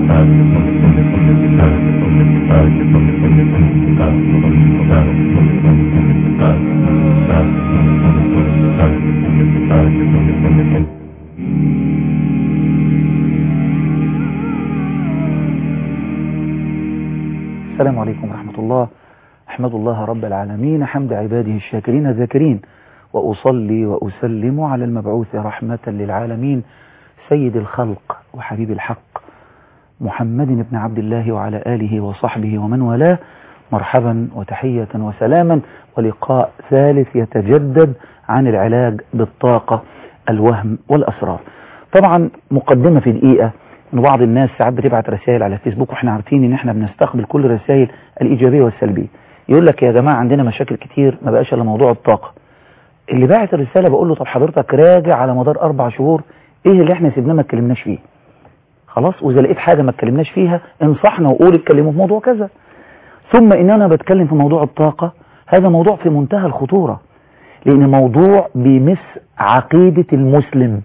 السلام عليكم ورحمة الله أحمد الله رب العالمين حمد عباده الشاكرين الذاكرين وأصلي وأسلم على المبعوث رحمة للعالمين سيد الخلق وحبيب الحق محمد بن عبد الله وعلى آله وصحبه ومن والاه مرحبا وتحية وسلاما ولقاء ثالث يتجدد عن العلاج بالطاقة الوهم والأسرار طبعا مقدمة في دقيقة ان بعض الناس ساعات بتبعت رسائل على الفيسبوك واحنا عارفين ان احنا بنستقبل كل الرسائل الايجابيه والسلبيه يقول لك يا جماعه عندنا مشاكل كتير ما بقاش الا موضوع الطاقه اللي باعت الرساله بقول له طب حضرتك راجع على مدار اربع شهور ايه اللي احنا سيبناه ما اتكلمناش فيه خلاص واذا لقيت حاجه ما اتكلمناش فيها انصحنا وقول اتكلموا في موضوع كذا ثم ان انا بتكلم في موضوع الطاقه هذا موضوع في منتهى الخطوره لان موضوع بيمس عقيده المسلم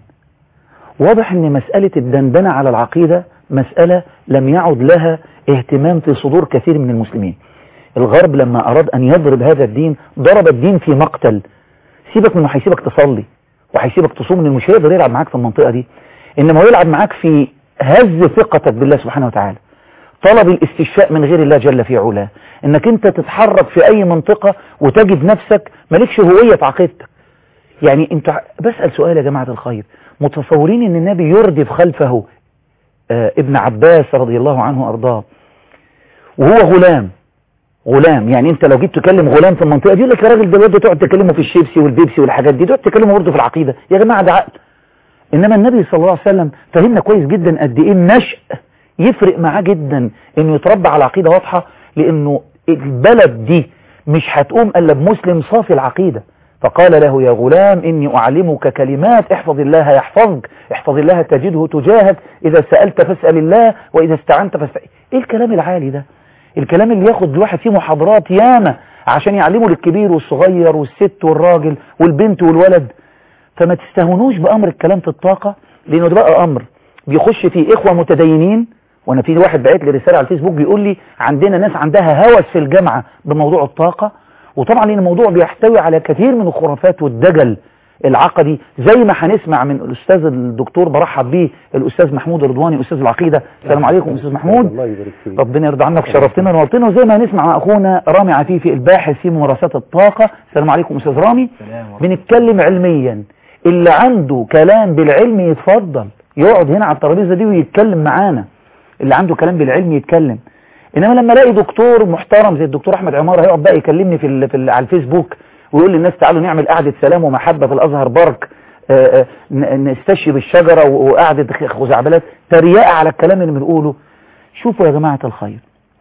واضح ان مسألة الدندنة على العقيدة مسألة لم يعد لها اهتمام في صدور كثير من المسلمين الغرب لما أراد أن يضرب هذا الدين ضرب الدين في مقتل سيبك منه هيسيبك تصلي وهيسيبك تصوم انه مش هيقدر يلعب معاك في المنطقة دي إنما هو يلعب معاك في هز ثقتك بالله سبحانه وتعالى طلب الاستشفاء من غير الله جل في علاه انك انت تتحرك في اي منطقة وتجد نفسك مالكش هوية في عقيدتك يعني انت بسأل سؤال يا جماعة الخير متصورين ان النبي يردف خلفه آه ابن عباس رضي الله عنه وارضاه وهو غلام غلام يعني انت لو جيت تكلم غلام في المنطقه دي يقول لك يا راجل ده الواد تقعد تكلمه في الشيبسي والبيبسي والحاجات دي تقعد تكلمه برضه في العقيده يا جماعه ده عقل انما النبي صلى الله عليه وسلم فهمنا كويس جدا قد ايه النشء يفرق معاه جدا انه يتربى على عقيده واضحه لانه البلد دي مش هتقوم الا بمسلم صافي العقيده فقال له يا غلام إني أعلمك كلمات احفظ الله يحفظك احفظ الله تجده تجاهك إذا سألت فاسأل الله وإذا استعنت فاستعين إيه الكلام العالي ده الكلام اللي ياخد الواحد فيه محاضرات ياما عشان يعلمه للكبير والصغير والست والراجل والبنت والولد فما تستهونوش بأمر الكلام في الطاقة لأنه ده بقى أمر بيخش فيه إخوة متدينين وانا في واحد بعت لي رسالة على الفيسبوك بيقول لي عندنا ناس عندها هوس في الجامعة بموضوع الطاقة وطبعا لان الموضوع بيحتوي على كثير من الخرافات والدجل العقدي زي ما هنسمع من الاستاذ الدكتور برحب بيه الاستاذ محمود رضواني استاذ العقيده السلام عليكم استاذ محمود الله يبارك فيك ربنا يرضى عنك شرفتنا ونورتنا وزي ما هنسمع مع اخونا رامي عفيفي الباحث في ممارسات الطاقه السلام عليكم استاذ رامي بنتكلم علميا اللي عنده كلام بالعلم يتفضل يقعد هنا على الترابيزه دي ويتكلم معانا اللي عنده كلام بالعلم يتكلم انما لما الاقي دكتور محترم زي الدكتور احمد عماره هيقعد بقى يكلمني في, ال في ال على الفيسبوك ويقول للناس تعالوا نعمل قعده سلام ومحبه في الازهر بارك آآ آآ نستشي بالشجره وقعده خزعبلات تريقه على الكلام اللي بنقوله شوفوا يا جماعه الخير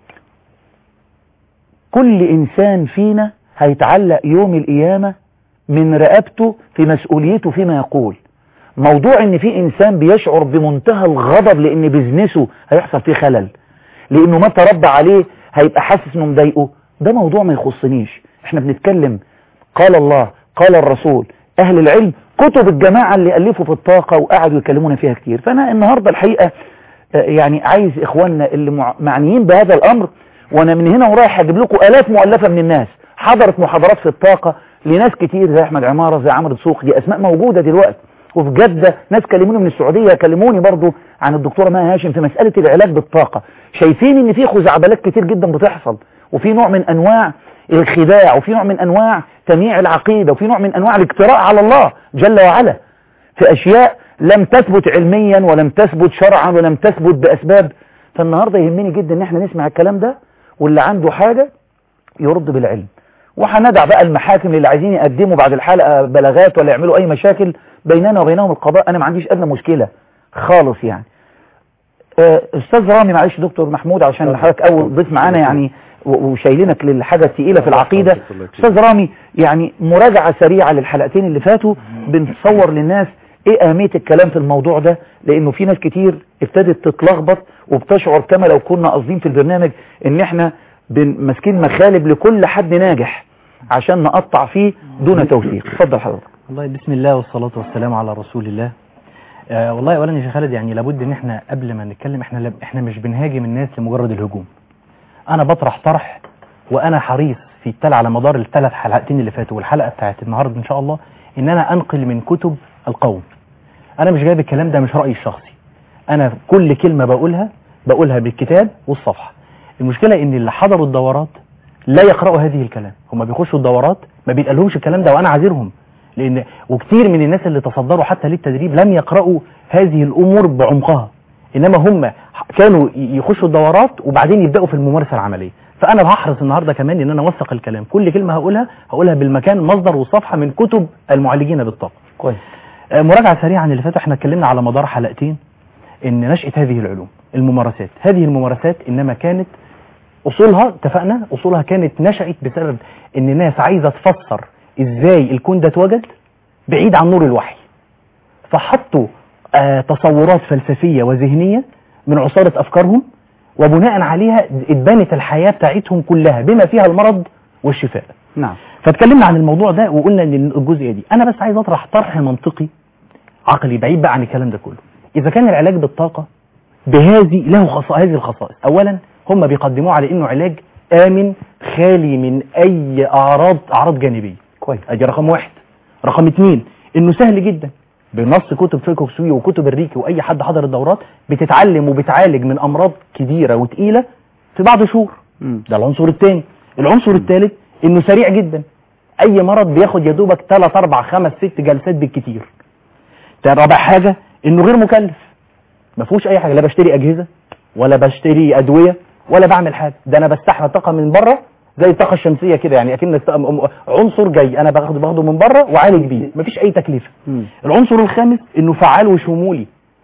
كل انسان فينا هيتعلق يوم القيامه من رقبته في مسؤوليته فيما يقول موضوع ان في انسان بيشعر بمنتهى الغضب لان بيزنسه هيحصل فيه خلل لانه ما تربى عليه هيبقى حاسس انه مضايقه ده موضوع ما يخصنيش احنا بنتكلم قال الله قال الرسول اهل العلم كتب الجماعة اللي الفوا في الطاقة وقعدوا يكلمونا فيها كتير فانا النهاردة الحقيقة يعني عايز اخواننا اللي معنيين بهذا الامر وانا من هنا ورايح هجيب لكم الاف مؤلفة من الناس حضرت محاضرات في الطاقة لناس كتير زي احمد عمارة زي عمرو دسوق دي اسماء موجودة دلوقتي وفي جدة ناس كلموني من السعودية كلموني برضو عن الدكتورة مها هاشم في مسألة العلاج بالطاقة شايفين ان في خزعبلات كتير جدا بتحصل وفي نوع من انواع الخداع وفي نوع من انواع تمييع العقيدة وفي نوع من انواع الاجتراء على الله جل وعلا في اشياء لم تثبت علميا ولم تثبت شرعا ولم تثبت باسباب فالنهاردة يهمني جدا ان احنا نسمع الكلام ده واللي عنده حاجة يرد بالعلم وهندع بقى المحاكم اللي عايزين يقدموا بعد الحلقة بلاغات ولا يعملوا اي مشاكل بيننا وبينهم القضاء انا ما عنديش ادنى مشكلة خالص يعني استاذ رامي معلش دكتور محمود عشان حضرتك اول ضيف معانا يعني وشايلينك للحاجة الثقيلة في العقيدة استاذ رامي يعني مراجعة سريعة للحلقتين اللي فاتوا بنتصور للناس ايه اهمية الكلام في الموضوع ده لانه في ناس كتير ابتدت تتلخبط وبتشعر كما لو كنا قاصدين في البرنامج ان احنا ماسكين مخالب لكل حد ناجح عشان نقطع فيه دون توفيق اتفضل حضرتك والله بسم الله والصلاة والسلام على رسول الله آه والله اولا يا شيخ خالد يعني لابد ان احنا قبل ما نتكلم احنا لب احنا مش بنهاجم الناس لمجرد الهجوم انا بطرح طرح وانا حريص في التل على مدار الثلاث حلقتين اللي فاتوا والحلقه بتاعت النهارده ان شاء الله ان انا انقل من كتب القوم انا مش جايب الكلام ده مش رايي الشخصي انا كل كلمه بقولها بقولها بالكتاب والصفحه المشكله ان اللي حضروا الدورات لا يقرأوا هذه الكلام هم بيخشوا الدورات ما بيتقالهمش الكلام ده وانا عاذرهم لان وكتير من الناس اللي تصدروا حتى للتدريب لم يقرأوا هذه الامور بعمقها انما هم كانوا يخشوا الدورات وبعدين يبداوا في الممارسه العمليه فانا هحرص النهارده كمان ان انا اوثق الكلام كل كلمه هقولها هقولها بالمكان مصدر وصفحه من كتب المعالجين بالطاقه كويس آه، مراجعه سريعه عن اللي فات احنا اتكلمنا على مدار حلقتين ان نشاه هذه العلوم الممارسات هذه الممارسات انما كانت اصولها اتفقنا اصولها كانت نشأت بسبب ان ناس عايزه تفسر ازاي الكون ده اتوجد بعيد عن نور الوحي فحطوا آه تصورات فلسفيه وذهنيه من عصاره افكارهم وبناء عليها اتبنت الحياه بتاعتهم كلها بما فيها المرض والشفاء نعم فاتكلمنا عن الموضوع ده وقلنا ان الجزئيه دي انا بس عايز اطرح طرح منطقي عقلي بعيد بقى عن الكلام ده كله اذا كان العلاج بالطاقه بهذه له خصائص هذه الخصائص اولا هم بيقدموه على انه علاج امن خالي من اي اعراض اعراض جانبيه كويس ادي رقم واحد رقم اتنين انه سهل جدا بنص كتب فيكو سوي وكتب الريكي واي حد حضر الدورات بتتعلم وبتعالج من امراض كبيره وتقيله في بعض شهور مم. ده العنصر الثاني العنصر الثالث انه سريع جدا اي مرض بياخد يا دوبك 3 4 5 6 جلسات بالكتير ده رابع حاجه انه غير مكلف ما فيهوش اي حاجه لا بشتري اجهزه ولا بشتري ادويه ولا بعمل حاجه ده انا بستحمل طاقه من بره زي الطاقه الشمسيه كده يعني اكن عنصر جاي انا باخده باخده من بره وعالج بيه مفيش اي تكلفه مم. العنصر الخامس انه فعال وشمولي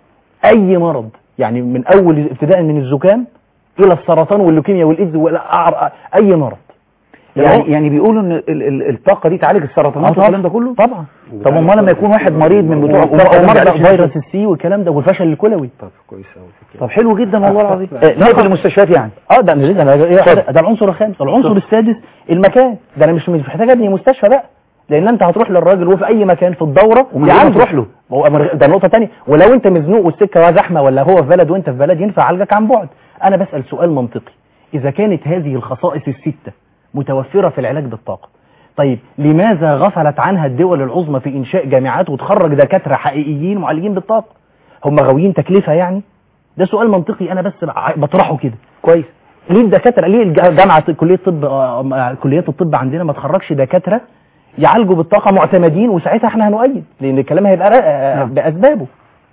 اي مرض يعني من اول ابتداء من الزكام الى السرطان واللوكيميا والايدز والأعر... اي مرض يعني يعني بيقولوا ان ال- ال- الطاقه دي تعالج السرطانات طبعا. والكلام ده كله طبعا طب امال لما يكون واحد مريض من بتوع و- الطاقه وما ومرض بيعالجش فيروس نفسه؟ السي والكلام ده والفشل الكلوي طب كويس قوي طب حلو جدا والله العظيم لا. آه، نقل المستشفيات يعني اه ده انا لسه انا اتفضل. ده العنصر الخامس العنصر السادس المكان ده انا مش مش محتاج ابني مستشفى بقى لان انت هتروح للراجل وفي اي مكان في الدوره ومن غير ما يعالجه. تروح له. هو أمر- ده نقطه ثانيه ولو انت مزنوق والسكه زحمه ولا هو في بلد وانت في بلد ينفع يعالجك عن بعد انا بسال سؤال منطقي اذا كانت هذه الخصائص السته متوفره في العلاج بالطاقه طيب لماذا غفلت عنها الدول العظمى في انشاء جامعات وتخرج دكاتره حقيقيين معالجين بالطاقه هم غاويين تكلفه يعني ده سؤال منطقي انا بس بع- بطرحه كده كويس ليه الدكاتره ليه الج- جامعه كليه الطب آه، آه، كليات الطب عندنا ما تخرجش دكاتره يعالجوا بالطاقه معتمدين وساعتها احنا هنؤيد لان الكلام هيبقى را- آه، نعم. باسبابه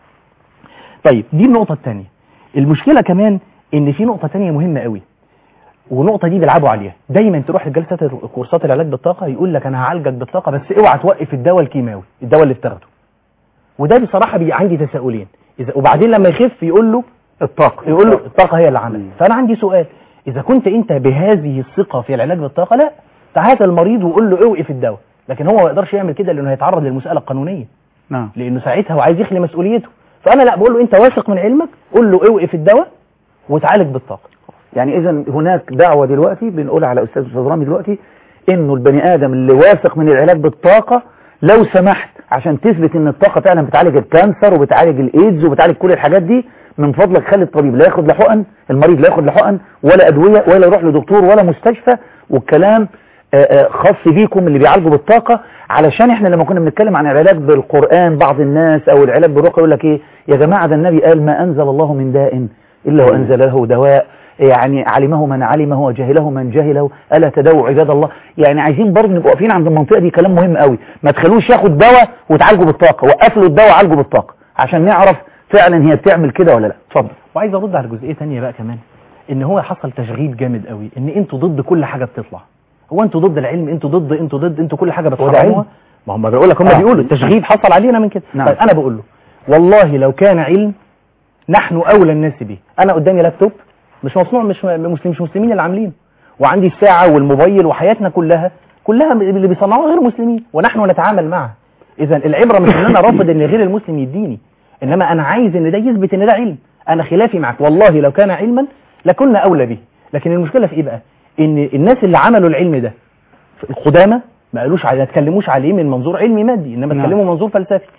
طيب دي النقطه الثانيه المشكله كمان ان في نقطه ثانيه مهمه قوي والنقطه دي بيلعبوا عليها دايما تروح لجلسات كورسات العلاج بالطاقه يقول لك انا هعالجك بالطاقه بس اوعى توقف الدواء الكيماوي الدواء اللي بتاخده وده بصراحه بي عندي تساؤلين اذا وبعدين لما يخف يقول له الطاقه يقول له الطاقه هي اللي عملت فانا عندي سؤال اذا كنت انت بهذه الثقه في العلاج بالطاقه لا تعال المريض وقول له اوقف الدواء لكن هو ما يقدرش يعمل كده لانه هيتعرض للمساله القانونيه نعم لانه ساعتها هو عايز يخلي مسؤوليته فانا لا بقول له انت واثق من علمك قول له اوقف الدواء وتعالج بالطاقه يعني اذا هناك دعوه دلوقتي بنقولها على استاذ استاذ رامي دلوقتي انه البني ادم اللي واثق من العلاج بالطاقه لو سمحت عشان تثبت ان الطاقه فعلا بتعالج الكانسر وبتعالج الايدز وبتعالج كل الحاجات دي من فضلك خلي الطبيب لا ياخد لا حقن المريض لا ياخد لا حقن ولا ادويه ولا يروح لدكتور ولا مستشفى والكلام آه، آه، خاص بيكم اللي بيعالجوا بالطاقه علشان احنا لما كنا بنتكلم عن العلاج بالقران بعض الناس او العلاج بالرقيه يقول لك ايه يا جماعه ده النبي قال ما انزل الله من داء الا وانزل له دواء يعني علمه من علمه وجهله من جهله الا تدعوا عباد الله يعني عايزين برضه نبقى واقفين عند المنطقه دي كلام مهم قوي ما تخلوش ياخد دواء وتعالجه بالطاقه وقف له الدواء وعالجه بالطاقه عشان نعرف فعلا هي بتعمل كده ولا لا اتفضل وعايز ارد على جزئيه ثانيه بقى كمان ان هو حصل تشغيل جامد قوي ان انتوا ضد كل حاجه بتطلع هو انتوا ضد العلم انتوا ضد انتوا ضد انتوا كل حاجه علم؟ بتحرموها ما هم بيقول لك هم آه. بيقولوا التشغيل حصل علينا من كده نعم. طيب انا بقول له والله لو كان علم نحن اولى الناس به انا قدامي لابتوب مش مصنوع مش مسلم مش مسلمين اللي عاملينه وعندي الساعه والموبايل وحياتنا كلها كلها اللي بيصنعوها غير مسلمين ونحن نتعامل معها اذا العبره مش ان انا رافض ان غير المسلم يديني انما انا عايز ان ده يثبت ان ده علم انا خلافي معك والله لو كان علما لكنا اولى به لكن المشكله في ايه بقى ان الناس اللي عملوا العلم ده القدامى ما قالوش عليه ما اتكلموش عليه من منظور علمي مادي انما نعم. اتكلموا منظور فلسفي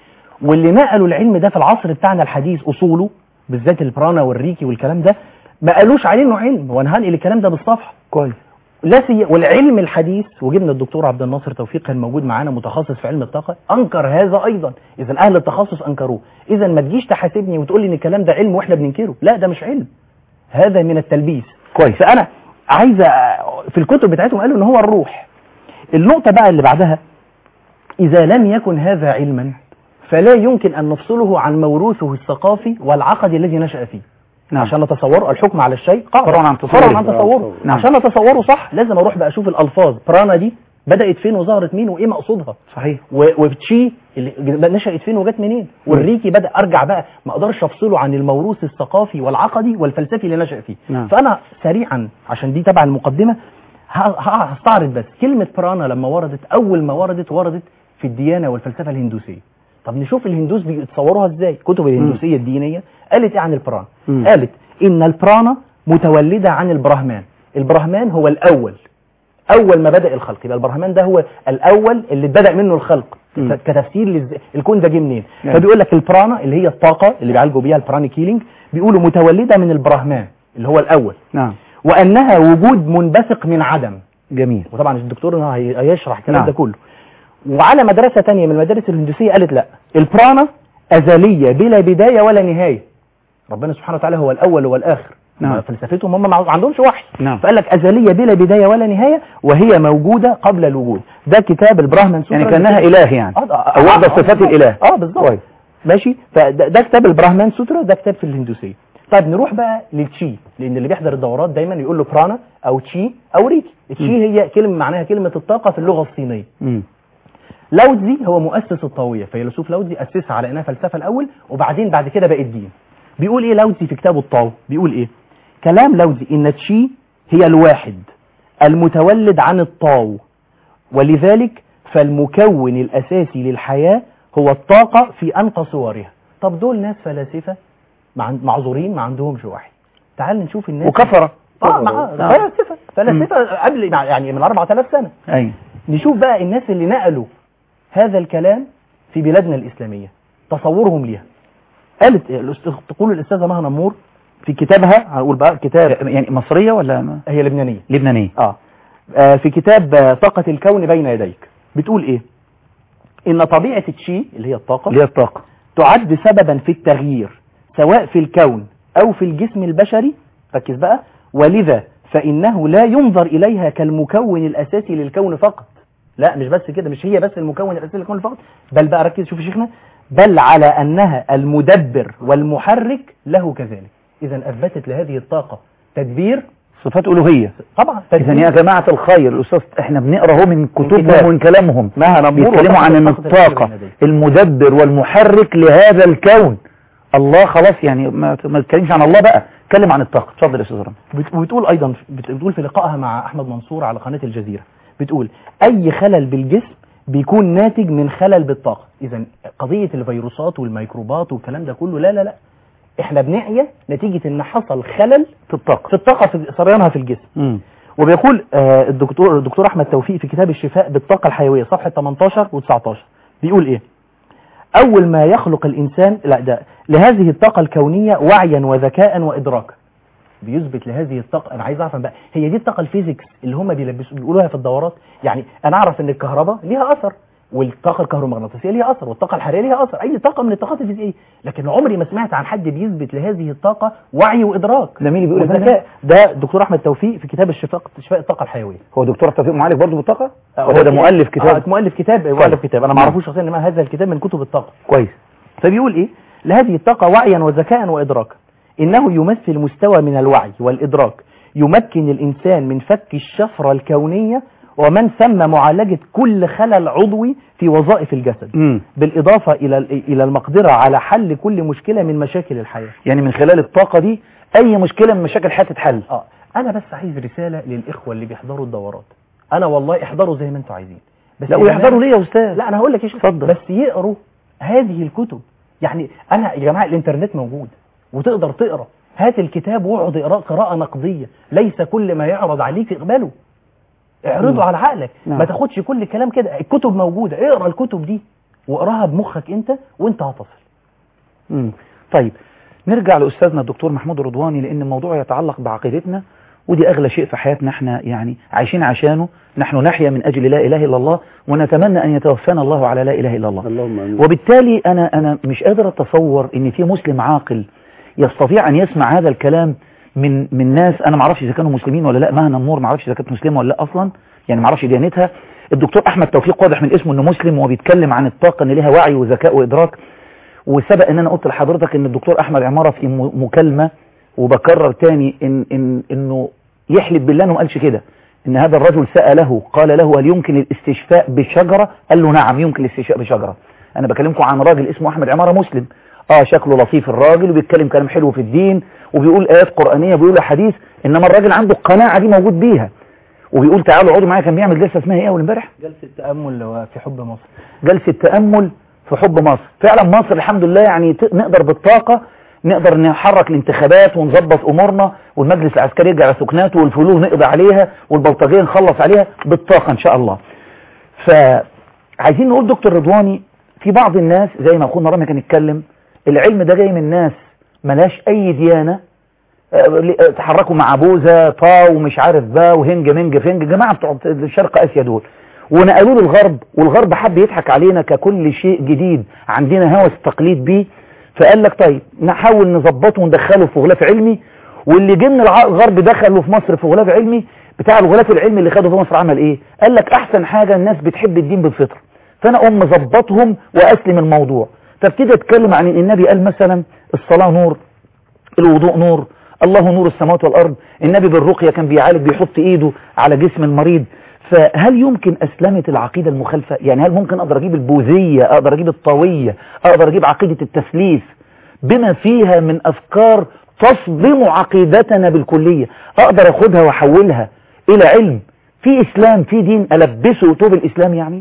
واللي نقلوا العلم ده في العصر بتاعنا الحديث اصوله بالذات البرانا والريكي والكلام ده ما قالوش عليه انه علم وانا هنقل الكلام ده بالصفحه كويس لا سي والعلم الحديث وجبنا الدكتور عبد الناصر توفيق كان موجود معانا متخصص في علم الطاقه انكر هذا ايضا اذا اهل التخصص انكروه اذا ما تجيش تحاسبني وتقول لي ان الكلام ده علم واحنا بننكره لا ده مش علم هذا من التلبيس كويس فانا عايزه في الكتب بتاعتهم قالوا ان هو الروح النقطه بقى اللي بعدها اذا لم يكن هذا علما فلا يمكن ان نفصله عن موروثه الثقافي والعقدي الذي نشا فيه نعم عشان نتصوره الحكم على الشيء قاعدة. فرعا عن تصوره. فرعا عن تصوره نعم. عشان نتصوره صح لازم اروح بقى اشوف الالفاظ برانا دي بدات فين وظهرت مين وايه مقصودها صحيح و- وتشي اللي نشأت فين وجت منين والريكي بدأ أرجع بقى ما أقدرش أفصله عن الموروث الثقافي والعقدي والفلسفي اللي نشأ فيه نعم. فأنا سريعا عشان دي تبع المقدمة ه- ه- هستعرض بس كلمة برانا لما وردت أول ما وردت وردت في الديانة والفلسفة الهندوسية طب نشوف الهندوس بيتصوروها ازاي كتب الهندوسية الدينية قالت ايه عن البرانا مم. قالت ان البرانا متولدة عن البرهمان البرهمان هو الأول اول ما بدا الخلق يبقى البرهمان ده هو الاول اللي بدا منه الخلق مم. كتفسير للز... الكون ده جه منين نعم. فبيقول لك البرانا اللي هي الطاقه اللي بيعالجوا بيها البرانيك هيلينج بيقولوا متولده من البرهمان اللي هو الاول نعم وانها وجود منبثق من عدم جميل وطبعا الدكتور هي- هيشرح الكلام نعم. ده كله وعلى مدرسه تانية من المدارس الهندوسيه قالت لا البرانا ازليه بلا بدايه ولا نهايه ربنا سبحانه وتعالى هو الاول والاخر نعم. هم فلسفتهم هم ما عندهمش وحي نعم. فقال لك ازليه بلا بدايه ولا نهايه وهي موجوده قبل الوجود ده كتاب البراهمان سوترا يعني كانها اله يعني آه، آه، او آه، واحده آه، صفات بالظبط. الاله اه بالظبط كويس ماشي فده ده كتاب البراهمان سوترا ده كتاب في الهندوسيه طيب نروح بقى للتشي لان اللي بيحضر الدورات دايما يقول له برانا او تشي او ريكي التشي هي كلمه معناها كلمه الطاقه في اللغه الصينيه مم. لاوتزي هو مؤسس الطاويه فيلسوف لاوتزي اسسها على انها فلسفه الاول وبعدين بعد كده بقت دين بيقول ايه لاوتزي في كتابه الطاو بيقول ايه كلام لاوتزي ان تشي هي الواحد المتولد عن الطاو ولذلك فالمكون الاساسي للحياه هو الطاقه في انقى صورها طب دول ناس فلاسفه مع- معذورين ما عندهمش وحي تعال نشوف الناس وكفره اه مع آه. فلاسفه فلاسفه قبل يعني من 4000 سنه ايوه نشوف بقى الناس اللي نقلوا هذا الكلام في بلادنا الإسلامية تصورهم ليها قالت الأست- تقول الأستاذة مها نمور في كتابها هنقول بقى كتاب يعني مصريه ولا ما- هي لبنانية لبنانيه آه. آه في كتاب آه، طاقة الكون بين يديك بتقول إيه إن طبيعة التشي اللي هي الطاقة اللي هي الطاقه تعد سببا في التغيير سواء في الكون أو في الجسم البشري ركز بقى ولذا فإنه لا ينظر إليها كالمكون الأساسي للكون فقط لا مش بس كده مش هي بس المكون الأساسي للكون فقط بل بقى ركز شوف يا شيخنا بل على أنها المدبر والمحرك له كذلك إذا أثبتت لهذه الطاقة تدبير صفات الوهيه طبعا اذا يا جماعه الخير الاستاذ احنا بنقرا اهو من كتاب. كتبهم ومن كلامهم مها نمور بيتكلموا عن ان وطاقة الكون الطاقه بين يديك. المدبر والمحرك لهذا الكون الله خلاص يعني ما ما تتكلمش عن الله بقى اتكلم عن الطاقه اتفضل يا استاذ رامي بت- وبتقول ايضا بت- بتقول في لقائها مع احمد منصور على قناه الجزيره بتقول اي خلل بالجسم بيكون ناتج من خلل بالطاقه اذا قضيه الفيروسات والميكروبات والكلام ده كله لا لا لا احنا بنعيا نتيجه ان حصل خلل في الطاقه في الطاقه في سريانها في الجسم مم. وبيقول آه، الدكتور الدكتور احمد توفيق في كتاب الشفاء بالطاقه الحيويه صفحه 18 و19 بيقول ايه اول ما يخلق الانسان لا ده لهذه الطاقه الكونيه وعيا وذكاء وادراكا بيثبت لهذه الطاقه انا عايز اعرف بقى هي دي الطاقه الفيزيكس اللي هم بيلبسوا بيقولوها في الدورات يعني انا اعرف ان الكهرباء ليها اثر والطاقه الكهرومغناطيسيه ليها اثر والطاقه الحراريه ليها اثر اي طاقه من الطاقات الفيزيائيه لكن عمري ما سمعت عن حد بيثبت لهذه الطاقه وعي وادراك ده مين اللي بيقول الكلام والذكاء ده دكتور احمد توفيق في كتاب الشفاء شفاء الطاقه الحيويه هو دكتور توفيق معالج برضه بالطاقه آه، هو ده كتاب- مؤلف آه كتاب مؤلف كتاب مؤلف كتاب انا ما اعرفوش شخصيا انما هذا الكتاب من كتب الطاقه كويس فبيقول ايه لهذه الطاقة وعيا وذكاء وإدراكا إنه يمثل مستوى من الوعي والإدراك يمكن الإنسان من فك الشفرة الكونية ومن ثم معالجة كل خلل عضوي في وظائف الجسد امم بالإضافة إلى إلى المقدرة على حل كل مشكلة من مشاكل الحياة يعني من خلال الطاقه دي اي مشكله من مشاكل الحياه تتحل آه أنا بس عايز رسالة للإخوة اللي بيحضروا الدورات أنا والله احضروا زي ما أنتوا عايزين بس لا يا ويحضروا جماعة- ليه يا استاذ لا انا هقول لك ايش اتفضل. بس يقروا هذه الكتب يعني انا يا جماعه الانترنت موجود وتقدر تقرا هات الكتاب واقعد اقراه قراءه نقديه ليس كل ما يعرض عليك اقبله اعرضه نعم. على عقلك نعم. ما تاخدش كل الكلام كده الكتب موجوده اقرا الكتب دي واقراها بمخك انت وانت هتصل مم. طيب نرجع لأستاذنا الدكتور محمود رضواني لأن الموضوع يتعلق بعقيدتنا ودي أغلى شيء في حياتنا احنا يعني عايشين عشانه نحن نحيا من أجل لا إله إلا الله ونتمنى أن يتوفانا الله على لا إله إلا الله اللهم امين وبالتالي أنا أنا مش قادر أتصور إن في مسلم عاقل يستطيع أن يسمع هذا الكلام من من ناس أنا ما اعرفش إذا كانوا مسلمين ولا لا مهنا النور ما اعرفش إذا كانت مسلمة ولا لا أصلا يعني ما اعرفش ديانتها الدكتور أحمد توفيق واضح من اسمه إنه مسلم وبيتكلم عن الطاقة إن لها وعي وذكاء وإدراك وسبق ان انا قلت لحضرتك ان الدكتور احمد عمارة في م- مكالمة وبكرر تاني إن إن انه يحلف بالله انه ما قالش كده ان هذا الرجل سأله قال له هل يمكن الاستشفاء بشجرة قال له نعم يمكن الاستشفاء بشجرة انا بكلمكم عن راجل اسمه احمد عمارة مسلم اه شكله لطيف الراجل وبيتكلم كلام حلو في الدين وبيقول ايات قرآنية بيقول احاديث انما الراجل عنده القناعة دي موجود بيها وبيقول تعالوا اقعدوا معايا كان بيعمل جلسة اسمها ايه اول امبارح جلسة تأمل في حب مصر جلسة تأمل في حب مصر فعلا مصر الحمد لله يعني ت- نقدر بالطاقة نقدر نحرك الانتخابات ونظبط امورنا والمجلس العسكري يرجع لسكناته والفلوه نقضي عليها والبلطجيه نخلص عليها بالطاقة ان شاء الله فعايزين نقول دكتور رضواني في بعض الناس زي ما اخونا رامي كان يتكلم العلم ده جاي من ناس ملاش اي ديانة آه، ل- آه، تحركوا مع بوزة طا ومش عارف با وهنج منج فنج جماعة بتوع شرق اسيا دول ونقلوا للغرب والغرب حب يضحك علينا ككل شيء جديد عندنا هوس التقليد بيه فقال لك طيب نحاول نظبطه وندخله في غلاف علمي واللي جه من الع- الغرب دخله في مصر في غلاف علمي بتاع الغلاف العلمي اللي خده في مصر عمل ايه قال لك احسن حاجة الناس بتحب الدين بالفطر فانا اقوم مظبطهم واسلم الموضوع فابتدي اتكلم عن ان النبي قال مثلا الصلاة نور الوضوء نور الله نور السماوات والأرض النبي بالرقية كان بيعالج بيحط إيده على جسم المريض فهل يمكن أسلمة العقيدة المخالفة يعني هل ممكن أقدر أجيب البوذية أقدر أجيب الطاوية أقدر أجيب عقيدة التثليث بما فيها من أفكار تصدم عقيدتنا بالكلية أقدر أخدها وأحولها إلى علم في إسلام في دين ألبسه طوب الإسلام يعني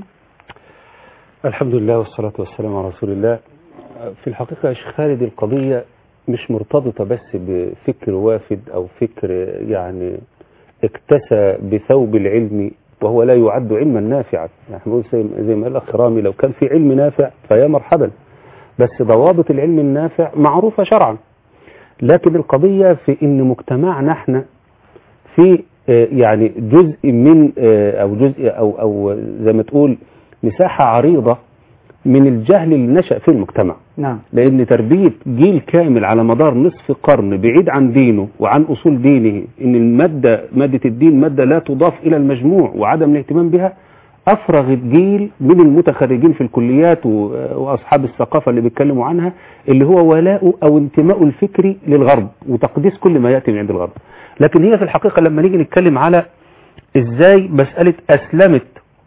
الحمد لله والصلاة والسلام على رسول الله في الحقيقة يا شيخ خالد القضية مش مرتبطة بس بفكر وافد أو فكر يعني اكتسى بثوب العلم وهو لا يعد علما نافعا يعني بنقول زي زي ما قال الأخ رامي لو كان في علم نافع فيا مرحبا بس ضوابط العلم النافع معروفة شرعا لكن القضية في ان مجتمعنا احنا في آه، يعني جزء من آه، او جزء او او زي ما تقول مساحة عريضة من الجهل اللي نشأ في المجتمع نعم لأن تربية جيل كامل على مدار نصف قرن بعيد عن دينه وعن أصول دينه إن المادة مادة الدين مادة لا تضاف إلى المجموع وعدم الاهتمام بها أفرغت جيل من المتخرجين في الكليات و- وأصحاب الثقافة اللي بيتكلموا عنها اللي هو ولاء أو انتماء الفكري للغرب وتقديس كل ما يأتي من عند الغرب لكن هي في الحقيقة لما نيجي نتكلم على إزاي مسألة أسلمت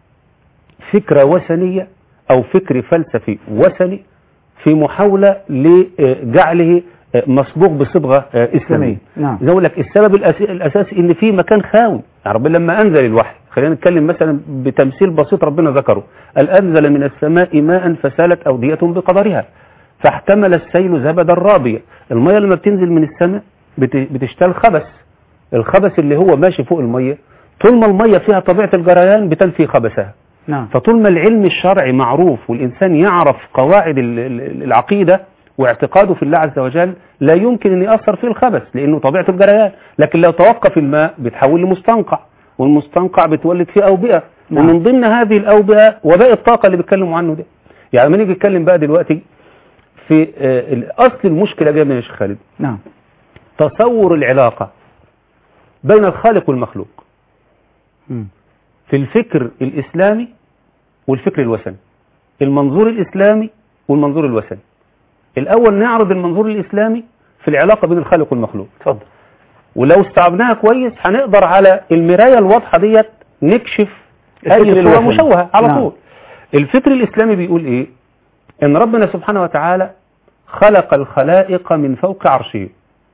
فكرة وثنية أو فكر فلسفي وثني في محاولة لجعله مصبوغ بصبغة إسلامية نعم زي ما أقول لك السبب الأس- الأساسي إن في مكان خاوي يعني ربنا لما أنزل الوحي خلينا نتكلم مثلا بتمثيل بسيط ربنا ذكره قال أنزل من السماء ماء فسالت أودية بقدرها فاحتمل السيل زبدا رابيا المية لما بتنزل من السماء بت- بتشتغل خبث الخبث اللي هو ماشي فوق المية طول ما المية فيها طبيعة الجريان بتنفي خبثها نعم فطول ما العلم الشرعي معروف والإنسان يعرف قواعد ال- ال- العقيدة واعتقاده في الله عز وجل لا يمكن أن يأثر فيه الخبث لأنه طبيعة الجريان لكن لو توقف الماء بتحول لمستنقع والمستنقع بتولد فيه أوبئة نعم. ومن ضمن هذه الأوبئة وباقي الطاقة اللي بيتكلموا عنه ده يعني لما نيجي نتكلم بقى دلوقتي في آه، ال- أصل المشكلة جاية من يا شيخ خالد نعم تصور العلاقة بين الخالق والمخلوق مم. في الفكر الإسلامي والفكر الوثني المنظور الإسلامي والمنظور الوثني الأول نعرض المنظور الإسلامي في العلاقة بين الخالق والمخلوق اتفضل ولو استوعبناها كويس هنقدر على المراية الواضحة ديت نكشف الفكر أي صورة الوثني. مشوهة على نعم. طول الفكر الإسلامي بيقول إيه إن ربنا سبحانه وتعالى خلق الخلائق من فوق عرشه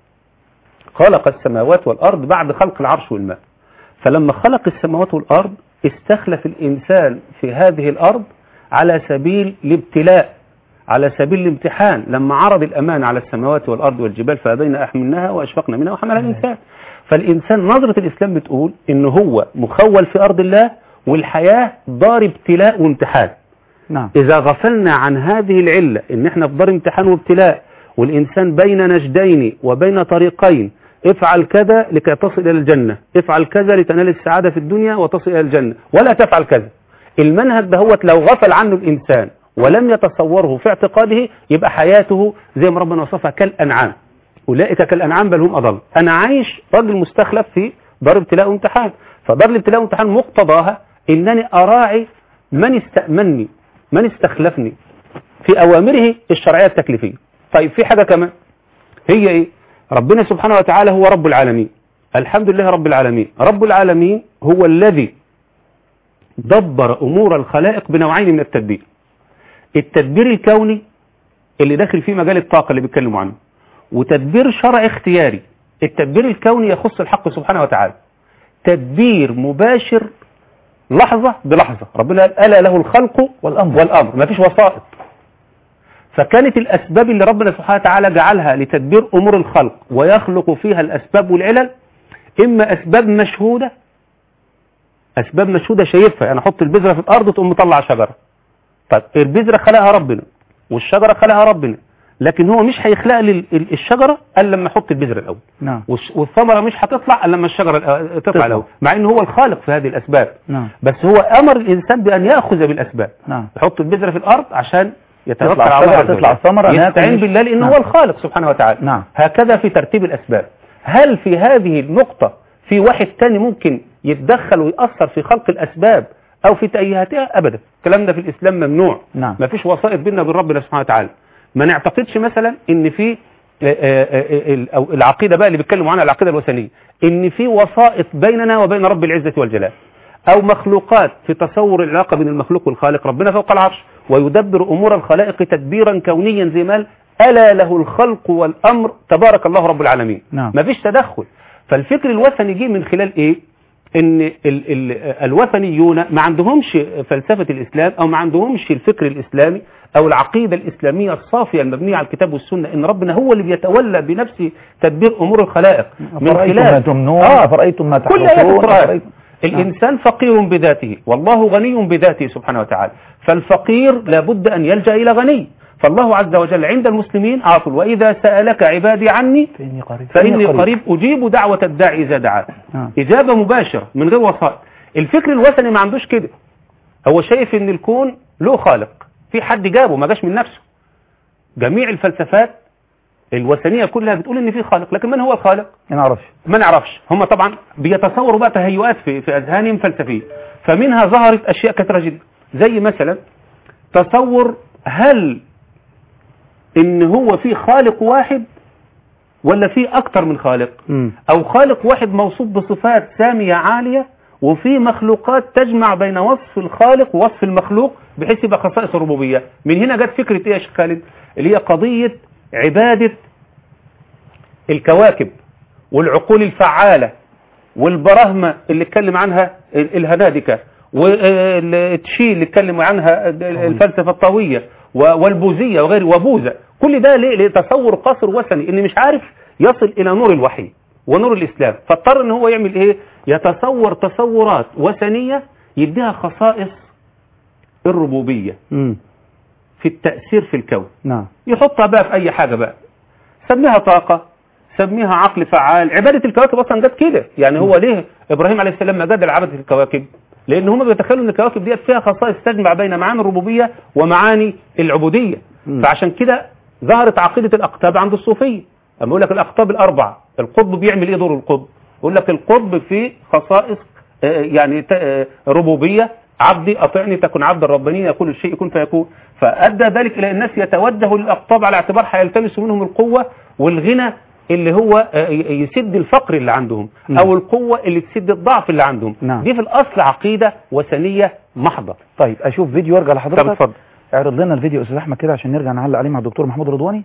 خلق السماوات والأرض بعد خلق العرش والماء فلما خلق السماوات والأرض استخلف الإنسان في هذه الأرض على سبيل الابتلاء على سبيل الامتحان لما عرض الأمان على السماوات والأرض والجبال فأبين أحملناها وأشفقنا منها وحملها الإنسان فالإنسان نظرة الإسلام بتقول إن هو مخول في أرض الله والحياة دار ابتلاء وامتحان نعم إذا غفلنا عن هذه العلة إن إحنا في دار امتحان وابتلاء والإنسان بين نجدين وبين طريقين افعل كذا لكي تصل إلى الجنة افعل كذا لتنال السعادة في الدنيا وتصل إلى الجنة ولا تفعل كذا المنهج دهوت لو غفل عنه الإنسان ولم يتصوره في اعتقاده يبقى حياته زي ما ربنا وصفها كالأنعام أولئك كالأنعام بل هم أضل أنا عايش راجل مستخلف في دار ابتلاء وامتحان فدار الابتلاء وامتحان مقتضاها إنني أراعي من استأمني من استخلفني في أوامره الشرعية التكليفية طيب في حاجة كمان هي إيه ربنا سبحانه وتعالى هو رب العالمين الحمد لله رب العالمين رب العالمين هو الذي دبر أمور الخلائق بنوعين من التدبير التدبير الكوني اللي داخل فيه مجال الطاقة اللي بيتكلموا عنه وتدبير شرع اختياري التدبير الكوني يخص الحق سبحانه وتعالى تدبير مباشر لحظة بلحظة ربنا قال ألا له الخلق والأمر والأمر ما فيش وسائط فكانت الأسباب اللي ربنا سبحانه وتعالى جعلها لتدبير أمور الخلق ويخلق فيها الأسباب والعلل إما أسباب مشهودة أسباب مشهودة شايفها يعني أحط البذرة في الأرض تقوم مطلع شجرة طيب البذرة خلقها ربنا والشجرة خلقها ربنا لكن هو مش هيخلق لي ال- ال- الشجرة إلا لما أحط البذرة الأول نعم والش- والثمرة مش هتطلع إلا لما الشجرة الأ- تطلع تطلع. الأول مع إن هو الخالق في هذه الأسباب نعم بس هو أمر الإنسان بأن يأخذ بالأسباب نعم يحط البذرة في الأرض عشان يتوكل تطلع على الله الشجرة، عز تطلع وجل. الثمرة، ناكل يستعين مش- بالله لأنه نعم. هو الخالق سبحانه وتعالى نعم. هكذا في ترتيب الأسباب هل في هذه النقطة في واحد تاني ممكن يتدخل ويأثر في خلق الأسباب أو في تأيهاتها أبدا الكلام ده في الإسلام ممنوع نعم. ما فيش وسائط بيننا وبين ربنا سبحانه وتعالى ما نعتقدش مثلا ان في آه، آه، آه، ال- أو العقيدة بقى اللي بيتكلموا عنها العقيدة الوثنية ان في وسائط بيننا وبين رب العزة والجلال او مخلوقات في تصور العلاقة بين المخلوق والخالق ربنا فوق العرش ويدبر امور الخلائق تدبيرا كونيا زي ما قال الا له الخلق والامر تبارك الله رب العالمين نعم. ما فيش تدخل فالفكر الوثني جه من خلال ايه ان ال ال الوثنيون ما عندهمش فلسفة الاسلام او ما عندهمش الفكر الاسلامي او العقيدة الاسلامية الصافية المبنية على الكتاب والسنة ان ربنا هو اللي بيتولى بنفسه تدبير امور الخلائق من أفرأيتم ما خلال تمنون آه. أفرأيتم ما كل آيات تحرثون القرآن أفرأيتم- الإنسان فقير بذاته والله غني بذاته سبحانه وتعالى فالفقير لابد أن يلجأ إلى غني فالله عز وجل عند المسلمين عاطل وإذا سألك عبادي عني فإني قريب فإني قريب أجيب دعوة الداعي إذا دعاه نعم. إجابة مباشرة من غير وسائط الفكر الوثني ما عندوش كده هو شايف إن الكون له خالق في حد جابه ما جاش من نفسه جميع الفلسفات الوثنية كلها بتقول إن في خالق لكن من هو الخالق ما نعرفش ما نعرفش هم طبعا بيتصوروا بقى تهيؤات في, في أذهانهم فلسفية فمنها ظهرت أشياء كثيرة جدا زي مثلا تصور هل إن هو في خالق واحد ولا في أكتر من خالق مم. أو خالق واحد موصوف بصفات سامية عالية وفي مخلوقات تجمع بين وصف الخالق ووصف المخلوق بحيث يبقى خصائص الربوبية من هنا جت فكرة إيه يا شيخ خالد اللي هي قضية عبادة الكواكب والعقول الفعالة والبراهمة اللي اتكلم عنها ال- الهنادكة والتشي اللي اتكلم عنها ال- الفلسفة الطاوية و- والبوذية وغير وبوذا كل ده ليه لتصور قصر وثني ان مش عارف يصل الى نور الوحي ونور الاسلام فاضطر ان هو يعمل ايه يتصور تصورات وثنية يديها خصائص الربوبية مم. في التأثير في الكون نعم يحطها بقى في اي حاجة بقى سميها طاقة سميها عقل فعال عبادة الكواكب اصلا جت كده يعني هو ليه ابراهيم عليه السلام ما جدل عبادة الكواكب لان هم بيتخيلوا ان الكواكب ديت فيها خصائص تجمع بين معاني الربوبية ومعاني العبودية مم. فعشان كده ظهرت عقيدة الاقطاب عند الصوفية اما يقول لك الاقطاب الاربعة القطب بيعمل ايه دور القطب يقول لك القطب فيه خصائص آه، يعني ت- آه، ربوبية عبدي أطعني تكن عبد الرباني يقول الشيء يكون فيكون فأدى ذلك إلى الناس يتوجهوا للأقطاب على اعتبار هيلتمسوا منهم القوة والغنى اللي هو آه، ي- يسد الفقر اللي عندهم نعم. أو القوة اللي تسد الضعف اللي عندهم نعم. دي في الأصل عقيدة وثنية محضة طيب أشوف فيديو وارجع طب لحضرتك اتفضل اعرض لنا الفيديو يا أستاذ أحمد كده عشان نرجع نعلق عليه مع الدكتور محمود رضواني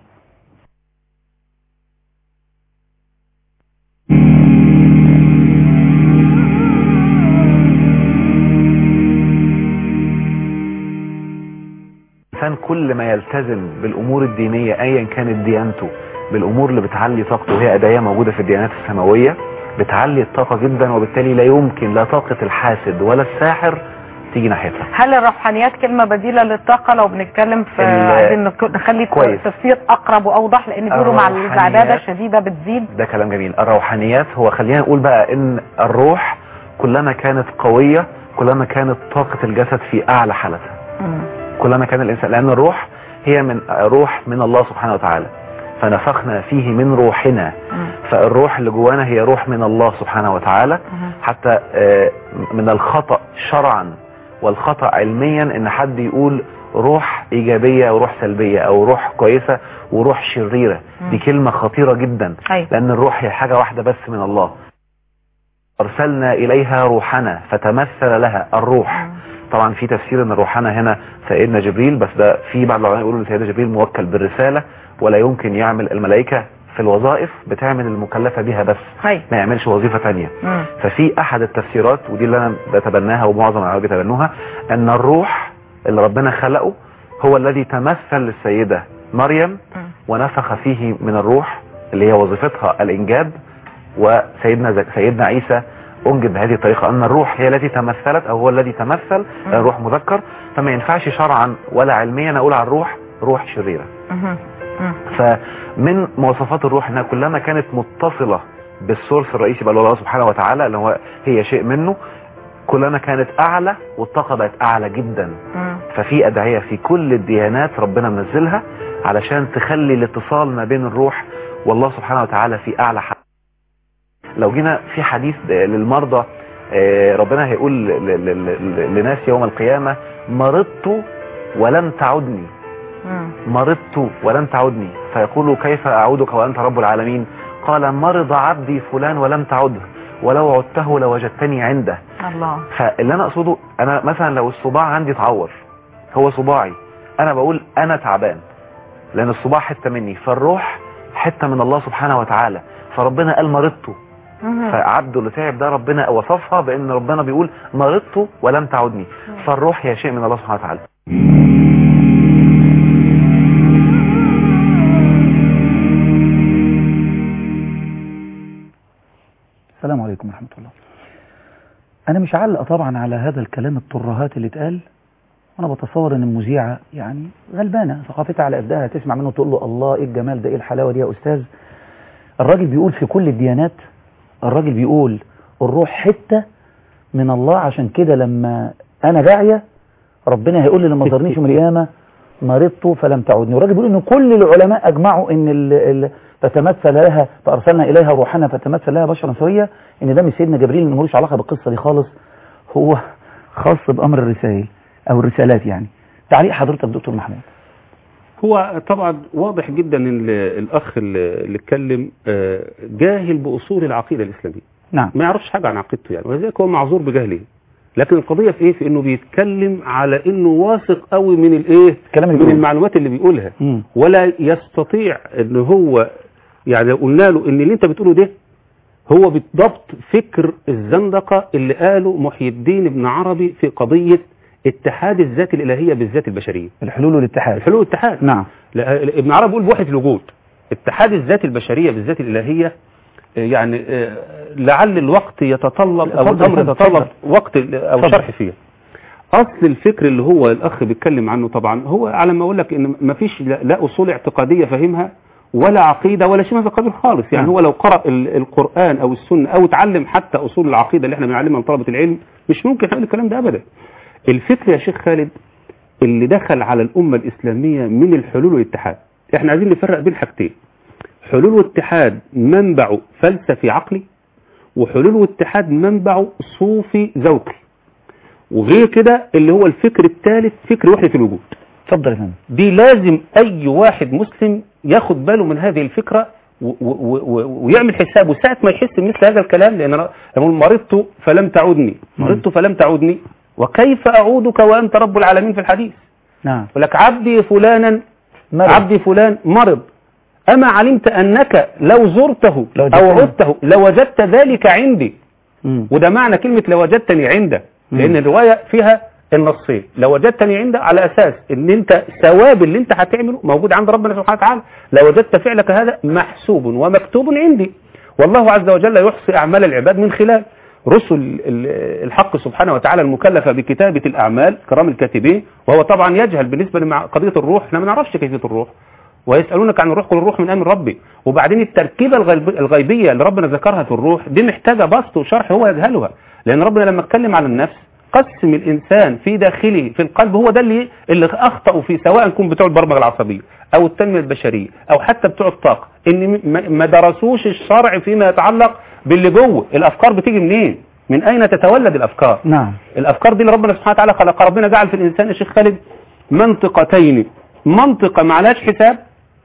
الإنسان كل ما يلتزم بالأمور الدينية أيا كانت ديانته بالأمور اللي بتعلي طاقته وهي أداية موجودة في الديانات السماوية بتعلي الطاقة جدا وبالتالي لا يمكن لا طاقة الحاسد ولا الساحر تيجي ناحيتها هل الروحانيات كلمة بديلة للطاقة لو بنتكلم في ال- عايزين نك- نخلي كويس. تفسير أقرب وأوضح لأن بيقولوا مع الروحانيات- الزعدادة الشديدة بتزيد ده كلام جميل الروحانيات هو خلينا نقول بقى ان الروح كلما كانت قوية كلما كانت طاقة الجسد في اعلى حالتها مم. كلما كان الانسان لان الروح هي من روح من الله سبحانه وتعالى فنفخنا فيه من روحنا مم. فالروح اللي جوانا هي روح من الله سبحانه وتعالى مم. حتى آه، من الخطأ شرعا والخطأ علميا ان حد يقول روح ايجابية وروح سلبية او روح كويسة وروح شريرة دي كلمة خطيرة جدا أيوة. لان الروح هي حاجة واحدة بس من الله ارسلنا اليها روحنا فتمثل لها الروح طبعا في تفسير ان روحنا هنا سيدنا جبريل بس ده في بعض العلماء يقولوا ان سيدنا جبريل موكل بالرسالة ولا يمكن يعمل الملائكة في الوظائف بتعمل المكلفة بها بس أيوة. ما يعملش وظيفة تانية مم. ففي احد التفسيرات ودي اللي انا بتبناها ومعظم العلماء بيتبنوها ان الروح اللي ربنا خلقه هو الذي تمثل للسيدة مريم مم. ونفخ فيه من الروح اللي هي وظيفتها الانجاب وسيدنا زك... سيدنا عيسى انجب بهذه الطريقة ان الروح هي التي تمثلت او هو الذي تمثل مم. الروح مذكر فما ينفعش شرعا ولا علميا اقول على الروح روح شريرة مم. مم. فمن مواصفات الروح انها كلما كانت متصلة بالسورس الرئيسي بقى اللي هو الله سبحانه وتعالى اللي هو هي شيء منه كلما كانت اعلى والطاقة بقت اعلى جدا مم. ففي ادعية في كل الديانات ربنا منزلها علشان تخلي الاتصال ما بين الروح والله سبحانه وتعالى في اعلى حد لو جينا في حديث للمرضى آه، ربنا هيقول ل- ل- ل- لناس يوم القيامة مرضت ولم تعدني مم. مرضت ولم تعدني فيقول كيف أعودك وأنت رب العالمين قال مرض عبدي فلان ولم تعده ولو عدته لوجدتني عنده الله فاللي أنا أقصده أنا مثلا لو الصباع عندي اتعور هو صباعي أنا بقول أنا تعبان لأن الصباع حتة مني فالروح حتة من الله سبحانه وتعالى فربنا قال مرضت مم. فعبده اللي تعب ده ربنا وصفها بأن ربنا بيقول مرضت ولم تعدني فالروح هي شيء من الله سبحانه وتعالى السلام عليكم ورحمة الله أنا مش علق طبعا على هذا الكلام الترهات اللي اتقال وأنا بتصور إن المذيعة يعني غلبانة ثقافتها على قدها تسمع منه تقول له الله إيه الجمال ده إيه الحلاوة دي يا أستاذ الراجل بيقول في كل الديانات الراجل بيقول الروح حتة من الله عشان كده لما أنا داعية ربنا هيقول لي لما ظهرنيش يوم القيامة مرضت فلم تعودني والراجل بيقول إن كل العلماء أجمعوا إن ال ال فتمثل لها فأرسلنا إليها روحنا فتمثل لها بشرا سويا إن ده مش سيدنا جبريل ملوش علاقة بالقصة دي خالص هو خاص بأمر الرسائل أو الرسالات يعني تعليق حضرتك دكتور محمود هو طبعا واضح جدا ان ال- الاخ اللي اللي اتكلم آه، جاهل باصول العقيده الاسلاميه نعم ما يعرفش حاجه عن عقيدته يعني ولذلك هو معذور بجهله لكن القضيه في ايه في انه بيتكلم على انه واثق قوي من الايه الكلام اللي من بيقوله. المعلومات اللي بيقولها مم. ولا يستطيع ان هو يعني لو قلنا له ان اللي انت بتقوله ده هو بالضبط فكر الزندقه اللي قاله محي الدين ابن عربي في قضيه اتحاد الذات الالهيه بالذات البشريه الحلول والاتحاد الحلول والاتحاد نعم لا، ابن عربي بيقول بوحدة الوجود اتحاد الذات البشرية بالذات الإلهية آه، يعني آه، لعل الوقت يتطلب أو اتفضل الأمر يا فندم، يتطلب اتفضل. وقت ال- أو اتفضل. شرح فيه أصل الفكر اللي هو الأخ بيتكلم عنه طبعا هو على ما أقول لك إن مفيش لا لا أصول اعتقادية فاهمها ولا عقيدة ولا شيء من هذا القبيل خالص يعني نعم. هو لو قرأ ال- القرآن أو السنة أو اتعلم حتى أصول العقيدة اللي احنا بنعلمها لطلبة العلم مش ممكن هيقول الكلام ده أبدا الفكر يا شيخ خالد اللي دخل على الأمة الإسلامية من الحلول والاتحاد احنا عايزين نفرق بين حاجتين حلول واتحاد منبعه فلسفي عقلي وحلول واتحاد منبعه صوفي ذوقي وغير كده اللي هو الفكر الثالث فكر وحدة الوجود اتفضل يا فندم دي لازم اي واحد مسلم ياخد باله من هذه الفكرة و- و- و- ويعمل حسابه ساعة ما يحس مثل هذا الكلام لان انا يقول مرضت فلم تعودني مرضت فلم تعودني وكيف اعودك وانت رب العالمين في الحديث نعم يقول لك عبدي فلانا مرض. عبدي فلان مرض أما علمت أنك لو زرته لو أو جئتني. عدته لوجدت ذلك عندي مم. وده معنى كلمة لوجدتني عنده لأن الرواية فيها النصين لوجدتني عنده على أساس أن أنت ثواب اللي أنت هتعمله موجود عند ربنا سبحانه وتعالى لوجدت فعلك هذا محسوب ومكتوب عندي والله عز وجل يحصي أعمال العباد من خلال رسل ال- الحق سبحانه وتعالى المكلفة بكتابة الأعمال كرام الكاتبين وهو طبعا يجهل بالنسبة لقضية الروح احنا ما نعرفش كيفية الروح ويسألونك عن الروح قل الروح من أمر ربي وبعدين التركيبة الغيب- الغيبية اللي ربنا ذكرها في الروح دي محتاجة بسط وشرح هو يجهلها لأن ربنا لما اتكلم على النفس قسم الإنسان في داخله في القلب هو ده اللي اللي أخطأوا فيه سواء كن بتوع البرمجة العصبية أو التنمية البشرية أو حتى بتوع الطاقة إن م- ما- ما درسوش الشرع فيما يتعلق باللي جوه الأفكار بتيجي منين من أين تتولد الأفكار نعم الافكار دي اللي ربنا سبحانه وتعالى خلقها ربنا جعل في الانسان يا شيخ خالد منطقتين منطقه ما عليهاش حساب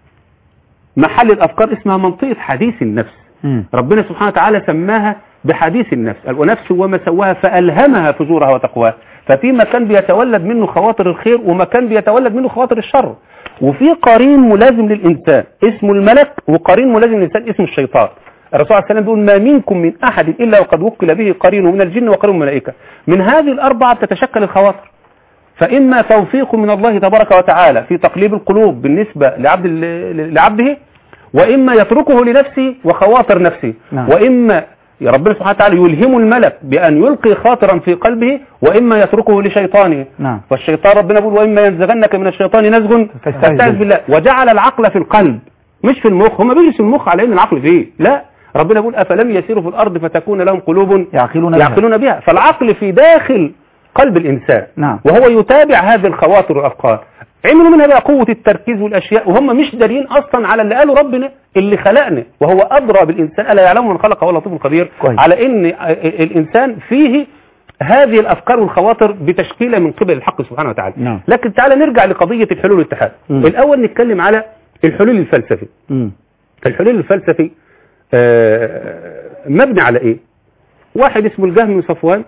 محل الافكار اسمها منطقه حديث النفس مم. ربنا سبحانه وتعالى سماها بحديث النفس قال ونفس وما سواها فالهمها فجورها وتقواها ففي مكان بيتولد منه خواطر الخير ومكان بيتولد منه خواطر الشر وفي قرين ملازم للانسان اسمه الملك وقرين ملازم للانسان اسمه الشيطان الرسول عليه السلام بيقول ما منكم من احد الا وقد وكل به قرين من الجن وقرين من الملائكه من هذه الاربعه تتشكل الخواطر فإما توفيق من الله تبارك وتعالى في تقليب القلوب بالنسبة لعبد لعبده وإما يتركه لنفسه وخواطر نفسه نعم. وإما يا ربنا سبحانه وتعالى يلهم الملك بأن يلقي خاطرا في قلبه وإما يتركه لشيطانه نعم والشيطان ربنا يقول وإما ينزغنك من الشيطان نزغ فاستعذ فاستعذ بالله وجعل العقل في القلب مش في المخ هم بيجلس المخ على ان العقل فيه لا ربنا يقول أفلم يسيروا في الأرض فتكون لهم قلوب يعقلون بها. يعقلون بها فالعقل في داخل قلب الإنسان نعم وهو يتابع هذه الخواطر والأفكار عملوا منها بقى قوة التركيز والأشياء وهم مش دارين أصلا على اللي قاله ربنا اللي خلقنا وهو أدرى بالإنسان ألا يعلم من خلق وهو اللطيف الخبير كويس. على إن الإنسان فيه هذه الأفكار والخواطر بتشكيلة من قبل الحق سبحانه وتعالى نعم. لكن تعالى نرجع لقضية الحلول والاتحاد مم. الأول نتكلم على الحلول الفلسفي مم. الحلول الفلسفي آه، مبني على ايه واحد اسمه الجهم بن صفوان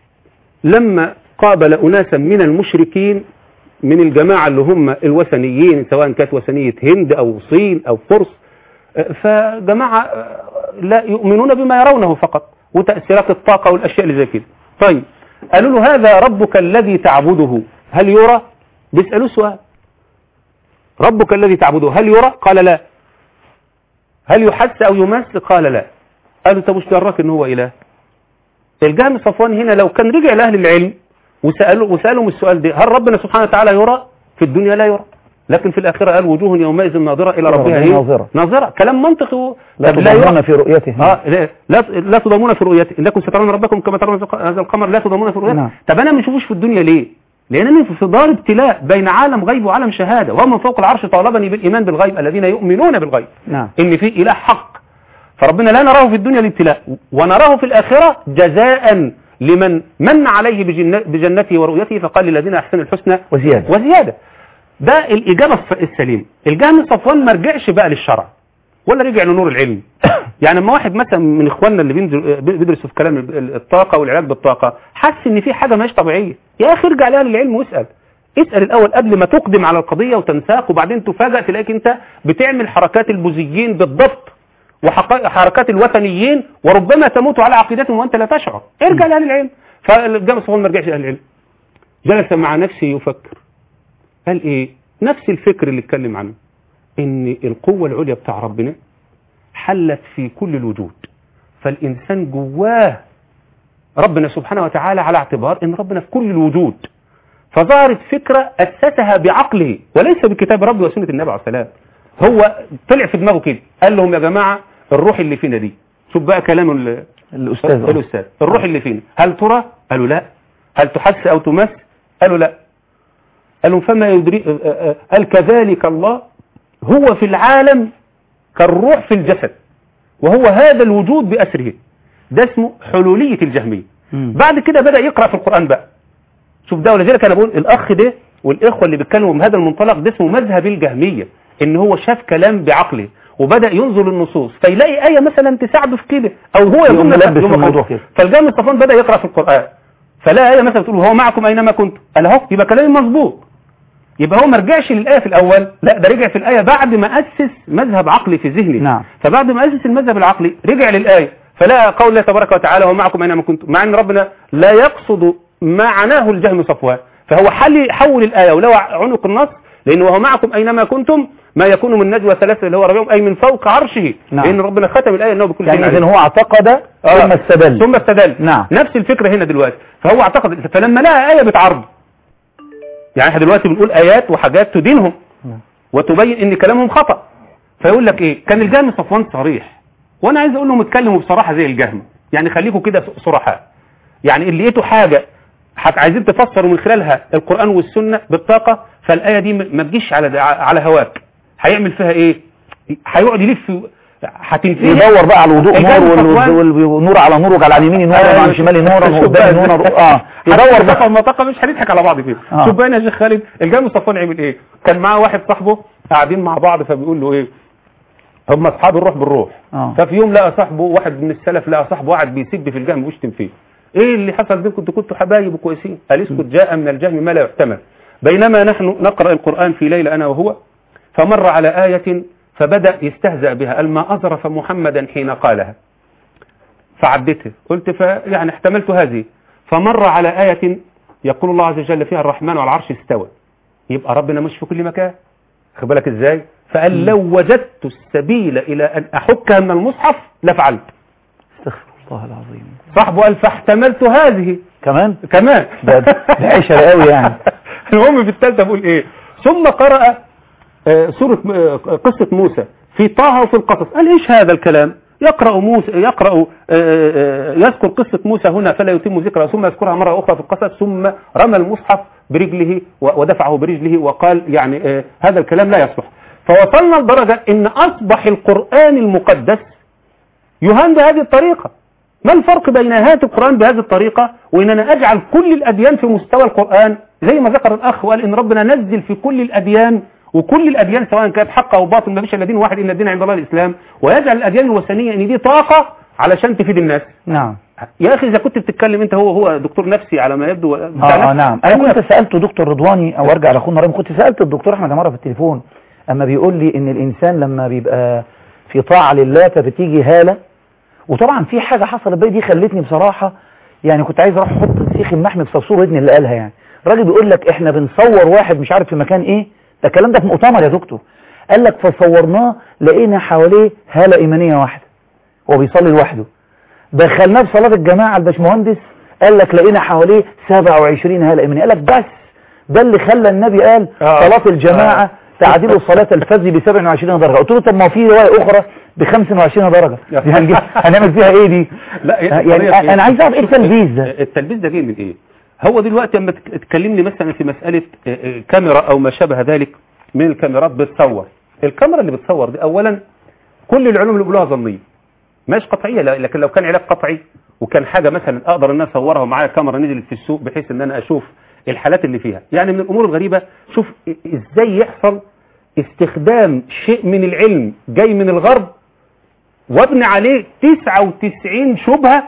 لما قابل اناسا من المشركين من الجماعة اللي هم الوثنيين سواء كانت وثنية هند او صين او فرس آه، فجماعة آه، لا يؤمنون بما يرونه فقط وتأثيرات الطاقة والاشياء اللي زي كده طيب قالوا له هذا ربك الذي تعبده هل يرى بيسألوه سؤال ربك الذي تعبده هل يرى قال لا هل يحس او يمس قال لا قالوا طب وش دراك ان هو اله الجهم صفوان هنا لو كان رجع لاهل العلم وسالوا وسالهم السؤال ده هل ربنا سبحانه وتعالى يرى في الدنيا لا يرى لكن في الاخره قال وجوه يومئذ ناظره الى ربها ربها ايه ناظرة. ناظره كلام منطقي هو. لا طب لا يرى تضامن في رؤيته اه لا لا, لا تضامون في رؤيته انكم سترون ربكم كما ترون هذا القمر لا تضامون في رؤيته نعم. طب انا ما اشوفوش في الدنيا ليه لانني في دار ابتلاء بين عالم غيب وعالم شهاده ومن فوق العرش طالبني بالايمان بالغيب الذين يؤمنون بالغيب نعم ان في اله حق فربنا لا نراه في الدنيا الابتلاء ونراه في الاخره جزاء لمن من عليه بجنة بجنته ورؤيته فقال للذين احسنوا الحسنى وزيادة وزياده ده الاجابه الص- السليمه الجهم صفوان ما رجعش بقى للشرع ولا رجع لنور العلم يعني لما واحد مثلا من اخواننا اللي بينزل- بيدرسوا في كلام الطاقه والعلاج بالطاقه حس ان في حاجه مش طبيعيه يا اخي ارجع لها للعلم واسال اسال الاول قبل ما تقدم على القضيه وتنساق وبعدين تفاجئ تلاقيك انت بتعمل حركات البوذيين بالضبط وحركات الوثنيين وربما تموت على عقيدتهم وانت لا تشعر ارجع لاهل العلم فالجامع صفوان ما رجعش لاهل العلم جلس مع نفسه يفكر قال ايه نفس الفكر اللي اتكلم عنه ان القوة العليا بتاع ربنا حلت في كل الوجود فالانسان جواه ربنا سبحانه وتعالى على اعتبار ان ربنا في كل الوجود فظهرت فكرة اسسها بعقله وليس بكتاب ربي وسنة النبي عليه السلام هو طلع في دماغه كده قال لهم يا جماعة الروح اللي فينا دي شوف بقى كلام ال- الأستاذ الأستاذ الروح اللي فينا هل ترى قالوا لا هل تحس أو تمس قالوا لا قالوا فما يدري آه، آه، قال كذلك الله هو في العالم كالروح في الجسد وهو هذا الوجود بأسره ده اسمه حلولية الجهمية مم. بعد كده بدأ يقرأ في القرآن بقى شوف ده ولذلك أنا بقول الأخ ده والإخوة اللي بيتكلموا بهذا المنطلق ده اسمه مذهب الجهمية إن هو شاف كلام بعقله وبدأ ينظر النصوص فيلاقي آية مثلا تساعده في كده أو هو يقوم يقوم ملبس يقوم في الموضوع يقوم. كده. فالجامع الصفان بدأ يقرأ في القرآن فلا آية مثلا تقول هو معكم أينما كنتم قال أهو يبقى كلامي مظبوط يبقى هو ما رجعش للآية في الأول لا ده رجع في الآية بعد ما أسس مذهب عقلي في ذهنه نعم. فبعد ما أسس المذهب العقلي رجع للآية فلا قول الله تبارك وتعالى هو معكم أينما كنتم مع أن ربنا لا يقصد معناه الجهم صفوان فهو حل حول الآية ولو عنق النص لأنه هو معكم أينما كنتم ما يكون من نجوى ثلاثة اللي هو ربيعهم أي من فوق عرشه نعم. لأن ربنا ختم الآية أنه بكل يعني شيء إذن عليم. هو اعتقد آه. ثم استدل ثم استدل نعم. نفس الفكرة هنا دلوقتي فهو اعتقد فلما لقى آية بتعرض يعني احنا دلوقتي بنقول آيات وحاجات تدينهم نعم. وتبين ان كلامهم خطأ فيقول لك ايه كان الجهم صفوان صريح وانا عايز اقول لهم اتكلموا بصراحة زي الجهم يعني خليكم كده صرحاء يعني اللي لقيتوا حاجة حت عايزين تفسروا من خلالها القرآن والسنة بالطاقة فالآية دي م- ما تجيش على على هواك هيعمل فيها ايه هيقعد يلف هتنتهي يدور بقى على الوضوء الجهم نور صفوان- وال- وال- والنور على نور وعلى عن يميني نورا وعن شمالي نورا وقدامي نورا اه يدور يدور بقى بقى المنطقة مش هنضحك على بعض فيه آه. شوف بقى يا شيخ خالد الجامع صفوان عمل ايه كان معاه واحد صاحبه قاعدين مع بعض فبيقول له ايه هم اصحاب الروح بالروح آه. ففي يوم لقى صاحبه واحد من السلف لقى صاحبه قاعد بيسب في الجهم ويشتم فيه ايه اللي حصل بينكم انتوا كنتوا حبايب وكويسين قال اسكت جاء من الجهم ما لا يحتمل بينما نحن نقرا القران في ليله انا وهو فمر على ايه فبدا يستهزأ بها قال ما اظرف محمدا حين قالها فعدته قلت فيعني احتملت هذه فمر على آية يقول الله عز وجل فيها الرحمن على العرش استوى يبقى ربنا مش في كل مكان خد بالك ازاي فقال لو وجدت السبيل الى ان احكها من المصحف لفعلت استغفر الله العظيم صاحبه قال فاحتملت هذه كمان كمان ده- ده عشرة قوي يعني. المهم في الثالثه بقول ايه ثم قرأ آه، سورة آه، قصة موسى في طه وفي القصص قال ايش هذا الكلام يقرأ موسى يقرأ آه، آه، يذكر قصة موسى هنا فلا يتم ذكرها ثم يذكرها مرة أخرى في القصص ثم رمى المصحف برجله و- ودفعه برجله وقال يعني آه، هذا الكلام لا يصلح فوصلنا لدرجة ان اصبح القرآن المقدس يهان بهذه الطريقة ما الفرق بين هذا القرآن بهذه الطريقة وإن أنا أجعل كل الأديان في مستوى القرآن زي ما ذكر الأخ وقال إن ربنا نزل في كل الأديان وكل الأديان سواء كانت حق أو باطل ما فيش إلا دين واحد إن الدين عند الله الإسلام ويجعل الأديان الوثنية إن دي طاقة علشان تفيد الناس نعم يا أخي إذا كنت بتتكلم أنت هو هو دكتور نفسي على ما يبدو بتاع اه, آه نفس- نعم انا كنت سالته دكتور رضواني او ارجع لاخونا رامي كنت سالت الدكتور احمد عماره في التليفون اما بيقول لي ان الانسان لما بيبقى في طاعه لله فبتيجي هاله وطبعا في حاجه حصلت بقى دي خلتني بصراحه يعني كنت عايز اروح احط السيخ المحمي في صرصور ودني اللي قالها يعني الراجل بيقول لك احنا بنصور واحد مش عارف في مكان ايه ده الكلام ده في مؤتمر يا دكتور قال لك فصورناه لقينا حواليه هاله ايمانيه واحده هو بيصلي لوحده دخلناه في صلاة الجماعة الباشمهندس قال لك لقينا حواليه 27 هالة إيمانية قال لك بس ده اللي خلى النبي قال آه. صلاة الجماعة تعديل صلاة الفجر ب 27 درجة قلت له طب ما في رواية أخرى ب 25 درجة يا دي هنجيب هنعمل فيها إيه دي؟ لا هي يعني القضية في أنا عايز أعرف إيه شوف، التلبيس ده؟ التلبيس ده جاي من ايه هو دلوقتي لما تك- تكلمني مثلا في مسألة آه، آه، كاميرا او ما شابه ذلك من الكاميرات بتصور الكاميرا اللي بتصور دي اولا كل العلوم اللي بيقولوها ظنيه مش قطعيه لا- لكن لو كان علاج قطعي وكان حاجه مثلا اقدر ان انا اصورها ومعايا كاميرا نزلت في السوق بحيث ان انا اشوف الحالات اللي فيها يعني من الامور الغريبه شوف إ- ازاي يحصل استخدام شيء من العلم جاي من الغرب وابني عليه 99 شبهه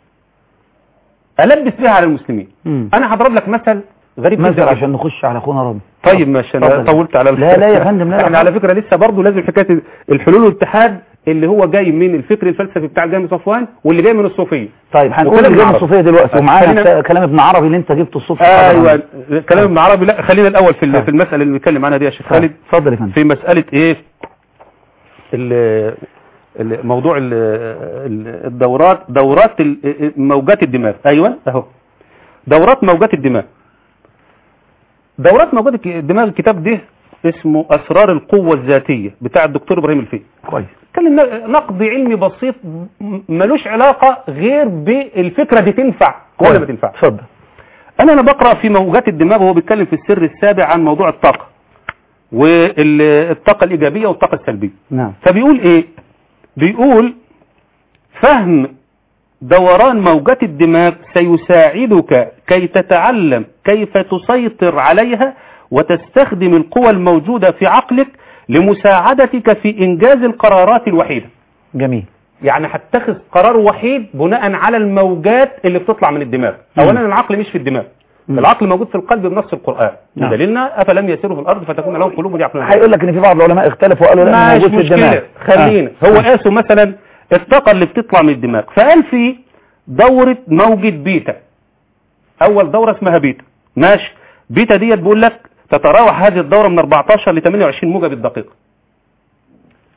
البس بها على المسلمين مم. انا هضرب لك مثل غريب مثل جدا عشان نخش على أخونا رامي طيب ماشي انا اتفضل. طولت على لا لا يا فندم لا لا احنا على فكره لسه برضه لازم حكايه الحلول والاتحاد اللي هو جاي من الفكر الفلسفي بتاع الجامع صفوان واللي جاي من الصوفيه طيب هنقول وكلام الجامعة العرب. الصوفية دلوقتي ومعانا خلينا- كلام ابن عربي اللي أنت جبته الصبح ايوه كلام ابن عربي لا خلينا الاول في طيب. ال- في المساله اللي بنتكلم عنها دي يا شيخ خالد اتفضل يا فندم في مساله ايه ال- ال- موضوع ال- ال- الدورات دورات ال- موجات الدماغ ايوه اهو دورات موجات الدماغ دورات موجات الدماغ الكتاب ده اسمه اسرار القوه الذاتيه بتاع الدكتور ابراهيم الفقي كويس كان نقد علمي بسيط م- ملوش علاقه غير بالفكره دي تنفع ولا ما تنفعش اتفضل انا انا بقرا في موجات الدماغ وهو بيتكلم في السر السابع عن موضوع الطاقه والطاقه الايجابيه والطاقه السلبيه نعم فبيقول ايه بيقول فهم دوران موجات الدماغ سيساعدك كي تتعلم كيف تسيطر عليها وتستخدم القوى الموجودة في عقلك لمساعدتك في إنجاز القرارات الوحيدة جميل يعني هتخذ قرار وحيد بناء على الموجات اللي بتطلع من الدماغ مم. اولا العقل مش في الدماغ مم. العقل موجود في القلب بنص القرآن نعم. دليلنا أفلم يسيروا في الأرض فتكون لهم قلوب يعقلون بها. هيقول لك ان في بعض العلماء اختلفوا وقالوا لا مش موجود في الدماغ مشكلة خلينا آه. هو قاسوا مثلا الطاقة اللي بتطلع من الدماغ فقال في دورة موجة بيتا أول دورة اسمها بيتا ماشي بيتا ديت بيقول لك تتراوح هذه الدورة من 14 ل 28 موجة بالدقيقة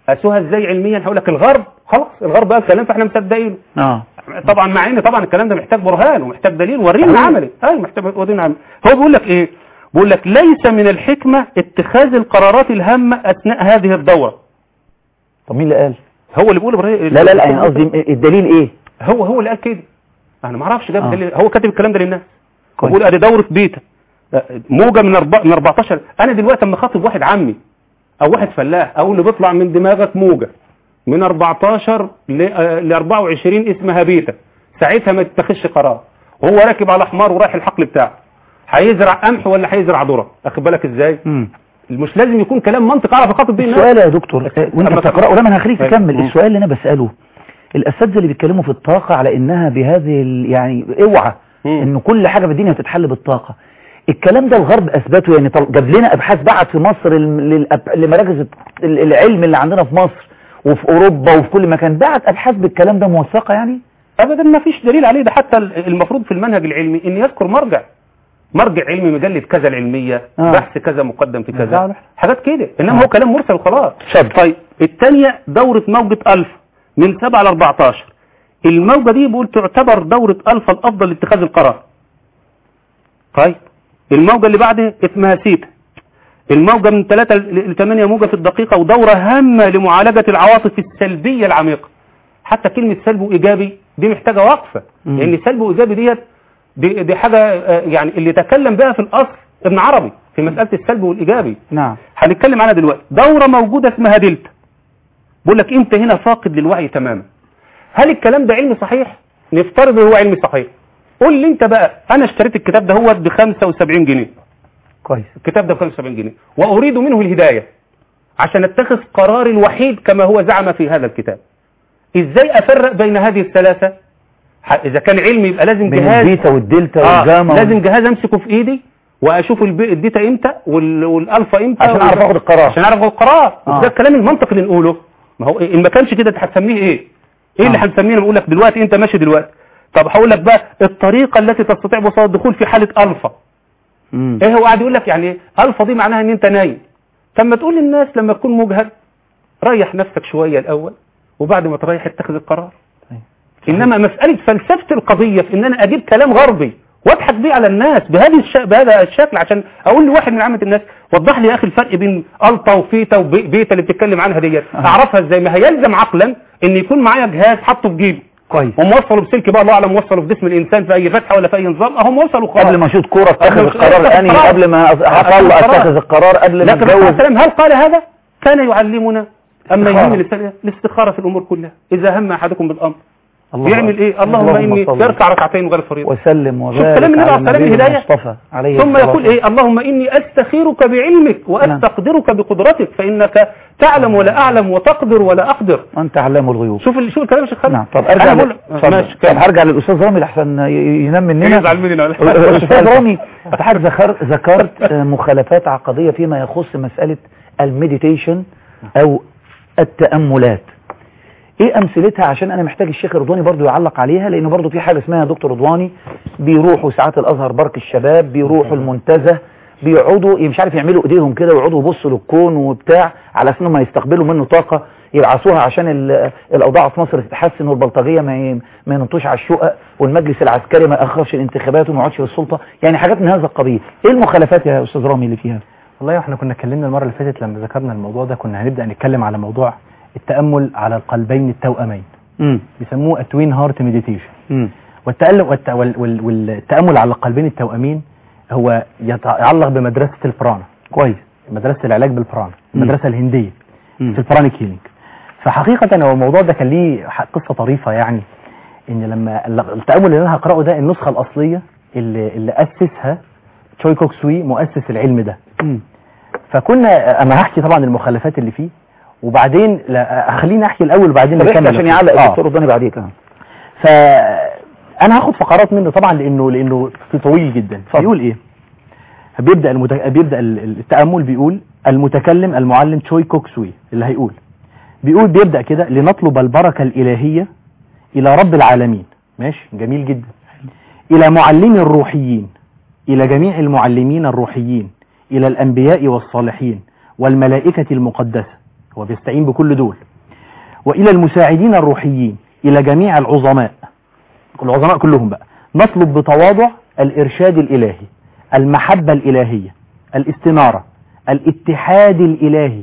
قاسوها ازاي علميا هقول لك الغرب خلاص الغرب قال كلام فاحنا مصدقينه اه طبعا مع ان طبعا الكلام ده محتاج برهان ومحتاج دليل ورينا صحيح. عملي ايوه محتاج ورينا عملي هو بيقول لك ايه بيقول لك ليس من الحكمه اتخاذ القرارات الهامه اثناء هذه الدوره طب مين اللي قال هو اللي بيقول إبراهيم- لا لا لا يعني قصدي الدليل ايه هو هو اللي قال كده انا ما اعرفش جاب آه. دليل هو كاتب الكلام ده للناس كويس. بيقول ادي دوره بيتا موجه من أربع من 14 انا دلوقتي اما خاطب واحد عمي او واحد فلاح اقول اللي بيطلع من دماغك موجه من 14 ل 24 اسمها بيتا ساعتها ما تتخذش قرار وهو راكب على حمار ورايح الحقل بتاعه هيزرع قمح ولا هيزرع ذره اخد بالك ازاي مم. مش لازم يكون كلام منطق اعرف اخاطب بيه الناس السؤال يا دكتور آه، وانت أما بتقرأه لا ما انا هخليك طيب. تكمل مم. السؤال اللي انا بسأله الاساتذه اللي بيتكلموا في الطاقة على انها بهذه ال- يعني اوعى مم. ان كل حاجة في الدنيا بتتحل بالطاقة الكلام ده الغرب اثبته يعني طل- جاب لنا ابحاث بعت في مصر لل- للأب- لمراكز الت- ال- العلم اللي عندنا في مصر وفي اوروبا وفي كل مكان بعت ابحاث بالكلام ده موثقة يعني ابدا ما فيش دليل عليه ده حتى المفروض في المنهج العلمي ان يذكر مرجع مرجع علمي مجله كذا العلميه آه. بحث كذا مقدم في كذا صالح. حاجات كده انما آه. هو كلام مرسل وخلاص شد. طيب الثانيه دوره موجه الفا من 7 ل 14 الموجه دي بيقول تعتبر دوره الفا الافضل لاتخاذ القرار طيب الموجه اللي بعدها اسمها سيتا الموجه من 3 ل 8 موجه في الدقيقه ودوره هامه لمعالجه العواطف السلبيه العميقه حتى كلمة سلب وإيجابي دي محتاجة وقفة مم. لأن سلب وإيجابي ديت دي, دي حاجة آه، يعني اللي تكلم بها في الأصل ابن عربي في مسألة السلب والإيجابي نعم هنتكلم عنها دلوقتي دورة موجودة اسمها دلتا بقول لك أنت هنا فاقد للوعي تماما هل الكلام ده علم صحيح؟ نفترض هو علم صحيح قول لي أنت بقى أنا اشتريت الكتاب ده هو ب 75 جنيه كويس الكتاب ده ب 75 جنيه وأريد منه الهداية عشان اتخذ قراري الوحيد كما هو زعم في هذا الكتاب ازاي افرق بين هذه الثلاثة ح- اذا كان علمي يبقى لازم بين جهاز البيتا والدلتا آه والجاما وال- لازم جهاز امسكه في ايدي واشوف الب- الديتا امتى وال- والالفا امتى عشان أعرف وال- آخد القرار. عشان اعرف اخد القرار آه. ده الكلام المنطقي اللي نقوله ما هو إيه ان ما كانش كده انت هتسميه ايه ايه اللي آه. هنسميه انا بقول لك دلوقتي انت ماشي دلوقتي طب هقول لك بقى الطريقه التي تستطيع بها الدخول في حاله الفا مم. ايه هو قاعد يقول لك يعني إيه؟ الفا دي معناها ان انت نايم طب ما تقول للناس لما تكون مجهد ريح نفسك شويه الاول وبعد ما تريح اتخذ القرار طيب. انما مساله فلسفه القضيه في ان انا اجيب كلام غربي واضحك بيه على الناس بهذه الش... بهذا الشكل عشان اقول لواحد من عامه الناس وضح لي يا اخي الفرق بين الفا وفيتا وبيتا اللي بتتكلم عنها ديت آه. اعرفها ازاي ما هيلزم عقلا ان يكون معايا جهاز حاطه في جيبي كويس وموصله بسلك بقى الله اعلم موصله في جسم الانسان في اي فتحه ولا في اي نظام اهو موصله خلاص قبل ما اشوط كوره اتخذ قبل ما القرار أتخذ انهي القرار. قبل ما أص- هطلع القرار. اتخذ القرار قبل ما لكن الرسول صلى الله اتجوز عليه وسلم هل قال هذا كان يعلمنا اما استخارة. يهم الانسان الاستخاره في الامور كلها اذا هم احدكم بالامر الله يعمل ايه اللهم اني صل يركع ركعتين غير الفريضه وسلم شوف وبارك كلام النبي على عليه الصلاة النبي والسلام المصطفى عليه ثم الصلاة يقول ايه اللهم اني استخيرك بعلمك واستقدرك بقدرتك فانك تعلم ولا اعلم وتقدر ولا اقدر انت علام الغيوب شوف ال- شوف الكلام يا شيخ خالد نعم طب ارجع انا ل- بقول اتفضل. ماشي طب كمل. هرجع للاستاذ رامي لحسن ي- ينام مننا يزعل مننا ولا- الاستاذ رامي حضرتك ذكر ذكرت آه، مخالفات عقديه فيما يخص مساله المديتيشن او التاملات ايه امثلتها عشان انا محتاج الشيخ رضواني برضو يعلق عليها لانه برضو في حاجه اسمها دكتور رضواني بيروحوا ساعات الازهر بارك الشباب بيروحوا المنتزه بيقعدوا مش عارف يعملوا ايديهم كده ويقعدوا يبصوا للكون وبتاع على اساس انهم يستقبلوا منه طاقه يبعثوها عشان ال- الاوضاع في مصر تتحسن والبلطجيه ما ي- ما ينطوش على الشقق والمجلس العسكري ما ياخرش الانتخابات وما يقعدش في السلطه يعني حاجات من هذا القبيل ايه المخالفات يا استاذ رامي اللي فيها والله احنا كنا اتكلمنا المره اللي فاتت لما ذكرنا الموضوع ده كنا هنبدا نتكلم على موضوع التامل على القلبين التوأمين امم بيسموه التوين هارت مديتيشن امم والتألق والت... وال... وال... والتأمل على القلبين التوأمين هو يتعلق بمدرسة البرانا كويس مدرسة العلاج بالبرانا مم. المدرسة الهندية مم. في البرانيك هيلينج فحقيقة هو الموضوع ده كان ليه ح- قصة طريفة يعني ان لما ال- التأمل اللي انا هقرأه ده النسخة الأصلية اللي, اللي أسسها تشوي كوك سوي مؤسس العلم ده مم. فكنا انا هحكي طبعا المخالفات اللي فيه وبعدين لا خليني احكي الاول وبعدين طب احكي نكمل عشان يعلق آه. الدكتور رضواني بعديك اه فانا هاخد فقرات منه طبعا لانه لانه في طويل جدا اتفضل. بيقول ايه بيبدا المت... بيبدا ال- ال- التامل بيقول المتكلم المعلم تشوي كوك سوي اللي هيقول بيقول بيبدا كده لنطلب البركه الالهيه الى رب العالمين ماشي جميل جدا الى معلمي الروحيين الى جميع المعلمين الروحيين الى الانبياء والصالحين والملائكه المقدسه هو بيستعين بكل دول وإلى المساعدين الروحيين إلى جميع العظماء العظماء كلهم بقى نطلب بتواضع الإرشاد الإلهي المحبة الإلهية الاستنارة الاتحاد الإلهي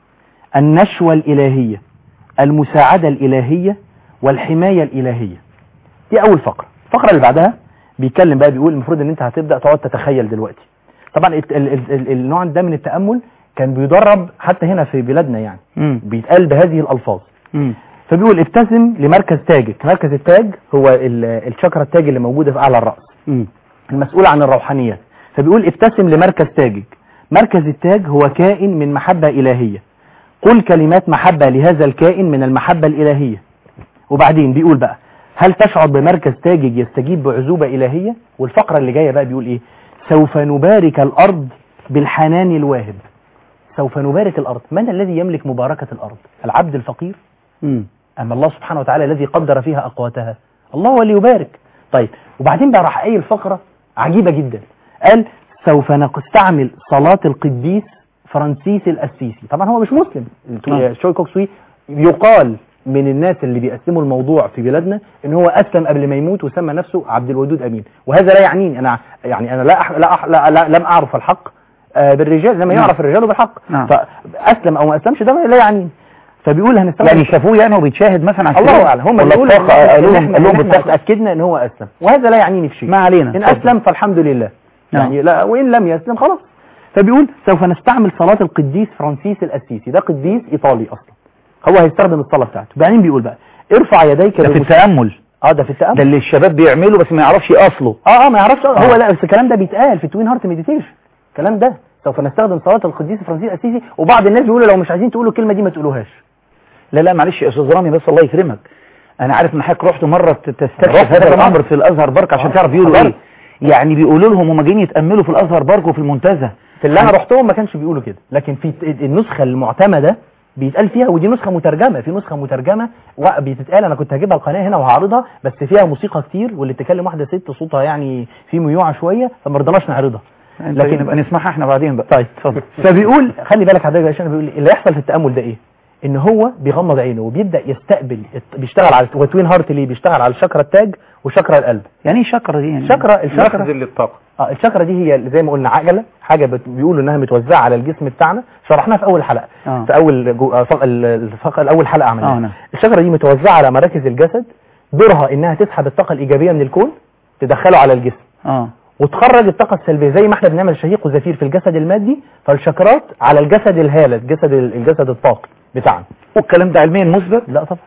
النشوة الإلهية المساعدة الإلهية والحماية الإلهية دي أول فقرة الفقرة اللي بعدها بيتكلم بقى بيقول المفروض ان انت هتبدأ تقعد تتخيل دلوقتي طبعا الت- ال- ال- ال- النوع ده من التأمل كان بيدرب حتى هنا في بلادنا يعني مم. بيتقال بهذه الألفاظ مم. فبيقول ابتسم لمركز تاجك مركز التاج هو ال- الشكرة التاج اللي موجودة في أعلى الرأس مم. المسؤول عن الروحانيات فبيقول ابتسم لمركز تاجك مركز التاج هو كائن من محبة إلهية قل كلمات محبة لهذا الكائن من المحبة الإلهية وبعدين بيقول بقى هل تشعر بمركز تاجك يستجيب بعزوبة إلهية والفقرة اللي جاية بقى بيقول إيه سوف نبارك الأرض بالحنان الواهب سوف نبارك الأرض من الذي يملك مباركة الأرض العبد الفقير مم. أما الله سبحانه وتعالى الذي قدر فيها أقواتها الله هو اللي يبارك طيب وبعدين بقى راح قايل فقرة عجيبة جدا قال سوف نستعمل صلاة القديس فرانسيس الأسيسي طبعا هو مش مسلم نعم. شوي كوكسوي يقال من الناس اللي بيقسموا الموضوع في بلادنا ان هو اسلم قبل ما يموت وسمى نفسه عبد الودود امين وهذا لا يعنيني انا يعني انا لا أح لا, أح لا, لا لم اعرف الحق آه، بالرجال لما نعم. يعرف الرجال بالحق نعم. فاسلم او ما اسلمش ده لا يعنيني فبيقول هنستعمل يعني شافوه يعني وبيتشاهد مثلا على الله السرير؟ اعلم هم ولا بيقولوا بطاقة إن قالوا لهم إحنا- قال لهم إن احنا بالطاقة اتاكدنا ان هو اسلم وهذا لا يعنيني في شيء ما علينا ان اتفضل. اسلم فالحمد لله نعم. يعني لا وان لم يسلم خلاص فبيقول سوف نستعمل صلاة القديس فرانسيس الأسيسي ده قديس إيطالي أصلا هو هيستخدم الصلاة بتاعته بعدين بيقول بقى ارفع يديك ده في بمس- التأمل اه ده في التأمل ده اللي الشباب بيعملوا بس ما يعرفش اصله اه اه ما يعرفش آه. هو لا بس الكلام ده بيتقال في توين هارت مديتيشن الكلام ده سوف نستخدم صلاة القديس فرانسيس الأسيسي وبعض الناس بيقولوا لو مش عايزين تقولوا الكلمة دي ما تقولوهاش لا لا معلش يا استاذ رامي بس الله يكرمك انا عارف ان حضرتك رحت مره ت- تستكشف رحت هذا طبعا. الامر في الازهر بارك عشان آه. تعرف بيقولوا حضرت. ايه يعني بيقولوا لهم هم جايين يتاملوا في الازهر بارك وفي المنتزه في اللي انا رحتهم ما كانش بيقولوا كده لكن في النسخه المعتمده بيتقال فيها ودي نسخه مترجمه في نسخه مترجمه بتتقال انا كنت هجيبها القناه هنا وهعرضها بس فيها موسيقى كتير واللي تكلم واحده ست صوتها يعني في ميوعه شويه فما رضناش نعرضها لكن لكن- نبقى نسمعها احنا بعدين بقى طيب اتفضل فبيقول خلي بالك حضرتك عشان بيقول اللي يحصل في التامل ده ايه ان هو بيغمض عينه وبيبدا يستقبل بيشتغل على وتوين هارت ليه بيشتغل على الشكرة التاج وشكرة القلب يعني ايه شكرة دي يعني شكرة الشكرة مخزن للطاقة اه الشكرة دي هي زي ما قلنا عجلة حاجة بت- بيقولوا انها متوزعة على الجسم بتاعنا شرحناها في اول حلقة آه. في اول جو... آه، فق- ال- الفق... الاول حلقة آه، عملناها نعم. الشكرة دي متوزعة على مراكز الجسد دورها انها تسحب الطاقة الايجابية من الكون تدخله على الجسم اه وتخرج الطاقة السلبية زي ما احنا بنعمل شهيق وزفير في الجسد المادي فالشكرات على الجسد الهالة الجسد الجسد الطاقي بتاعنا والكلام ده علميا مثبت لا طبعا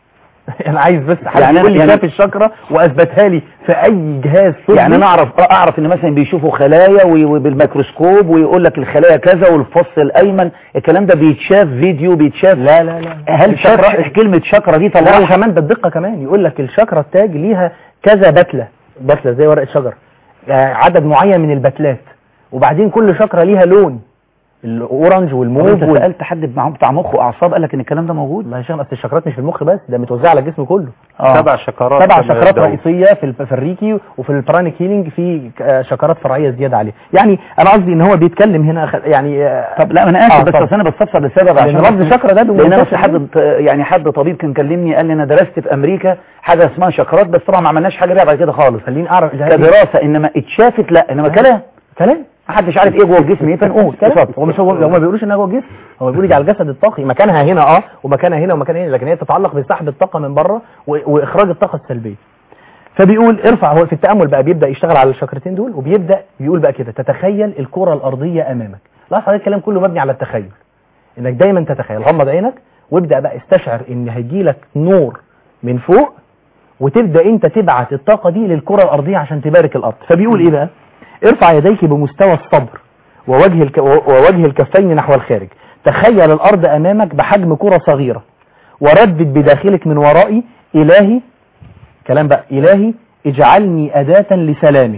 انا عايز بس حد يعني يعني يقول أنا- لي يعني- شاف الشكرة واثبتها لي في اي جهاز طبي يعني انا اعرف اعرف ان مثلا بيشوفوا خلايا وي- وبالميكروسكوب ويقول لك الخلايا كذا والفص الايمن الكلام ده بيتشاف فيديو بيتشاف لا لا لا هل شاف الشكرة- كلمة شكرة دي لا طلعها وكمان بالدقة كمان يقول لك الشكرة التاج ليها كذا بتلة بتلة زي ورقة شجر آه، عدد معين من البتلات وبعدين كل شكرة ليها لون الاورنج طب والموف انت وال... سالت حد بتاع بتاع مخ واعصاب قال لك ان الكلام ده موجود الله يا شيخ اصل الشكرات مش في المخ بس ده متوزعه على الجسم كله اه سبع شكرات سبع كما شكرات يدعون. رئيسيه في الف- في الريكي وفي البرانيك هيلينج في آه، شكرات فرعيه زياده عليه يعني انا قصدي ان هو بيتكلم هنا خ- يعني آه، طب لا انا آه، اسف بس اتفضل. أصل انا بستفسر لسبب لان عشان لفظ شكرة ده لان انا بمنتهى بس حد يعني حد طبيب كان كلمني قال لي انا درست في امريكا حاجه اسمها شكرات بس طبعا ما عملناش حاجه بيها بعد كده خالص خليني اعرف ده- كدراسه انما اتشافت لا انما كلام كلام محدش عارف ايه جوه الجسم ايه فنقول كلام اتفضل. هو مش هو هم ما بيقولوش انها جوه الجسم هو بيقولوا دي على الجسد الطاقي مكانها هنا اه ومكانها هنا ومكانها هنا لكن هي تتعلق بسحب الطاقه من بره و- واخراج الطاقه السلبيه فبيقول ارفع هو في التامل بقى بيبدا يشتغل على الشكرتين دول وبيبدا بيقول بقى كده تتخيل الكره الارضيه امامك لاحظ حضرتك الكلام كله مبني على التخيل انك دايما تتخيل غمض عينك وابدا بقى استشعر ان هيجيلك نور من فوق وتبدا انت تبعت الطاقه دي للكره الارضيه عشان تبارك الارض فبيقول ايه بقى ارفع يديك بمستوى الصبر ووجه الك... ووجه الكفين نحو الخارج تخيل الارض امامك بحجم كره صغيره وردد بداخلك من ورائي الهي كلام بقى الهي اجعلني اداه لسلامك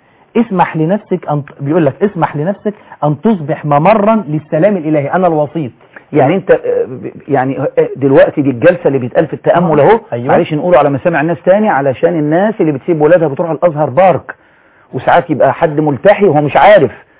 اسمح لنفسك ان بيقول لك اسمح لنفسك ان تصبح ممرا للسلام الالهي انا الوسيط يعني انت آه، ب- يعني آه، دلوقتي دي الجلسه اللي بيتقال في التامل اهو أيوة. معلش نقوله على مسامع الناس تاني علشان الناس اللي بتسيب ولادها بتروح الازهر بارك وساعات يبقى حد ملتحي وهو مش عارف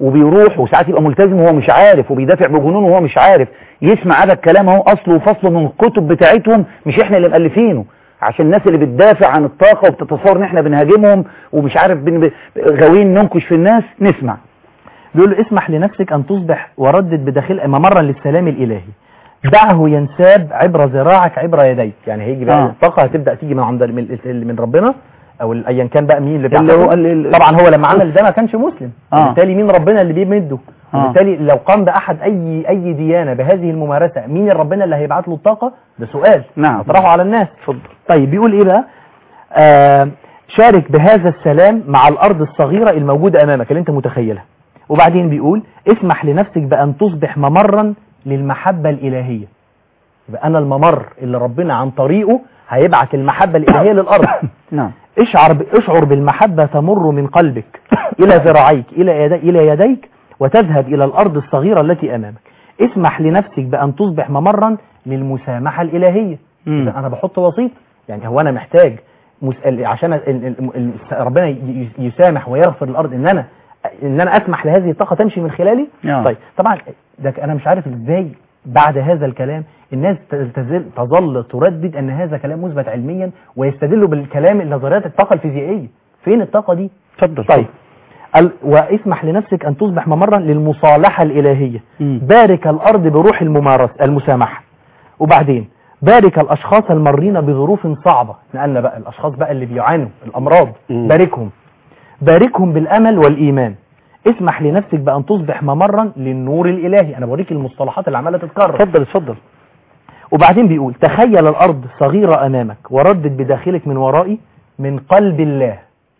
وبيروح وساعات يبقى ملتزم وهو مش عارف وبيدافع بجنون وهو مش عارف يسمع هذا الكلام اهو اصله وفصله من الكتب بتاعتهم مش احنا اللي مؤلفينه عشان الناس اللي بتدافع عن الطاقة وبتتصور ان احنا بنهاجمهم ومش عارف بن... غاويين ننكش في الناس نسمع بيقول له اسمح لنفسك أن تصبح وردد بداخل ممرا للسلام الإلهي دعه ينساب عبر ذراعك عبر يديك يعني هيجي بقى آه. الطاقة هتبدأ تيجي من عند من, من ربنا أو ال- أيا كان بقى مين اللي اللي هو بيعمله. ال- ال- طبعا هو لما عمل ده ما كانش مسلم آه. بالتالي مين ربنا اللي بيمده آه. وبالتالي لو قام بأحد أي أي ديانة بهذه الممارسة مين ربنا اللي هيبعت له الطاقة ده سؤال نعم. اطرحه على الناس اتفضل طيب بيقول ايه بقى آه شارك بهذا السلام مع الارض الصغيرة الموجودة امامك اللي انت متخيلها وبعدين بيقول اسمح لنفسك بان تصبح ممرا للمحبة الالهية يبقى انا الممر اللي ربنا عن طريقه هيبعت المحبة الالهية للارض نعم اشعر ب... اشعر بالمحبة تمر من قلبك إلى ذراعيك إلى يدي... إلى يديك وتذهب إلى الأرض الصغيرة التي أمامك اسمح لنفسك بأن تصبح ممرا للمسامحة الإلهية مم. إذا أنا بحط وسيط يعني هو أنا محتاج مسأل عشان ال... ال... ال... ربنا ي... ي- يسامح ويغفر الأرض إن أنا إن أنا أسمح لهذه الطاقة تمشي من خلالي نعم. طيب طبعا ده أنا مش عارف إزاي بعد هذا الكلام الناس تزل تظل تردد أن هذا كلام مثبت علميا ويستدلوا بالكلام النظريات الطاقة الفيزيائية فين الطاقة دي اتفضل طيب ال- واسمح لنفسك أن تصبح ممرا للمصالحة الإلهية مم. بارك الأرض بروح الممارسة المسامحة وبعدين بارك الأشخاص المارين بظروف صعبة نقلنا بقى الأشخاص بقى اللي بيعانوا الأمراض مم. باركهم باركهم بالأمل والإيمان اسمح لنفسك بأن تصبح ممرا للنور الإلهي أنا بوريك المصطلحات اللي عمالة تتكرر اتفضل اتفضل وبعدين بيقول تخيل الأرض صغيرة أمامك وردد بداخلك من ورائي من قلب الله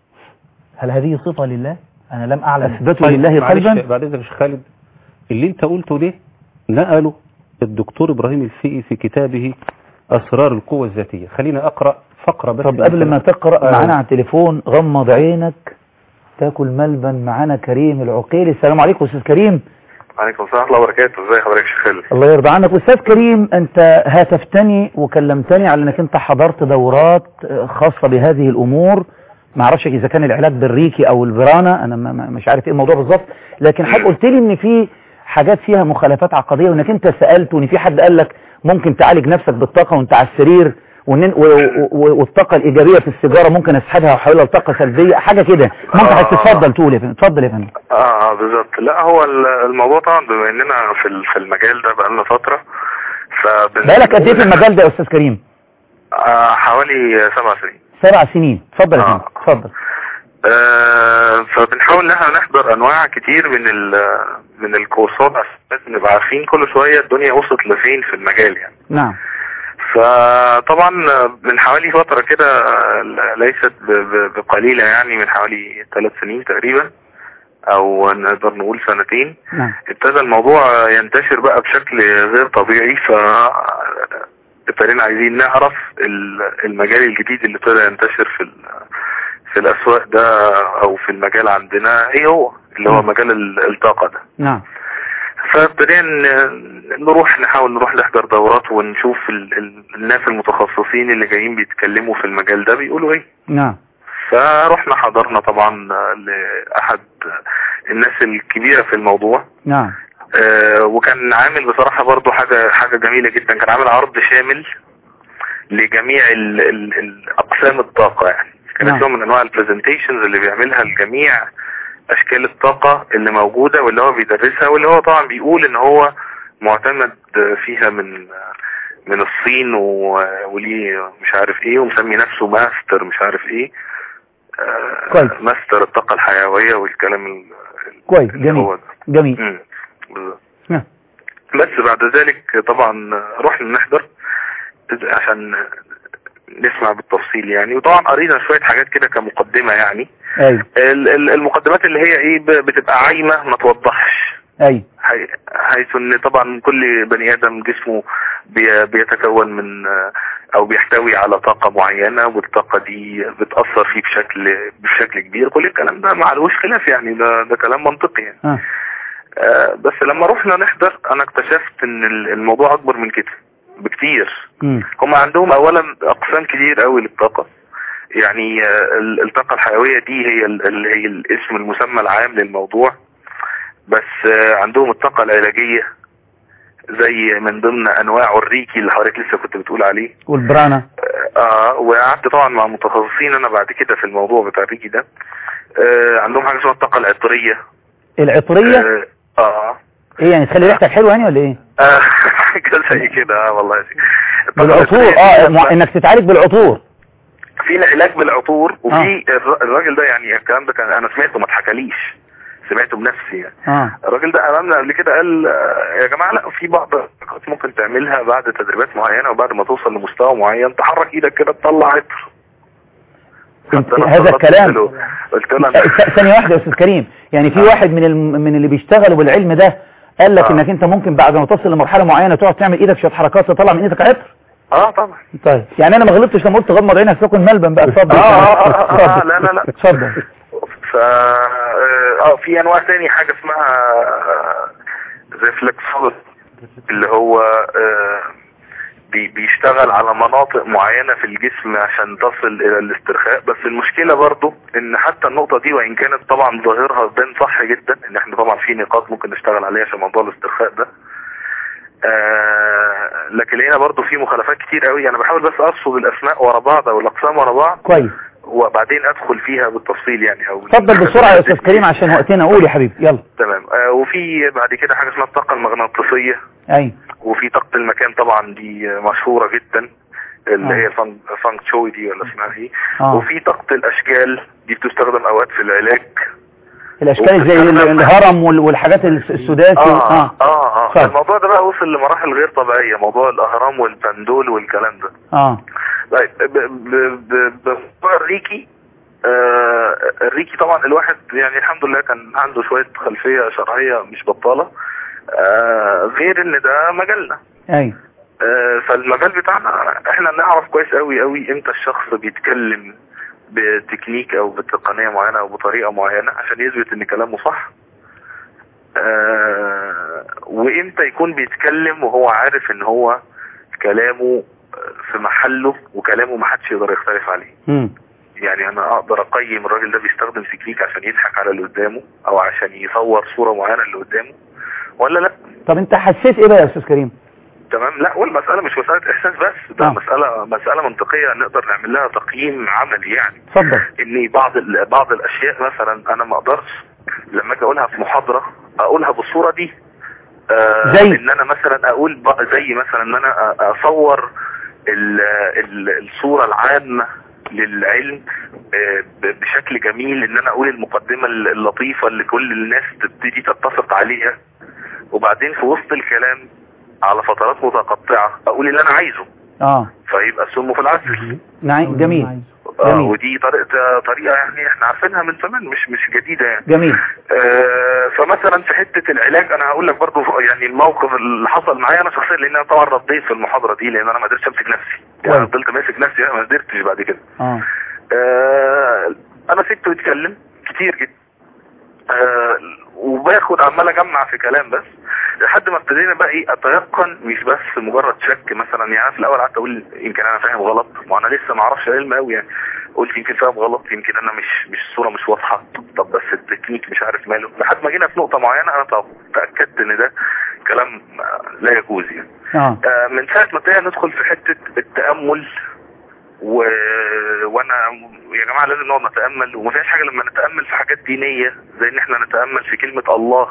هل هذه صفة لله؟ أنا لم أعلم اثبتوا لله معلش قلبا بعد اذنك يا شيخ خالد اللي انت قلته ده نقله الدكتور ابراهيم الفقي في كتابه اسرار القوه الذاتيه خلينا اقرا فقره بس طب قبل ما تقرأ آه. معانا على التليفون غمض عينك تاكل ملبن معانا كريم العقيلي السلام عليكم استاذ كريم عليكم السلام ورحمة الله وبركاته ازي حضرتك يا شيخ خالد الله يرضى عنك استاذ كريم انت هاتفتني وكلمتني على انك انت حضرت دورات آه، خاصة بهذه الامور ما اعرفش اذا كان العلاج بالريكي او البرانا انا ما- ما- مش عارف ايه الموضوع بالظبط لكن حضرتك قلت لي ان في حاجات فيها مخالفات عقدية وانك انت سألت وان في حد قال لك ممكن تعالج نفسك بالطاقة وانت على السرير وإن- و- و- والطاقة الإيجابية في السيجارة ممكن أسحبها وأحولها لطاقة سلبية حاجة كده ممكن آه. هتتفضل تقول يا فندم اتفضل يا فندم اه اه بالظبط لا هو ال- الموضوع طبعا بما اننا في ال- في المجال ده بقالنا فترة فبن- بقالك قد ايه في المجال ده يا استاذ كريم آه حوالي سبع سنين سبع سنين اتفضل يا آه. فندم اتفضل آه فبنحاول ان احنا نحضر انواع كتير من ال من الكورسات عشان نبقى عارفين كل شوية الدنيا وصلت لفين في المجال يعني نعم فطبعا من حوالي فترة كده ليست ب- ب- بقليلة يعني من حوالي ثلاث سنين تقريبا او نقدر نقول سنتين نعم ابتدى الموضوع ينتشر بقى بشكل غير طبيعي ف ابتدينا عايزين نعرف ال- المجال الجديد اللي ابتدى ينتشر في ال- في الاسواق ده او في المجال عندنا ايه هو اللي هو مم. مجال ال- الطاقة ده نعم فابتدينا ن- نروح نحاول نروح نحضر دورات ونشوف ال- ال- الناس المتخصصين اللي جايين بيتكلموا في المجال ده بيقولوا ايه نعم فرحنا حضرنا طبعا لأحد الناس الكبيرة في الموضوع نعم آه، وكان عامل بصراحة برضو حاجة حاجة جميلة جدا كان عامل عرض شامل لجميع ال ال ال أقسام الطاقة يعني كانت نعم. نوع من أنواع البرزنتيشنز اللي بيعملها لجميع أشكال الطاقة اللي موجودة واللي هو بيدرسها واللي هو طبعا بيقول إن هو معتمد فيها من من الصين و- وليه مش عارف ايه ومسمي نفسه ماستر مش عارف ايه آه، كويس. ماستر الطاقة الحيوية والكلام ال- كويس اللي هو جميل ده. جميل مم. بالظبط. نعم. بس بعد ذلك طبعا رحنا نحضر عشان نسمع بالتفصيل يعني وطبعا قرينا شوية حاجات كده كمقدمة يعني ايوه ال- ال- المقدمات اللي هي ايه ب- بتبقى عايمة ما توضحش ايوه حي- حيث ان طبعا كل بني ادم جسمه بي- بيتكون من او بيحتوي على طاقة معينة والطاقة دي بتأثر فيه بشكل بشكل كبير كل الكلام ده معلوش خلاف يعني ده ده كلام منطقي يعني اه آه، بس لما رحنا نحضر انا اكتشفت ان ال- الموضوع اكبر من كده بكتير مم. هم عندهم اولا اقسام كتير قوي للطاقة يعني آه، ال- الطاقة الحيوية دي هي ال- اللي هي الاسم المسمى العام للموضوع بس آه، عندهم الطاقة العلاجية زي من ضمن انواع الريكي اللي حضرتك لسه كنت بتقول عليه والبرانا اه وقعدت طبعا مع متخصصين انا بعد كده في الموضوع بتاع الريكي ده آه عندهم حاجه اسمها الطاقه العطريه العطرية اه, آه. ايه يعني تخلي ريحتك حلوة يعني ولا ايه آه، حاجه زي كده اه والله يا سيدي. الطاقة بالعطور العطرية اه دي مع- انك تتعالج بالعطور في العلاج بالعطور وفي الر- الراجل ده يعني الكلام ده كان انا سمعته ما اتحكاليش سمعته بنفسي يعني اه الراجل ده امامنا قبل كده قال آه، يا جماعه لا في بعض الحركات ممكن تعملها بعد تدريبات معينه وبعد ما توصل لمستوى معين تحرك ايدك كده تطلع عطر انت حتى أنا هذا استغربت الكلام قلت له قلت له ث- أنا- ثانية واحدة يا استاذ كريم يعني في واحد من الم... من اللي بيشتغلوا بالعلم ده قال لك آه. انك انت ممكن بعد ما تصل لمرحلة معينة تقعد تعمل ايدك شوية حركات تطلع من ايدك عطر اه طبعا طيب يعني انا ما غلطتش لما قلت غمض عينك تاكل ملبن بقى اتفضل آه، آه، آه، آه، اتفضل. لا، لا، لا. اتفضل ف اه في انواع تاني حاجه اسمها آه، زي فلكسول اللي هو آه، بي- بيشتغل على مناطق معينة في الجسم عشان تصل الى الاسترخاء بس المشكلة برضو ان حتى النقطة دي وان كانت طبعا ظاهرها بان صح جدا ان احنا طبعا في نقاط ممكن نشتغل عليها عشان موضوع الاسترخاء ده آه لكن لقينا برضو في مخالفات كتير قوي انا بحاول بس ارصد الاسماء ورا بعض او الاقسام ورا بعض كويس وبعدين ادخل فيها بالتفصيل يعني او اتفضل بسرعة يا استاذ كريم عشان وقتنا قول يا حبيبي يلا تمام آه وفي بعد كده حاجة اسمها الطاقة المغناطيسية اي وفي طاقة المكان طبعا دي مشهورة جدا اللي آه. هي الفانك فانك تشوي دي ولا اسمها ايه اه وفي طاقة الاشكال دي بتستخدم اوقات في العلاج الاشكال زي ال- الهرم وال- والحاجات الس- السداسي اه اه اه اه صح. الموضوع ده بقى وصل لمراحل غير طبيعية موضوع الاهرام والبندول والكلام ده اه طيب ب- ب- ب- بموضوع الريكي آه الريكي طبعا الواحد يعني الحمد لله كان عنده شوية خلفية شرعية مش بطالة آه غير ان ده مجالنا اي آه فالمجال بتاعنا احنا نعرف كويس قوي قوي امتى الشخص بيتكلم بتكنيك او بتقنية معينة او بطريقة معينة عشان يثبت ان كلامه صح آه وامتى يكون بيتكلم وهو عارف ان هو كلامه في محله وكلامه محدش يقدر يختلف عليه امم يعني انا اقدر اقيم الراجل ده بيستخدم تكنيك عشان يضحك على اللي قدامه او عشان يصور صورة معينة اللي قدامه ولا لا طب انت حسيت ايه بقى يا استاذ كريم تمام لا والمسألة مش مسألة احساس بس ده آه. مسألة مسألة منطقية نقدر نعمل لها تقييم عملي يعني اتفضل ان بعض ال- بعض الاشياء مثلا انا ما اقدرش لما اجي اقولها في محاضرة اقولها بالصورة دي آه زي؟ ان انا مثلا اقول ب- زي مثلا ان انا أ- اصور ال ال الصورة العامة للعلم آه، ب- بشكل جميل ان انا اقول المقدمة الل- اللطيفة اللي كل الناس تبتدي تتفق عليها وبعدين في وسط الكلام على فترات متقطعة اقول اللي انا عايزه اه فيبقى السم في العسل نعم جميل آه جميل. ودي طريقة طريقة يعني احنا عارفينها من زمان مش مش جديدة يعني جميل آه فمثلا في حتة العلاج انا هقول لك برضو يعني الموقف اللي حصل معايا انا شخصيا لان انا طبعا رديت في المحاضرة دي لان انا ما قدرتش امسك نفسي يعني كويس. فضلت ماسك نفسي انا ما قدرتش بعد كده اه آه انا سبته يتكلم كتير جدا آه وباخد عمال اجمع في كلام بس لحد ما ابتدينا بقى ايه اتيقن مش بس مجرد شك مثلا يعني أنا في الاول قعدت اقول يمكن انا فاهم غلط ما انا لسه ما اعرفش علم قوي يعني قلت يمكن فاهم غلط يمكن انا مش مش الصوره مش واضحه طب بس التكنيك مش عارف ماله لحد ما جينا في نقطه معينه انا تاكدت ان ده كلام آه، لا يجوز يعني اه آه، من ساعة ما ابتدينا ندخل في حتة التأمل و... وانا يا جماعة لازم نقعد نتأمل وما فيهاش حاجة لما نتأمل في حاجات دينية زي ان احنا نتأمل في كلمة الله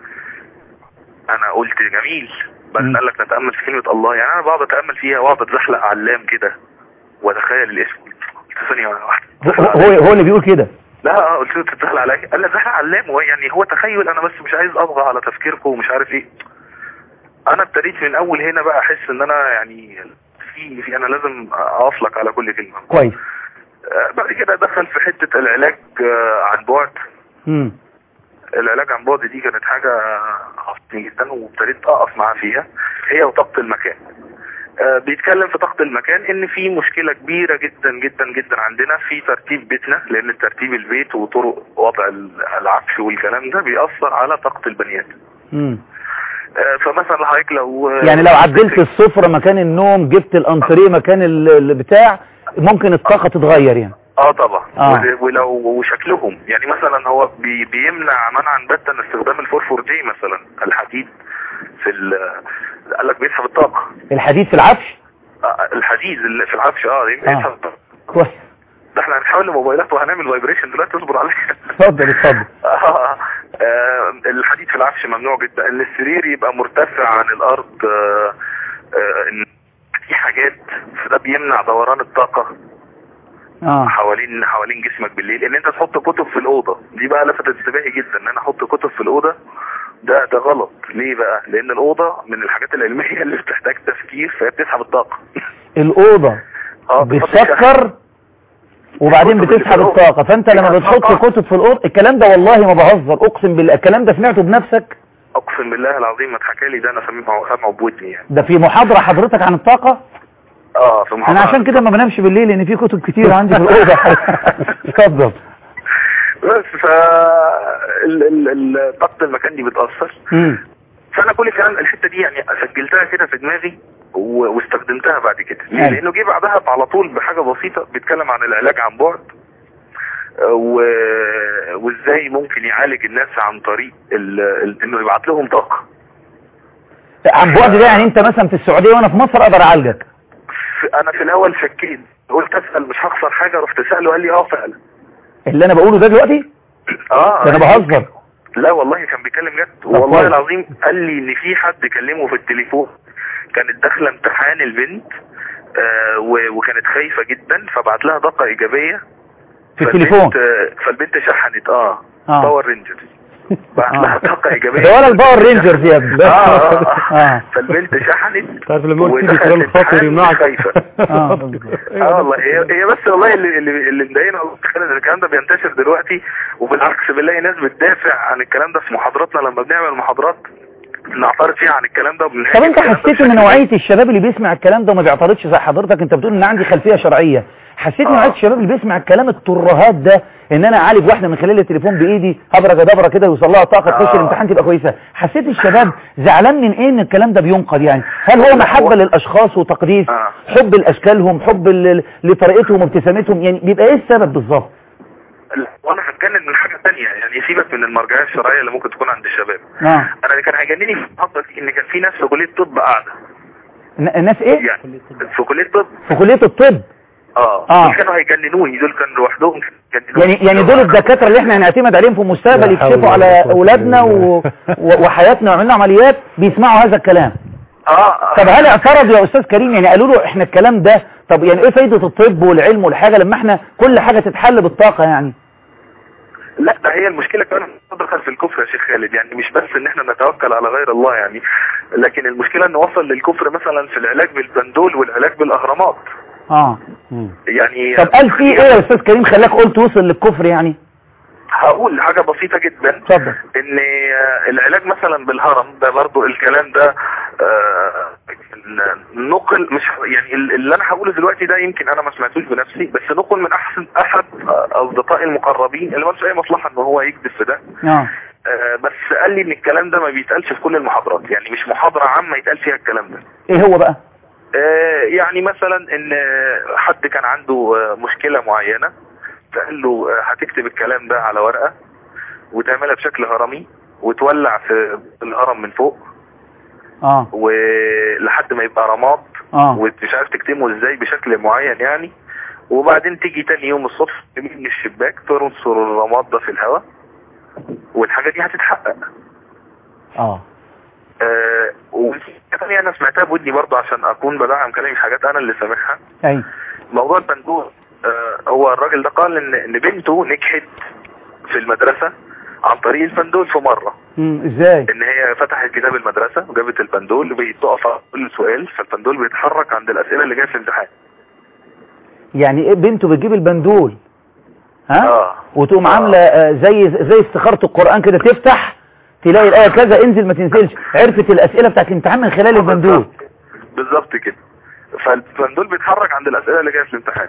انا قلت جميل بس مم. قال لك نتأمل في كلمة الله يعني انا بقعد اتأمل فيها واقعد اتزحلق علام كده واتخيل الاسم قلت ثانية واحدة هو هو هو اللي بيقول كده لا اه قلت له تتزحلق على ايه؟ قال لي تزحلق علام هو يعني هو تخيل انا بس مش عايز اطغى على تفكيركم ومش عارف ايه انا ابتديت من اول هنا بقى احس ان انا يعني في في انا لازم اقف لك على كل كلمه كويس آه، بعد كده دخل في حته العلاج آه، عن بعد امم العلاج عن بعد دي كانت حاجه عصبية جدا وابتديت اقف معاه فيها هي وطاقه المكان آه، بيتكلم في طاقه المكان ان في مشكله كبيره جدا جدا جدا عندنا في ترتيب بيتنا لان ترتيب البيت وطرق وضع العفش والكلام ده بيأثر على طاقه البني ادم امم آه، فمثلا حضرتك لو يعني لو عدلت السفرة مكان النوم جبت الانتريه مكان ال- البتاع ممكن الطاقة تتغير يعني اه طبعا آه. ول- ولو وشكلهم يعني مثلا هو بي بيمنع منعا باتا استخدام الفورفور دي مثلا الحديد في ال قال لك بيسحب الطاقه الحديد في العفش آه، الحديد اللي في العفش اه بيسحب الطاقه كويس ده احنا هنحول الموبايلات وهنعمل فايبريشن دلوقتي اصبر عليا اتفضل اتفضل آه، آه، الحديد في العفش ممنوع جدا ان السرير يبقى مرتفع عن الارض آه، آه، ان في حاجات فده بيمنع دوران الطاقه اه حوالين حوالين جسمك بالليل ان انت تحط كتب في الاوضه دي بقى لفتت انتباهي جدا ان انا احط كتب في الاوضه ده ده غلط ليه بقى لان الاوضه من الحاجات العلميه اللي بتحتاج تفكير فهي بتسحب الطاقه الأوضة اه بتحط الشحن. بتفكر وبعدين الكتب اللي بتسحب في الأوضة. الطاقة فانت لما بتسحب بتحط الطاقة. كتب في الأوضة الكلام ده والله ما بهزر اقسم بالله الكلام ده سمعته بنفسك اقسم بالله العظيم ما اتحكى لي ده انا سامعه سامعه بودني يعني ده في محاضرة حضرتك عن الطاقة اه في انا محاضرة عشان كده ما بنامش بالليل لان في كتب كتير عندي في الأوضة اتفضل بس ف ال- ال- ال- طاقه المكان دي بتاثر مم. فانا كل الكلام الحته دي يعني سجلتها كده في دماغي و- واستخدمتها بعد كده ليه؟ أيوة. لانه جه بعدها على طول بحاجه بسيطه بيتكلم عن العلاج عن بعد و... وازاي ممكن يعالج الناس عن طريق ال... ال... انه يبعت لهم طاقه عن بعد ده يعني انت مثلا في السعودية وانا في مصر اقدر اعالجك ف- انا في الاول شكيت قلت اسال مش هخسر حاجه رحت ساله قال لي اه فعلا اللي انا بقوله ده دلوقتي اه ده انا بهزر لا والله كان بيتكلم جد كويس. والله العظيم قال لي ان في حد كلمه في التليفون كانت داخله امتحان البنت آه و- وكانت خايفه جدا فبعت لها طاقه ايجابيه في فالبنت- التليفون آه، فالبنت شحنت اه, آه. باور رينجرز بعت لها طاقه ايجابيه ده ولا الباور رينجرز يا ابني آه, آه, آه. آه. فالبنت شحنت تعرف لما قلت لي ودخلت كلام خاطر امتحان يمنعك خايفه اه اه والله هي, هي بس والله اللي اللي, اللي مضايقنا والله خالد ان الكلام ده بينتشر دلوقتي وبالعكس بنلاقي ناس بتدافع عن الكلام ده في محاضراتنا لما بنعمل محاضرات نعترض فيها عن الكلام ده وبنحكي طب انت الكلام ده حسيت ان بشكل نوعية الشباب اللي بيسمع الكلام ده وما بيعترضش زي حضرتك انت بتقول ان عندي خلفية شرعية حسيت آه. نوعية الشباب اللي بيسمع الكلام الترهات ده ان انا اعالج واحدة من خلال التليفون بايدي هبرة دبرة كده يوصل لها طاقة تخش آه. الامتحان تبقى كويسة حسيت الشباب زعلان من ايه ان الكلام ده بينقد يعني هل هو محبة للاشخاص وتقديس آه. حب لاشكالهم حب ل- لطريقتهم وابتسامتهم يعني بيبقى ايه السبب بالظبط لا، وانا هتكلم من حاجه تانية يعني سيبك من المرجعيه الشرعيه اللي ممكن تكون عند الشباب اه انا اللي كان هيجنني في المحاضره دي ان كان في ناس في كليه طب قاعده ن- الناس ايه يعني في كليه طب في كلية الطب اه, آه. دول كانوا هيجننوني دول كانوا لوحدهم يجننوني. يعني يعني دول الدكاترة اللي احنا هنعتمد عليهم في المستقبل لا حول يكشفوا ولا على قوة اولادنا إلا و... و- وحياتنا ويعملوا لنا عمليات بيسمعوا هذا الكلام اه طب هل اعترضوا يا استاذ كريم يعني قالوا له احنا الكلام ده طب يعني ايه فايدة الطب والعلم والحاجة لما احنا كل حاجة تتحل بالطاقة يعني لا ده هي المشكلة كمان دخل في الكفر يا شيخ خالد يعني مش بس ان احنا نتوكل على غير الله يعني لكن المشكلة ان وصل للكفر مثلا في العلاج بالبندول والعلاج بالاهرامات اه يعني طب قال في ايه يا استاذ كريم خلاك قلت وصل للكفر يعني هقول حاجة بسيطة جدا اتفضل ان آه، العلاج مثلا بالهرم ده برضو الكلام ده آه، نقل مش يعني ال- اللي انا هقوله دلوقتي ده يمكن انا ما سمعتوش بنفسي بس نقل من احسن احد آه، اصدقائي المقربين اللي مالوش اي مصلحة ان هو يكذب في ده اه آه، بس قال لي ان الكلام ده ما بيتقالش في كل المحاضرات يعني مش محاضرة عامة يتقال فيها الكلام ده ايه هو بقى آه، يعني مثلا ان آه، حد كان عنده آه، مشكلة معينة فقال له آه، هتكتب الكلام ده على ورقة وتعملها بشكل هرمي وتولع في الهرم من فوق اه ولحد ما يبقى رماد اه ومش عارف تكتمه ازاي بشكل معين يعني وبعدين تيجي تاني يوم الصبح تميل من الشباك تنصر الرماد ده في الهواء والحاجة دي هتتحقق اه آه وفي حاجة تانية انا سمعتها بودني برضه عشان اكون بدعم كلامي في حاجات انا اللي سامعها اي موضوع البندول آه هو الراجل ده قال ان ان بنته نجحت في المدرسة عن طريق البندول في مرة امم ازاي ان هي فتحت كتاب المدرسة وجابت البندول وبتقف على كل سؤال فالبندول بيتحرك عند الاسئلة اللي جايه في الامتحان يعني ايه بنته بتجيب البندول ها اه وتقوم آه. عامله آه، زي زي استخاره القران كده تفتح تلاقي الايه كذا انزل ما تنزلش عرفت الاسئله بتاعت الامتحان من خلال البندول بالظبط. بالظبط كده فالبندول بيتحرك عند الاسئله اللي جايه في الامتحان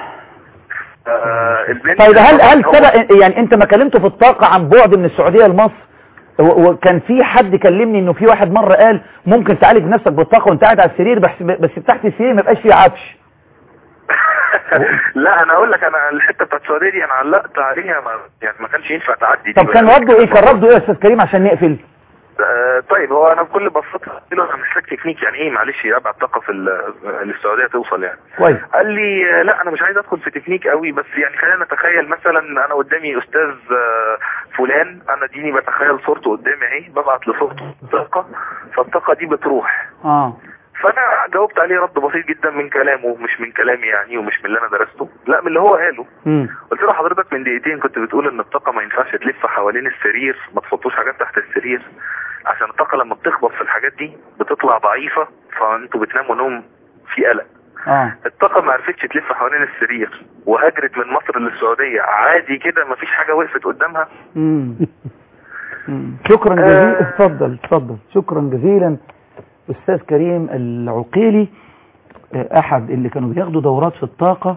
آه البنت طيب هل هل هو- سبق يعني انت ما كلمته في الطاقه عن بعد من السعوديه لمصر و- وكان في حد كلمني انه في واحد مره قال ممكن تعالج نفسك بالطاقه وانت قاعد على السرير بس بس تحت السرير ما يبقاش فيه عفش لا انا اقول لك انا الحته بتاعت السعوديه دي انا علقت عليها ما يعني ما كانش ينفع تعدي طب كان رده ايه كان رده ايه يا استاذ كريم عشان نقفل آه، طيب هو انا بكل بساطه قلت له انا محتاج تكنيك يعني ايه معلش ابعت طاقه في ال- للسعوديه توصل يعني كويس قال لي آه، لا انا مش عايز ادخل في تكنيك قوي بس يعني خلينا نتخيل مثلا انا قدامي استاذ آه، فلان انا ديني بتخيل صورته قدامي اهي ببعت لصورته طاقه فالطاقه دي بتروح اه فانا جاوبت عليه رد بسيط جدا من كلامه مش من كلامي يعني ومش من اللي انا درسته لا من اللي هو قاله امم قلت له حضرتك من دقيقتين كنت بتقول ان الطاقه ما ينفعش تلف حوالين السرير ما تحطوش حاجات تحت السرير عشان الطاقه لما بتخبط في الحاجات دي بتطلع ضعيفه فانتوا بتناموا نوم في قلق اه الطاقه ما عرفتش تلف حوالين السرير وهجرت من مصر للسعوديه عادي كده ما فيش حاجه وقفت قدامها مم. مم. شكرا آه. جزيلا اتفضل اتفضل شكرا جزيلا استاذ كريم العقيلي آه، احد اللي كانوا بياخدوا دورات في الطاقة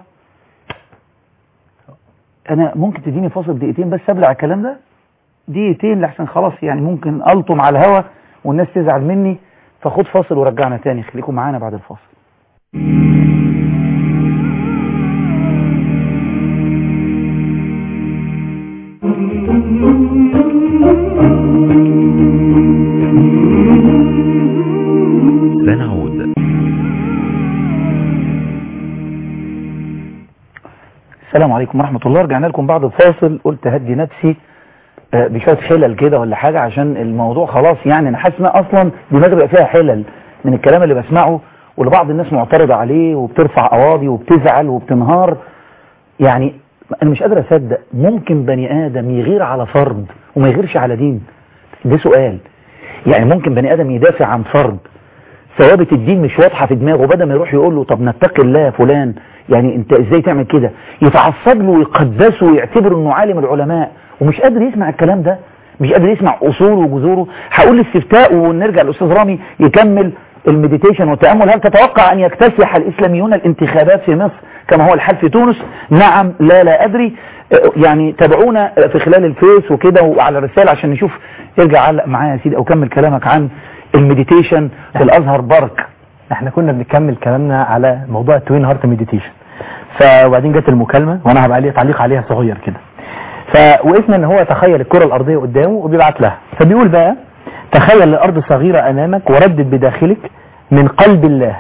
انا ممكن تديني فاصل دقيقتين بس ابلع الكلام ده دقيقتين لحسن خلاص يعني ممكن الطم على الهوا والناس تزعل مني فخد فاصل ورجعنا تاني خليكم معانا بعد الفاصل سنعود السلام عليكم ورحمة الله رجعنا لكم بعد الفاصل قلت هدي نفسي آه، بشوية حلل كده ولا حاجة عشان الموضوع خلاص يعني انا حاسس ان أنا اصلا دماغي بقى فيها حلل من الكلام اللي بسمعه واللي بعض الناس معترضة عليه وبترفع قواضي وبتزعل وبتنهار يعني انا مش قادر اصدق ممكن بني ادم يغير على فرد وما يغيرش على دين ده سؤال يعني ممكن بني ادم يدافع عن فرد ثوابت الدين مش واضحة في دماغه بدل ما يروح يقول له طب نتقي الله يا فلان يعني انت ازاي تعمل كده يتعصب له ويقدسه ويعتبره انه عالم العلماء ومش قادر يسمع الكلام ده مش قادر يسمع اصوله وجذوره هقول الاستفتاء ونرجع الاستاذ رامي يكمل المديتيشن والتامل هل تتوقع ان يكتسح الاسلاميون الانتخابات في مصر كما هو الحال في تونس نعم لا لا ادري اه، يعني تابعونا في خلال الفيس وكده وعلى الرسالة عشان نشوف ارجع علق معايا يا سيدي او كمل كلامك عن المديتيشن في الازهر بارك احنا كنا بنكمل كلامنا على موضوع التوين هارت مديتيشن فوبعدين جت المكالمة وانا هبقى لي تعليق عليها صغير كده فوقفنا ان هو تخيل الكرة الارضية قدامه وبيبعت لها فبيقول بقى تخيل الارض صغيرة امامك وردد بداخلك من قلب الله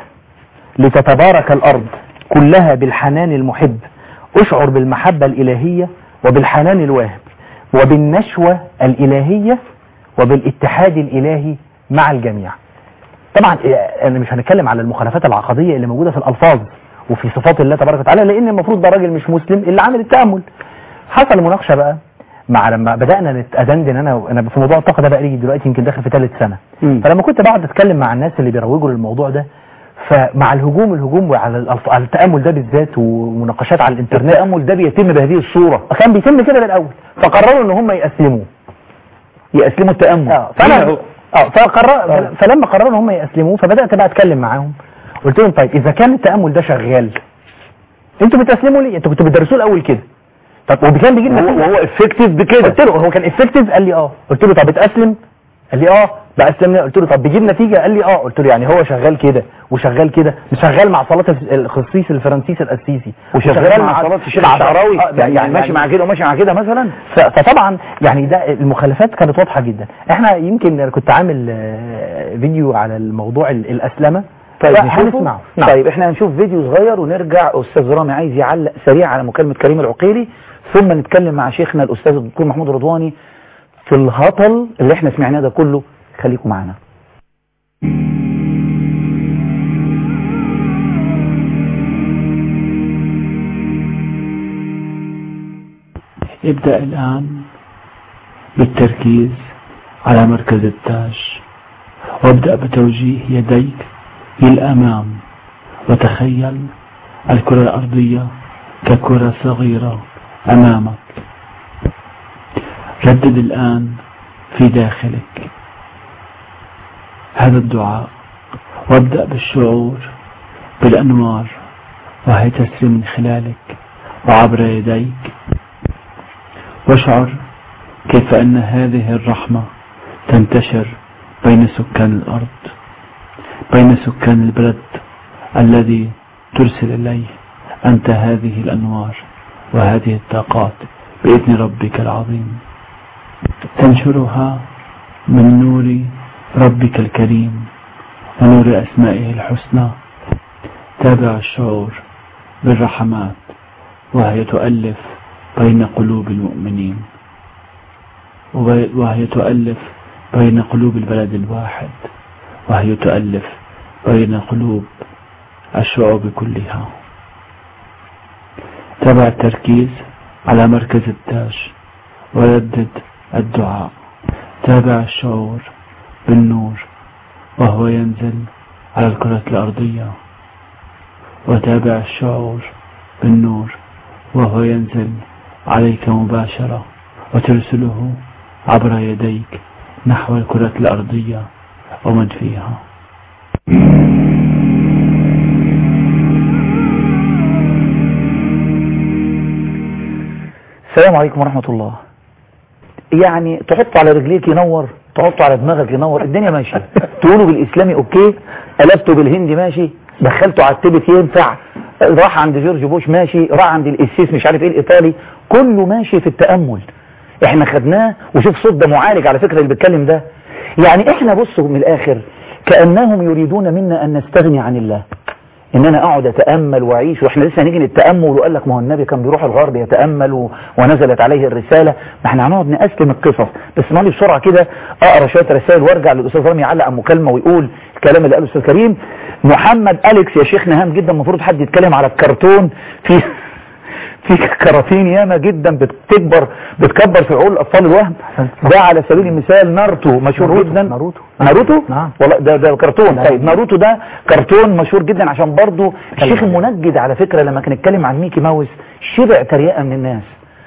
لتتبارك الارض كلها بالحنان المحب اشعر بالمحبة الالهية وبالحنان الواهب وبالنشوة الالهية وبالاتحاد الالهي مع الجميع طبعا إيه، انا مش هنتكلم على المخالفات العقدية اللي موجودة في الالفاظ وفي صفات الله تبارك وتعالى لان المفروض ده راجل مش مسلم اللي عامل التأمل حصل مناقشة بقى مع لما بدأنا نتأدندن انا انا في موضوع الطاقة ده بقى لي دلوقتي يمكن داخل في ثالث سنة مم. فلما كنت بقعد اتكلم مع الناس اللي بيروجوا للموضوع ده فمع الهجوم الهجوم على الألف- على التأمل ده بالذات ومناقشات على الانترنت التأمل ده بيتم بهذه الصورة كان بيتم كده من الاول فقرروا ان هم يأسلموه يأسلموا التأمل اه فانا اه فقرر فلما قرروا ان هم يأسلموه فبدأت بقى اتكلم معاهم قلت لهم طيب اذا كان التأمل ده شغال انتوا بتسلموا ليه انتوا كنتوا بتدرسوه الاول كده طب وكان بيجيب وهو, نتيجة وهو افكتيف بكده قلت له هو كان افكتيف قال لي اه قلت له طب بتأسلم قال لي اه بأسلم قلت له طب بيجيب نتيجة قال لي اه قلت له يعني هو شغال كده وشغال كده مش شغال مع صلاة الخصيص الفرنسيسي القسيسي وشغال مع صلاة الشيخ مع- الشعراوي آه، يعني, يعني ماشي مع كده وماشي مع كده مثلا ف- فطبعا يعني ده المخالفات كانت واضحة جدا احنا يمكن أنا كنت عامل آه، فيديو على الموضوع ال- الأسلمة طيب فهنسمعه. نشوفه نعم. طيب احنا هنشوف فيديو صغير ونرجع استاذ رامي عايز يعلق سريع على مكالمة كريم العقيلي ثم نتكلم مع شيخنا الاستاذ الدكتور محمود رضواني في الهطل اللي احنا سمعناه ده كله خليكم معانا ابدأ الآن بالتركيز على مركز التاج وابدأ بتوجيه يديك للأمام وتخيل الكرة الأرضية ككرة صغيرة أمامك ردد الآن في داخلك هذا الدعاء وابدأ بالشعور بالأنوار وهي تسري من خلالك وعبر يديك واشعر كيف أن هذه الرحمة تنتشر بين سكان الأرض بين سكان البلد الذي ترسل إليه أنت هذه الأنوار وهذه الطاقات بإذن ربك العظيم تنشرها من نور ربك الكريم ونور أسمائه الحسنى تابع الشعور بالرحمات وهي تؤلف بين قلوب المؤمنين وبي- وهي تؤلف بين قلوب البلد الواحد وهي تؤلف بين قلوب الشعوب كلها تبع التركيز على مركز التاج وردد الدعاء تابع الشعور بالنور وهو ينزل على الكرة الأرضية وتابع الشعور بالنور وهو ينزل عليك مباشرة وترسله عبر يديك نحو الكرة الأرضية ومن فيها السلام عليكم ورحمة الله يعني تحط على رجليك ينور تحط على دماغك ينور الدنيا ماشية تقولوا بالإسلامي أوكي قلبته بالهندي ماشي دخلته على التبت ينفع راح عند جورج بوش ماشي راح عند الإسيس مش عارف إيه الإيطالي كله ماشي في التأمل احنا خدناه وشوف صوت ده معالج على فكرة اللي بيتكلم ده يعني احنا بصوا من الآخر كأنهم يريدون منا أن نستغني عن الله ان انا اقعد اتامل واعيش واحنا لسه هنيجي نتامل وقال لك ما هو النبي كان بيروح الغرب يتامل و... ونزلت عليه الرساله ما احنا هنقعد نقسم القصص بس مالي بسرعه كده اقرا شويه رسائل وارجع للاستاذ رامي يعلق على مكالمه ويقول الكلام اللي قاله الاستاذ كريم محمد اليكس يا شيخنا هام جدا المفروض حد يتكلم على الكرتون في في كراتين ياما جدا بتكبر بتكبر في عقول الاطفال الوهم ده على سبيل المثال ناروتو مشهور ناروتو، جدا ناروتو. ناروتو نعم. والله ده ده كرتون نعم. طيب ناروتو ده كرتون مشهور جدا عشان برضه الشيخ المنجد على فكرة لما كان اتكلم عن ميكي ماوس شبع تريقة من الناس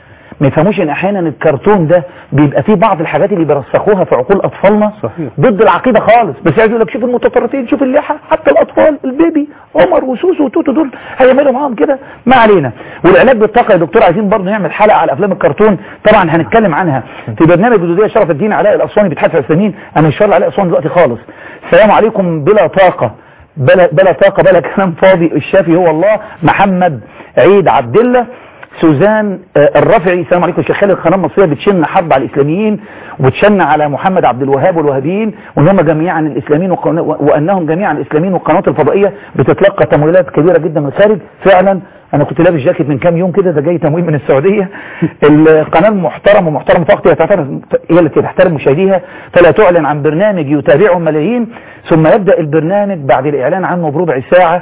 ما يفهموش ان احيانا الكرتون ده بيبقى فيه بعض الحاجات اللي بيرسخوها في عقول اطفالنا صحيح. ضد العقيده خالص بس عايز يقول لك شوف المتطرفين شوف اللحى حتى الاطفال البيبي عمر وسوسو وتوتو دول هيعملوا معاهم كده ما علينا والعلاج بالطاقه يا دكتور عايزين برضه نعمل حلقه على افلام الكرتون طبعا هنتكلم عنها في برنامج جدوديه شرف الدين علاء الاسواني بيتحدث عن الاسلاميين انا مش شغال علاء الاسواني دلوقتي خالص السلام عليكم بلا طاقه بلا بلا طاقه بلا كلام فاضي الشافي هو الله محمد عيد عبد الله سوزان آه، الرافعي السلام عليكم شيخ خالد القناه المصريه بتشن حرب على الاسلاميين وبتشن على محمد عبد الوهاب والوهابيين وان هم جميعا الاسلاميين وقنا- وانهم جميعا الاسلاميين والقنوات الفضائيه بتتلقى تمويلات كبيره جدا من الخارج فعلا انا كنت لابس جاكيت من كام يوم كده ده جاي تمويل من السعوديه القناه المحترمه ومحترمه فقط هي تعتبر- هي التي تحترم مشاهديها فلا تعلن عن برنامج يتابعه ملايين ثم يبدا البرنامج بعد الاعلان عنه بربع ساعه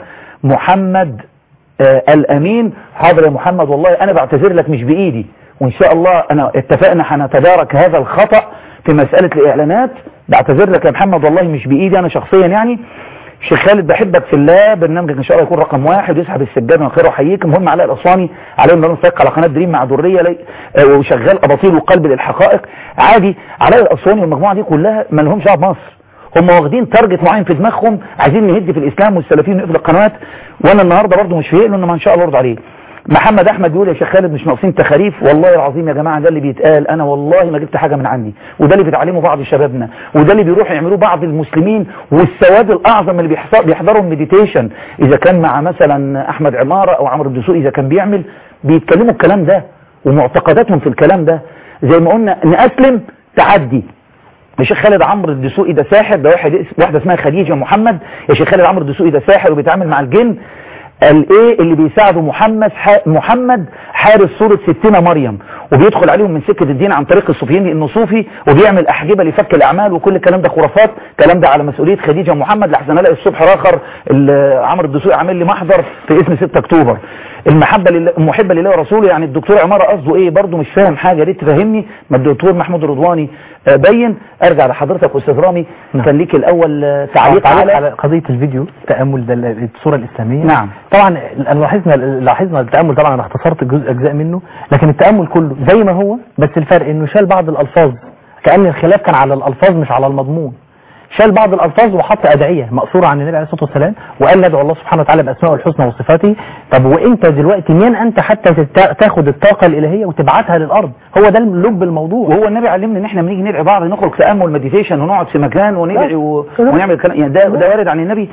محمد آه الامين حاضر يا محمد والله انا بعتذر لك مش بايدي وان شاء الله انا اتفقنا هنتدارك هذا الخطأ في مسألة الاعلانات بعتذر لك يا محمد والله مش بايدي انا شخصيا يعني شيخ خالد بحبك في الله برنامجك ان شاء الله يكون رقم واحد يسحب السجاد من خير وحييك المهم علاء الاسواني عليهم انه نفق على قناه دريم مع دريه لي آه، وشغال اباطيل وقلب للحقائق عادي علاء الاسواني والمجموعه دي كلها ما لهمش دعوه بمصر هم واخدين تارجت معين في دماغهم عايزين نهد في الاسلام والسلفيين ونقفل القنوات وانا النهارده برضه مش فايق له انه ما ان شاء الله ارد عليه محمد احمد بيقول يا شيخ خالد مش ناقصين تخاريف والله العظيم يا جماعه ده اللي بيتقال انا والله ما جبت حاجه من عندي وده اللي بيتعلمه بعض شبابنا وده اللي بيروحوا يعملوه بعض المسلمين والسواد الاعظم اللي بيحص- بيحضروا المديتيشن اذا كان مع مثلا احمد عماره او عمرو الدسوقي اذا كان بيعمل بيتكلموا الكلام ده ومعتقداتهم في الكلام ده زي ما قلنا نأسلم تعدي يا شيخ خالد عمرو الدسوقي ده ساحر ده واحد اس- واحده اسمها خديجه محمد يا شيخ خالد عمرو الدسوقي ده ساحر وبيتعامل مع الجن قال ايه اللي بيساعده محمد ح... محمد حارس صورة ستنا مريم وبيدخل عليهم من سكة الدين عن طريق الصوفيين لانه صوفي وبيعمل احجبة لفك الاعمال وكل الكلام ده خرافات الكلام ده على مسؤولية خديجة محمد لحسن الاقي الصبح راخر ال- عمرو الدسوقي عامل لي محضر في اسم 6 اكتوبر المحبة لله المحبة لله ورسوله يعني الدكتور عمارة قصده ايه برضه مش فاهم حاجة يا ريت تفهمني ما الدكتور محمود الرضواني آه، بين ارجع لحضرتك استاذ رامي نعم. كان ليك الاول آه، تعليق تعليق على على قضية الفيديو التأمل ده ال- الصورة الإسلامية نعم. طبعا لاحظنا لاحظنا التأمل طبعا انا اختصرت جزء أجزاء منه لكن التأمل كله زي ما هو بس الفرق إنه شال بعض الألفاظ كأن الخلاف كان على الألفاظ مش على المضمون شال بعض الالفاظ وحط ادعيه مأثوره عن النبي عليه الصلاه والسلام وقال ندعو الله سبحانه وتعالى باسمائه الحسنى وصفاته طب وانت دلوقتي مين انت حتى تت- تاخد الطاقه الالهيه وتبعتها للارض هو ده لب الموضوع وهو النبي علمنا ان احنا بنيجي ندعي بعض نخرج تامل مديتيشن ونقعد في مكان وندعي و... لا. ونعمل كلام يعني ده ده وارد عن النبي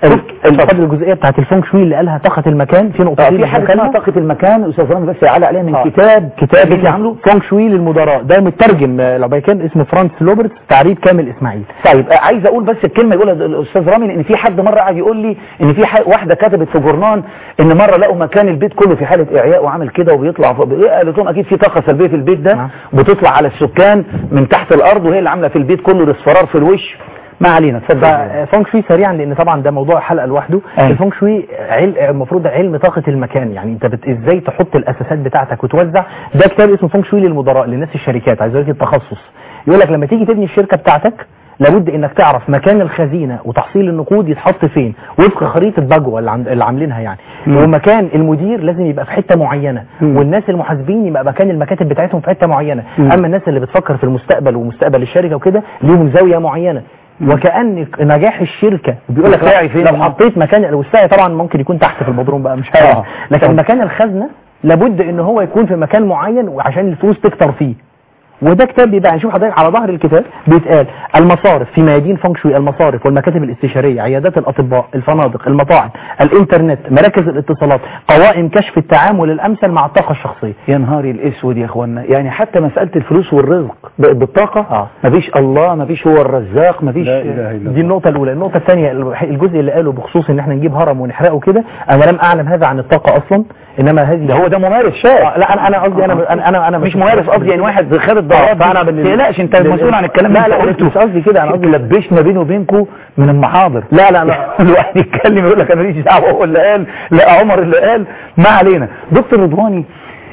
الفضل الجزئيه بتاعت الفونك شوي اللي قالها طاقه المكان في آه، نقطتين في حاجه اسمها طاقه المكان الاستاذ رامي بس يعلق عليها من آه. كتاب كتاب اللي عامله فونك شوي للمدراء ده مترجم آه، الامريكان اسمه فرانس لوبرت تعريب كامل اسماعيل طيب آه، عايز اقول بس الكلمه يقولها الاستاذ رامي لان في حد مره قاعد يقول لي ان في ح- واحده كتبت في جورنان ان مره لقوا مكان البيت كله في حاله اعياء وعامل كده وبيطلع فوق إيه؟ قالت لهم اكيد في طاقه سلبيه في البيت ده نعم. بتطلع على السكان من تحت الارض وهي اللي عامله في البيت كله الاصفرار في الوش ما علينا اتفضل ففونك شوي سريعا لان طبعا ده موضوع حلقه لوحده أيوة. الفونك شوي عل... المفروض علم طاقه المكان يعني انت بت... ازاي تحط الاساسات بتاعتك وتوزع ده كتاب اسمه فونك شوي للمدراء للناس الشركات عايز اقول لك التخصص يقول لك لما تيجي تبني الشركه بتاعتك لابد انك تعرف مكان الخزينه وتحصيل النقود يتحط فين وفق خريطه باجوا اللي, عند... اللي عاملينها يعني ومكان المدير لازم يبقى في حته معينه والناس المحاسبين يبقى مكان المكاتب بتاعتهم في حته معينه اما الناس اللي بتفكر في المستقبل ومستقبل الشركه وكده ليهم زاويه معينه وكأن نجاح الشركة بيقول لك الساعي فين؟ لو حطيت مكان والساعي طبعا ممكن يكون تحت في البدروم بقى مش عارف آه. لكن مكان الخزنة لابد ان هو يكون في مكان معين وعشان الفلوس تكتر فيه وده كتاب بيبقى نشوف حضرتك على ظهر الكتاب بيتقال المصارف في ميادين فونك شوي المصارف والمكاتب الاستشاريه عيادات الاطباء الفنادق المطاعم الانترنت مراكز الاتصالات قوائم كشف التعامل الامثل مع الطاقه الشخصيه يا نهاري الاسود يا اخوانا يعني حتى مساله الفلوس والرزق بقت بالطاقه آه. مفيش الله مفيش هو الرزاق مفيش لا اله الا دي الله النقطة الأولى، النقطة الثانية الجزء اللي قاله بخصوص إن إحنا نجيب هرم ونحرقه كده، أنا لم أعلم هذا عن الطاقة أصلا، إنما هذه ده هو ده ممارس شاب آه، لا أنا أنا قصدي أنا أنا أنا, أنا مش ممارس قصدي يعني واحد خد الدورات آه، فأنا ما بالنسبة- تقلقش انت بال- مسؤول عن الكلام لا اللي لا انت قلته مش قصدي كده انا قصدي لبشنا بيني وبينكم من المحاضر لا لا لا الواحد يتكلم يقول لك انا ماليش دعوه هو اللي قال لا عمر اللي قال ما علينا دكتور رضواني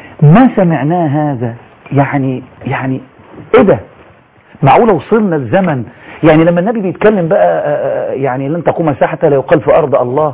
ما سمعناه هذا يعني يعني ايه ده معقوله وصلنا الزمن يعني لما النبي بيتكلم بقى آه، آه، يعني لن تقوم ساعة لا يقال في ارض الله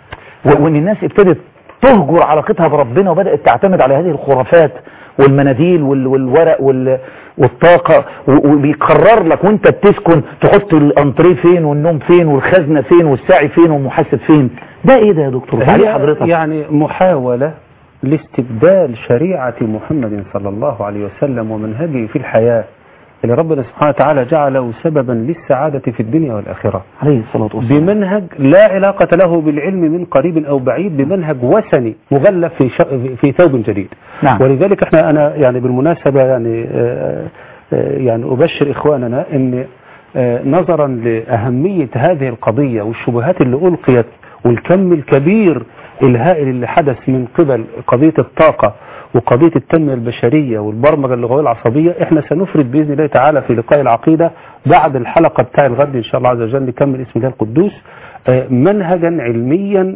و- وان الناس ابتدت تهجر علاقتها بربنا وبدأت تعتمد على هذه الخرافات والمناديل وال- والورق وال- والطاقة و- وبيقرر لك وانت بتسكن تحط الانتريه فين والنوم فين والخزنة فين والساعي فين والمحاسب فين ده ايه ده يا دكتور تعالي هي حضرتك يعني محاولة لاستبدال شريعة محمد صلى الله عليه وسلم ومنهجه في الحياة اللي ربنا سبحانه وتعالى جعله سببا للسعادة في الدنيا والآخرة عليه الصلاة والسلام بمنهج لا علاقة له بالعلم من قريب أو بعيد بمنهج وثني مغلف في ش... في ثوب جديد نعم. ولذلك احنا أنا يعني بالمناسبة يعني آه، آه، يعني أبشر إخواننا أن آه، نظرا لأهمية هذه القضية والشبهات اللي ألقيت والكم الكبير الهائل اللي حدث من قبل قضية الطاقة وقضية التنمية البشرية والبرمجة اللغوية العصبية احنا سنفرد بإذن الله تعالى في لقاء العقيدة بعد الحلقة بتاع الغد إن شاء الله عز وجل نكمل اسم الله القدوس آه، منهجا علميا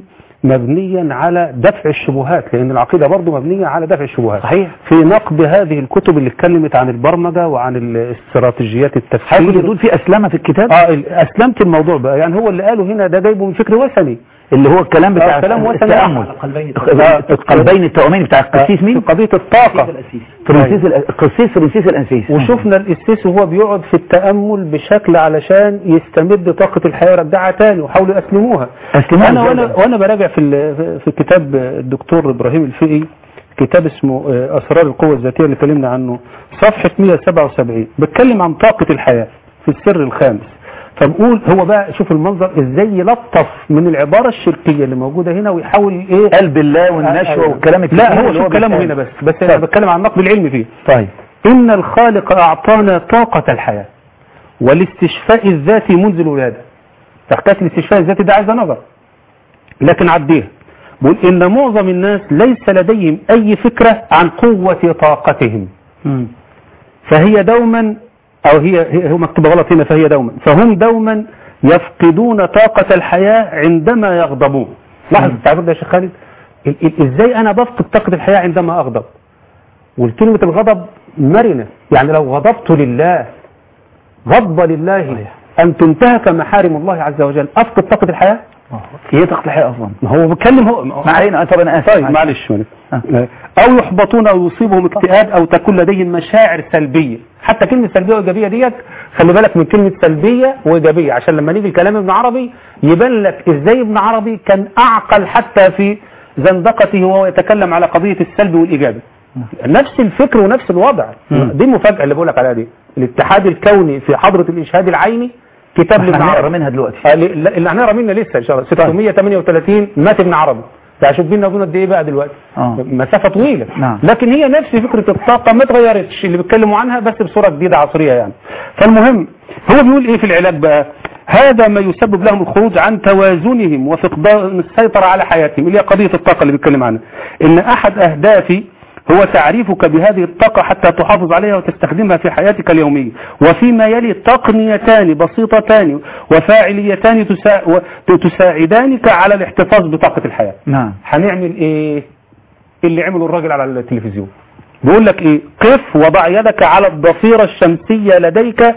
مبنيا على دفع الشبهات لأن العقيدة برضو مبنية على دفع الشبهات صحيح في نقد هذه الكتب اللي اتكلمت عن البرمجة وعن الاستراتيجيات حضرتك التفكير بتقول في اسلامة في الكتاب اه ال- اسلمت الموضوع بقى يعني هو اللي قاله هنا ده جايبه من فكر وثني اللي هو الكلام بتاع آه، كلام وثني التأمل القلبين التوامين بتاع القسيس في مين قضية الطاقة فرنسيس الأ- القسيس فرنسيس الأنسيس وشفنا القسيس وهو بيقعد في التأمل بشكل علشان يستمد طاقة الحياة يرجعها تاني وحاولوا يسلموها أسلموها أنا إزاي وأنا, بقى؟ وأنا براجع في ال- في كتاب الدكتور إبراهيم الفقي كتاب اسمه آه، أسرار القوة الذاتية اللي اتكلمنا عنه صفحة 177 بتكلم عن طاقة الحياة في السر الخامس فبقول هو بقى شوف المنظر ازاي يلطف من العبارة الشركية اللي موجودة هنا ويحاول ايه قلب الله والنشوة أيوة. والكلام الكتير لا هو اللي شوف كلامه بيتقال. هنا بس بس انا طيب. بتكلم عن النقد العلمي فيه طيب إن الخالق أعطانا طاقة الحياة والاستشفاء الذاتي منذ الولادة حكاية الاستشفاء الذاتي ده عايزة نظر لكن عديها بقول إن معظم الناس ليس لديهم أي فكرة عن قوة طاقتهم مم. فهي دوما أو هي هي- هو مكتوب غلط هنا فهي دوما فهم دوما يفقدون طاقة الحياة عندما يغضبون لاحظ التعبير ده يا شيخ خالد ال- ال- ازاي انا بفقد طاقة الحياة عندما اغضب والكلمة الغضب مرنة يعني لو غضبت لله غضب لله ان تنتهك محارم الله عز وجل افقد طاقة الحياة هي طاقة الحياة أصلا ما هو بيتكلم هو ما علينا طب أنا آسف طيب معلش معلش. آه. او يحبطون او يصيبهم اكتئاب او تكون لديهم مشاعر سلبيه حتى كلمه سلبيه وايجابيه ديت خلي بالك من كلمة سلبية وإيجابية عشان لما نيجي الكلام ابن عربي يبان لك إزاي ابن عربي كان أعقل حتى في زندقته وهو يتكلم على قضية السلبي والإيجابي نفس الفكر ونفس الوضع دي المفاجأة اللي بقول لك عليها دي الاتحاد الكوني في حضرة الإشهاد العيني كتاب لابن هنقرا عربي منها دلوقتي آه، ل- لا، اللي هنقرا منها لسه ان شاء الله 638 مات ابن عربي يعني شوف بينا وبينه قد ايه بقى دلوقتي آه. مسافه طويله نعم. لكن هي نفس فكره الطاقه ما اتغيرتش اللي بيتكلموا عنها بس بصوره جديده عصريه يعني فالمهم هو بيقول ايه في العلاج بقى هذا ما يسبب لهم الخروج عن توازنهم وفقدان السيطره على حياتهم اللي هي قضيه الطاقه اللي بيتكلم عنها ان احد اهدافي هو تعريفك بهذه الطاقة حتى تحافظ عليها وتستخدمها في حياتك اليومية وفيما يلي تقنيتان بسيطتان وفاعليتان تسا... و- تساعدانك على الاحتفاظ بطاقة الحياة نعم هنعمل ايه اللي عمله الراجل على التلفزيون بيقول لك ايه قف وضع يدك على الضفيرة الشمسية لديك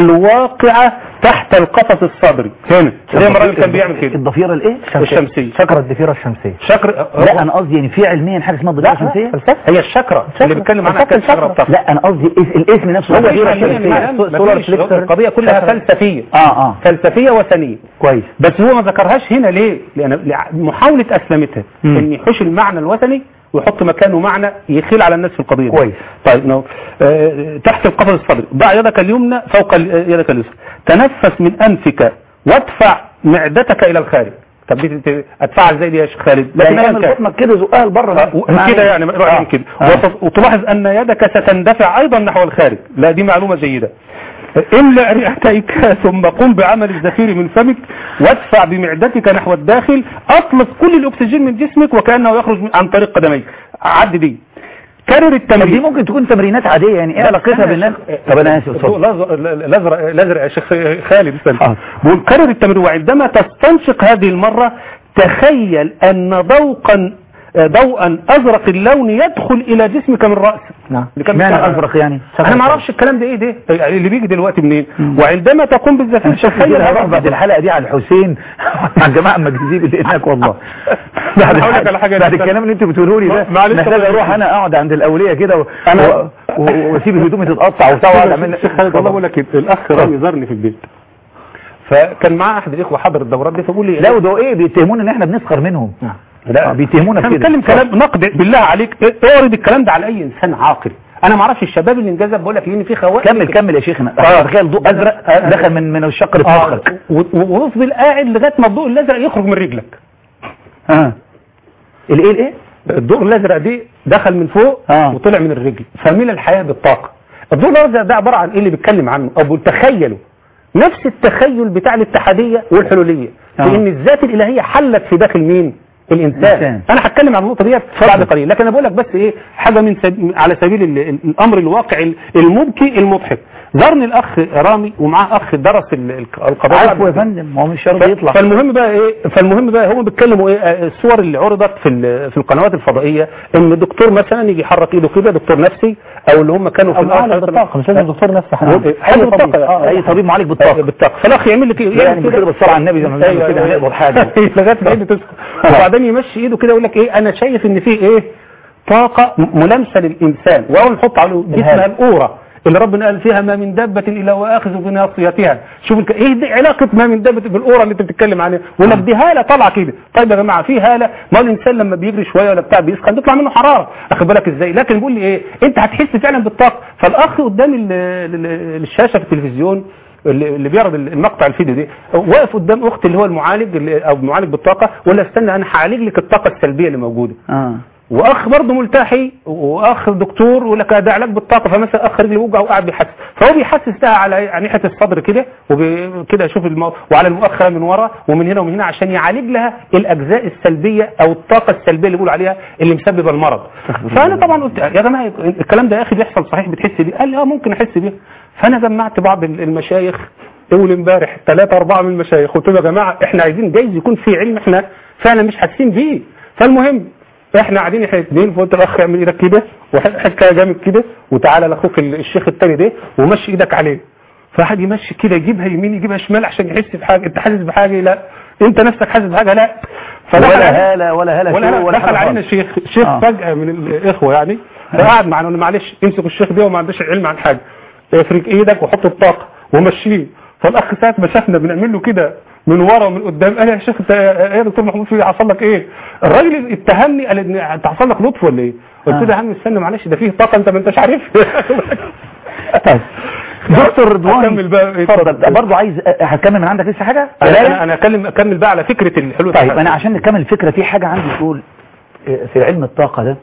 الواقعة تحت القفص الصدري هنا زي ما الراجل كان بيعمل كده الضفيرة الايه الشمسية شكرة الضفيرة الشمسية شكر لا انا قصدي يعني في علميا حاجه اسمها الضفيرة لا الشمسية هي الشكرة اللي بيتكلم عنها كانت شكرة بتاعته لا انا قصدي الاسم- الاسم نفسه هو الضفيرة علمياً الشمسية ما- سولار مفيش. فليكسر القضية كلها فلسفية اه اه فلسفية وثنية كويس بس هو ما ذكرهاش هنا ليه لأن لع- محاولة أسلمتها مم. إن يحوش المعنى الوثني ويحط مكانه معنى يخيل على الناس في القضية دي. كويس. طيب نو. آه تحت القفص الصدري ضع يدك اليمنى فوق ال- آه، يدك اليسرى تنفس من أنفك وادفع معدتك إلى الخارج طب دي ت- ادفعها ازاي دي يا شيخ خالد لكن يعني أيا اعمل كان. بطنك كده زقها لبره بقى. و- كده يعني رأيي آه. كده آه. وت- وتلاحظ أن يدك ستندفع أيضا نحو الخارج لا دي معلومة جيدة املأ رئتيك ثم قم بعمل الزفير من فمك وادفع بمعدتك نحو الداخل اطلق كل الاكسجين من جسمك وكأنه يخرج من- عن طريق قدميك عد دي كرر طب دي التمرين ممكن تكون تمرينات عادية يعني ايه علاقتها بالناس طب انا اسف اتفضل. الضوء الازرق الازرق يا شيخ خالد استنى حاضر. بقول كرر التمرين وعندما تستنشق هذه المرة تخيل ان ضوءا ضوءا ازرق اللون يدخل الى جسمك من راسك نعم اللي كان معنى بيتكلم- ازرق يعني انا ما اعرفش الكلام ده ايه ده يعني اللي بيجي دلوقتي منين وعندما تقوم بالزفير انا شايف تخيل كده هروح هذا بعد الحلقه دي على الحسين مع الجماعه المجازيب اللي هناك والله بعد أنا هقول لك على حاجة بعد أنت- الكلام اللي انتوا بتقولوا لي ده معلش محتاج والله. اروح انا اقعد عند الاوليه كده و- أنا- و- و- واسيب هدومي تتقطع وبتاع واقعد اعمل الشيخ خالد والله بقول لك كده، الاخ رامي زارني في البيت فكان معاه احد الاخوه حضر الدورات دي فبقول لي لا وده ايه بيتهمونا ان احنا بنسخر منهم لا آه، بيتهمونا احنا بكده بنتكلم كلام نقد بالله عليك اعرض الكلام ده على اي انسان عاقل انا ما اعرفش الشباب اللي انجذب بقول لك لان في خواف كمل كمل يا شيخنا آه. تخيل ضوء ازرق دخل من من الشقر في اه مخك و- و- وافضل قاعد لغايه ما الضوء الازرق يخرج من رجلك ها الايه الايه الضوء الازرق دي دخل من فوق آه. وطلع من الرجل فمن الحياه بالطاقه الضوء الازرق ده عباره عن ايه اللي بيتكلم عنه او تخيلوا نفس التخيل بتاع الاتحاديه والحلوليه آه. في ان الذات الالهيه حلت في داخل مين الانسان الإنسان. انا هتكلم عن النقطه ديت بعد قليل لكن انا بقول لك بس ايه حاجه من سب... على سبيل ال... ال- الامر الواقعي المبكي المضحك زارني الاخ رامي ومعاه اخ درس ال- ال- القضايا عارفه يا فندم هو مش شرط يطلع فالمهم بقى ايه فالمهم بقى هم بيتكلموا ايه آه، الصور اللي عرضت في ال- في القنوات الفضائيه ان دكتور مثلا يجي يحرك ايده كده دكتور نفسي او اللي هم كانوا في او معالج الأرض- بالطاقة مش لازم دكتور نفسي نعم. حاجة اي طبيب آه، اي طبيب معالج بالطاقه بالطاقه فالاخ يعمل لك ايه يعني يعمل كده بكده بالصلاه على النبي زي ما بنقول كده هنقبض حاجه لغايه ما ايده تسخن وبعدين يمشي ايده كده يقول لك ايه انا شايف ان في ايه طاقه م- ملامسه للانسان واول نحط على جسمها الاورة اللي ربنا قال فيها ما من دابة إلا وآخذ بناصيتها شوف الك... ايه دي علاقة ما من دابة بالأورة اللي انت بتتكلم عنها يقول لك دي هالة طالعة كده طيب يا جماعة في هالة ما هو الإنسان لما بيجري شوية ولا بتاع بيسخن بيطلع منه حرارة أخد بالك إزاي لكن بيقول لي إيه أنت هتحس فعلا بالطاقة فالأخ قدام ال... ال- الشاشة في التلفزيون اللي اللي بيعرض المقطع الفيديو دي واقف قدام اختي اللي هو المعالج اللي او معالج بالطاقه ولا استنى انا هعالج لك الطاقه السلبيه اللي موجوده اه واخ برضه ملتحي واخ دكتور يقول لك ده علاج بالطاقه فمثلا اخ رجله وجع وقاعد بيحسس فهو بيحسس ده على على ناحيه الصدر كده وكده يشوف المو... وعلى المؤخره من ورا ومن هنا ومن هنا عشان يعالج لها الاجزاء السلبيه او الطاقه السلبيه اللي بيقولوا عليها اللي مسببه المرض فانا طبعا قلت يا جماعه الكلام ده يا اخي بيحصل صحيح بتحس بيه قال لي اه ممكن احس بيه فانا جمعت بعض المشايخ اول امبارح ثلاثة أربعة من المشايخ قلت لهم يا جماعة احنا عايزين جايز يكون في علم احنا فعلا مش حاسين بيه فالمهم احنا قاعدين احنا الاثنين فقلت الاخ اعمل ايدك كده وحكى جامد كده وتعالى لاخوك الشيخ التاني ده ومشي ايدك عليه فواحد يمشي كده يجيبها يمين يجيبها شمال عشان يحس بحاجه انت حاسس بحاجه لا انت نفسك حاسس بحاجه لا فدخل علي- ولا هاله ولا هاله ولا شو ولا حاجة دخل علينا خالص. شيخ شيخ آه. فجأة من الإخوة يعني فقعد معنا قال معلش امسك الشيخ ده وما عندوش علم عن حاجة افرك ايدك وحط الطاقة وماشيين فالاخ ساعه ما شافنا بنعمل له كده من ورا ومن قدام قال يا شيخ انت يا دكتور محمود في حصل لك ايه الراجل اتهمني قال ان انت حصل لك لطف ولا ايه قلت له يا عم استنى معلش ده فيه طاقه انت ما انتش عارف طيب دكتور رضوان أكمل بقى إيه، اتفضل اتفضل. برضه عايز أ- هتكمل من عندك لسه حاجه انا انا انا اكلم اكمل بقى على فكره الحلول طيب انا عشان نكمل الفكره في حاجه عندي تقول آه، في علم الطاقه ده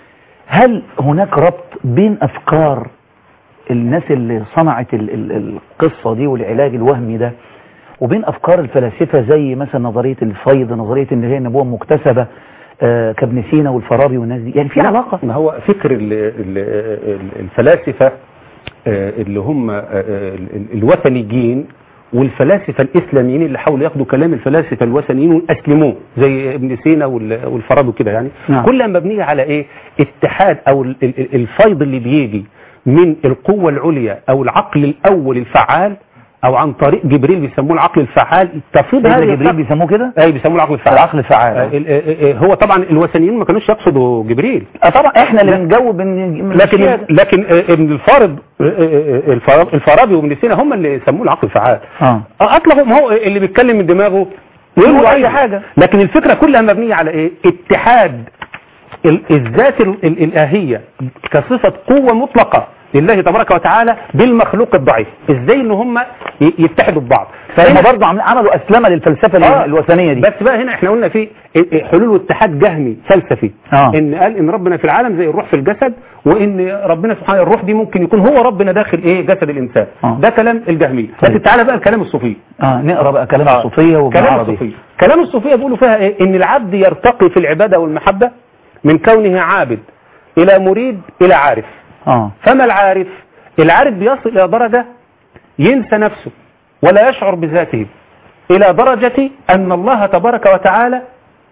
هل هناك ربط بين افكار الناس اللي صنعت ال- ال- القصه دي والعلاج الوهمي ده وبين افكار الفلاسفه زي مثلا نظريه الفيض نظريه ان هي النبوه مكتسبه آه، كابن سينا والفارابي والناس دي يعني في علاقه ما هو فكر ال- ال- ال- الفلاسفة آه، اللي هم آه، ال- الوثنيين والفلاسفة الإسلاميين اللي حاولوا ياخدوا كلام الفلاسفة الوثنيين ويسلموه زي ابن سينا وال- والفارابي وكده يعني نعم. كلها مبنية على إيه اتحاد أو ال- ال- الفيض اللي بيجي من القوة العليا أو العقل الأول الفعال أو عن طريق جبريل بيسموه العقل الفعال تفيض سيدنا هذه جبريل الطاقة- بيسموه كده اي بيسموه العقل الفعال العقل الفعال. آه، ال- آه، آه، هو طبعا الوثنيين ما كانوش يقصدوا جبريل آه، طبعا احنا اللي بنجاوب من من لكن الأشياء ده. لكن آه، ابن الفارض آه، آه، الفارا- الفارابي وابن سينا هم اللي سموه العقل الفعال اه اطلقوا ما هو اللي بيتكلم من دماغه يقول هو له أي أيوه. حاجة. لكن الفكره كلها مبنيه على ايه اتحاد ال- الذات ال- ال- الالهيه كصفه قوه مطلقه لله تبارك وتعالى بالمخلوق الضعيف ازاي ان هم ي- يتحدوا ببعض فهم برضه عمل- عملوا اسلمه للفلسفه آه. الوثنيه دي بس بقى هنا احنا قلنا في حلول واتحاد جهمي فلسفي آه. ان قال ان ربنا في العالم زي الروح في الجسد وان ربنا سبحانه الروح دي ممكن يكون هو ربنا داخل ايه جسد الانسان آه. ده كلام الجهمي طيب. بس تعالى بقى الكلام الصوفي اه نقرا بقى كلام آه. الصوفيه وابن كلام عربي الصوفيه كلام الصوفيه بيقولوا فيها ايه ان العبد يرتقي في العباده والمحبه من كونه عابد الى مريد الى عارف اه فما العارف العارف بيصل الى درجه ينسى نفسه ولا يشعر بذاته الى درجه ان الله تبارك وتعالى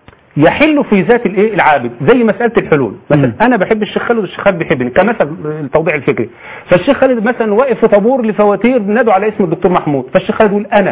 يحل في ذات الايه العابد زي مساله الحلول مثلا مم. انا بحب الشيخ خالد والشيخ خالد بيحبني كمثل التوضيح الفكري فالشيخ خالد مثلا واقف في طابور لفواتير نادوا على اسم الدكتور محمود فالشيخ خالد يقول انا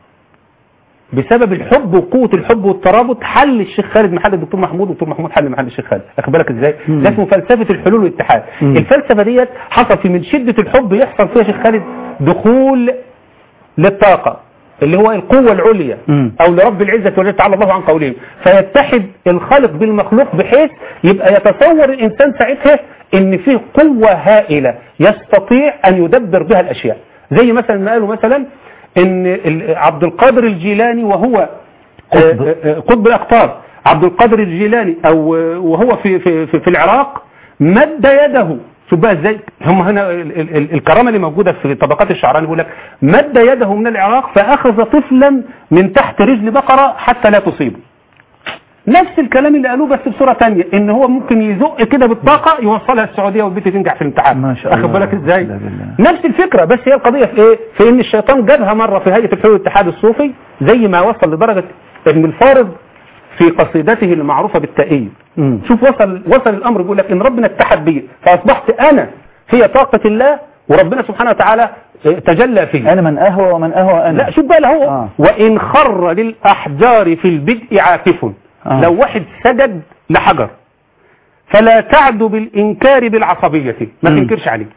بسبب الحب وقوه الحب والترابط حل الشيخ خالد محل الدكتور محمود والدكتور محمود حل محل الشيخ خالد واخد بالك ازاي مم. ده اسمه فلسفه الحلول والاتحاد مم. الفلسفه ديت حصل في من شده الحب يحصل فيها شيخ خالد دخول للطاقه اللي هو القوه العليا مم. او لرب العزه والجلال تعالى الله عن قولهم فيتحد الخالق بالمخلوق بحيث يبقى يتصور الانسان ساعتها ان فيه قوه هائله يستطيع ان يدبر بها الاشياء زي مثلا ما قالوا مثلا ان ال- عبد القادر الجيلاني وهو قطب. آه، آه، قطب الاقطاب عبد القادر الجيلاني او آه، وهو في في في, في العراق مد يده شوف بقى ازاي هم هنا ال- ال- ال- الكرامه اللي موجوده في طبقات الشعراني بيقول لك مد يده من العراق فاخذ طفلا من تحت رجل بقره حتى لا تصيبه نفس الكلام اللي قالوه بس بصوره ثانيه ان هو ممكن يزق كده بالطاقه يوصلها السعوديه والبنت تنجح في الامتحان ما شاء الله. واخد بالك ازاي لا بالله. نفس الفكره بس هي القضيه في ايه في ان الشيطان جابها مره في هيئه الحلول الاتحاد الصوفي زي ما وصل لدرجه ابن الفارض في قصيدته المعروفه بالتائيه مم. شوف وصل وصل الامر بيقول لك ان ربنا اتحد بي فاصبحت انا هي طاقه الله وربنا سبحانه وتعالى اه، تجلى فيه انا من اهوى ومن اهوى انا لا شوف بقى هو آه. وان خر للاحجار في البدء عاكف آه. لو واحد سجد لحجر فلا تعد بالانكار بالعصبيه ما مم. تنكرش عليه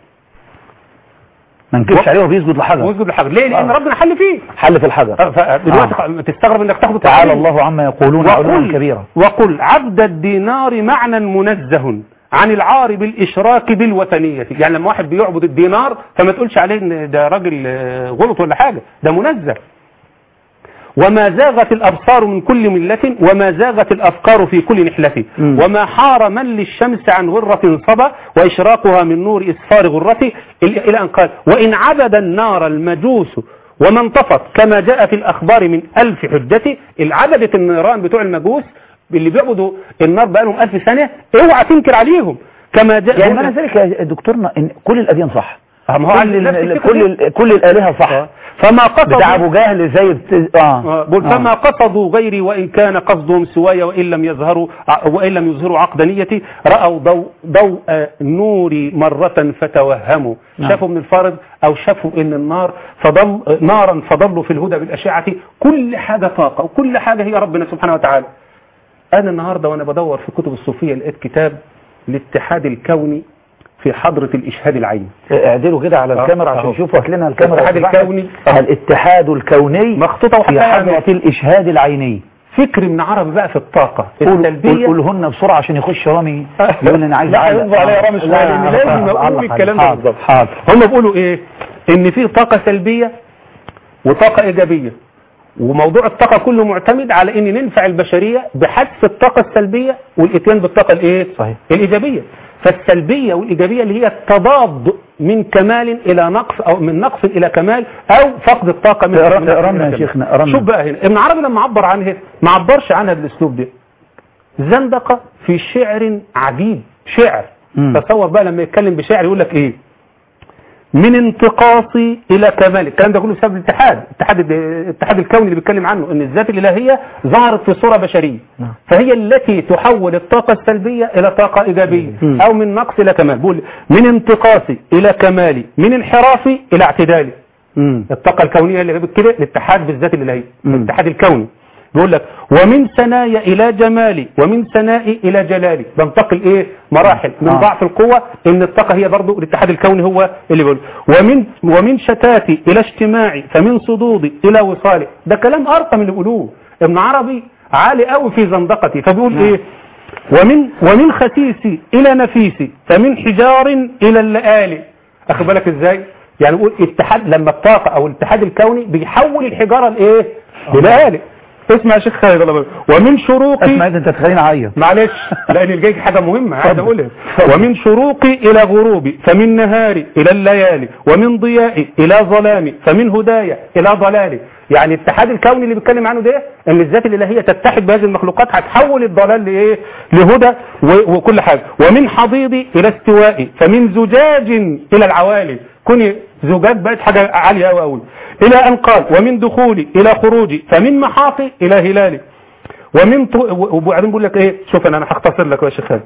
ما نكرش عليه وبيسجد لحجر واسجد للحجر ليه لان آه. ربنا حل فيه حل في الحجر آه، فدلوقتي آه. خ- تستغرب انك تاخد تعالى التعليم. الله عما يقولون علوا وقل كبيرا وقل عبد الدينار معنى منزه عن العار بالاشراك بالوثنيه يعني لما واحد بيعبد الدينار فما تقولش عليه ان ده راجل آه، غلط ولا حاجه ده منزه وما زاغت الأبصار من كل ملة وما زاغت الأفكار في كل نحلة مم. وما حار من للشمس عن غرة صبا وإشراقها من نور إسفار غرته إلى إلى أن قال وإن عبد النار المجوس وما انطفت كما جاء في الأخبار من ألف حجة العبدة النيران بتوع المجوس اللي بيعبدوا النار بقالهم ألف سنة اوعى تنكر عليهم كما جاء يعني معنى ذلك يا دكتورنا ان كل الاديان صح آه، ما هو كل, عندي نفس ال- الفكرة كل, دي. ال- كل الالهه صح آه. فما قصدوا بتاع ابو جهل زي بت... اه, آه، بقول فما قصدوا غيري وإن كان قصدهم سواي وإن لم يظهروا ع- وإن لم يظهروا عقدنيتي رأوا ضوء ضوء نوري مرة فتوهموا نعم. شافوا من الفارض أو شافوا إن النار فضل نارا فضلوا في الهدى بالأشعة كل حاجة طاقة وكل حاجة هي ربنا سبحانه وتعالى أنا النهاردة وأنا بدور في كتب الصوفية لقيت كتاب الاتحاد الكوني في حضرة الإشهاد العيني اعدلوا كده على آه، الكاميرا عشان أهو. يشوفوا هات لنا الكاميرا الاتحاد يا أستاذ أحمد. الكوني. الاتحاد الكوني مخطوطة في وحقها حضرة الإشهاد العيني فكر من عربي بقى في الطاقة قول- قول- السلبية قولهن بسرعة عشان يخش رامي يقول لي أنا عايز لا أعلق. يصبر عليا رامي شوية لا، لأن لا، لازم علق- أقول علق الكلام ده عليه. بالظبط حاضر هم بيقولوا إيه إن في طاقة سلبية وطاقة إيجابية وموضوع الطاقة كله معتمد على إن ننفع البشرية بحذف الطاقة السلبية والإتيان بالطاقة الإيه؟ صحيح. الإيجابية فالسلبية والإيجابية اللي هي التضاد من كمال إلى نقص أو من نقص إلى كمال أو فقد الطاقة من اقرا- من- اقرا من- لنا يا من- شيخنا، اقرا لنا. شوف بقى هنا ابن عربي لما عبر عنها ما عبرش عنها بالأسلوب ده زندقة في شعر عجيب شعر مم. تصور بقى لما يتكلم بشعر يقول لك ايه من انتقاصي الى كمال الكلام ده كله بسبب الاتحاد الاتحاد الاتحاد الكوني اللي بيتكلم عنه ان الذات الالهيه ظهرت في صوره بشريه نعم. فهي التي تحول الطاقه السلبيه الى طاقه ايجابيه مم. او من نقص الى كمال بقول من انتقاصي الى كمالي من انحرافي الى اعتدالي مم. الطاقه الكونيه اللي جابت كده الاتحاد بالذات الالهيه مم. الاتحاد الكوني بيقول لك ومن ثنايا الى جمالي ومن ثنائي الى جلالي بنتقل ايه مراحل من آه. ضعف القوه ان الطاقه هي برضو الاتحاد الكوني هو اللي بيقول ومن ومن شتاتي الى اجتماعي فمن صدودي الى وصالي ده كلام ارقى من اللي بيقولوه ابن عربي عالي قوي في زندقتي فبيقول نعم. ايه ومن ومن خسيسي الى نفيسي فمن حجار الى اللآلي اخد بالك ازاي يعني بيقول اتحاد لما الطاقه او الاتحاد الكوني بيحول الحجاره لايه للآلي اسمع يا شيخ خالد الله يبارك. ومن شروقي اسمع انت تخليني اعيط معلش لان الجاي حاجه مهمه عايز اقولها ومن شروقي الى غروبي فمن نهاري الى الليالي ومن ضيائي الى ظلامي فمن هدايا الى ضلالي يعني الاتحاد الكوني اللي بيتكلم عنه ده ان الذات الالهيه تتحد بهذه المخلوقات هتحول الضلال لايه لهدى و- وكل حاجه ومن حضيضي الى استوائي فمن زجاج الى العوالي كوني زجاج بقت حاجه عاليه قوي قوي الى ان قال ومن دخولي الى خروجي فمن محاطي الى هلالي ومن ط... وبعدين بيقول لك ايه شوف انا انا هختصر لك يا شيخ خالد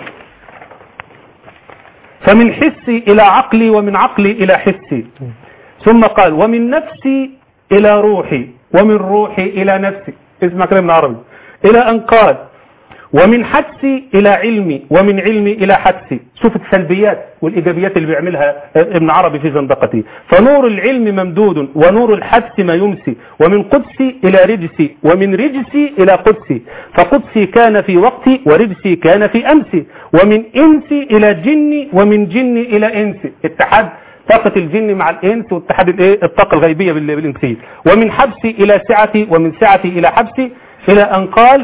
فمن حسي الى عقلي ومن عقلي الى حسي ثم قال ومن نفسي الى روحي ومن روحي الى نفسي اسمع كلام ابن عربي الى ان قال ومن حدسي الى علمي ومن علمي الى حدسي شوف السلبيات والايجابيات اللي بيعملها ابن عربي في زندقته فنور العلم ممدود ونور الحدس ما يمسي ومن قدسي الى رجسي ومن رجسي الى قدسي فقدسي كان في وقتي ورجسي كان في امسي ومن انسي الى جني ومن جني الى انسي اتحاد طاقة الجن مع الإنس واتحاد الإيه؟ الطاقة الغيبية بال- بالإنسية ومن حبسي إلى سعتي ومن سعتي إلى حبسي إلى أن قال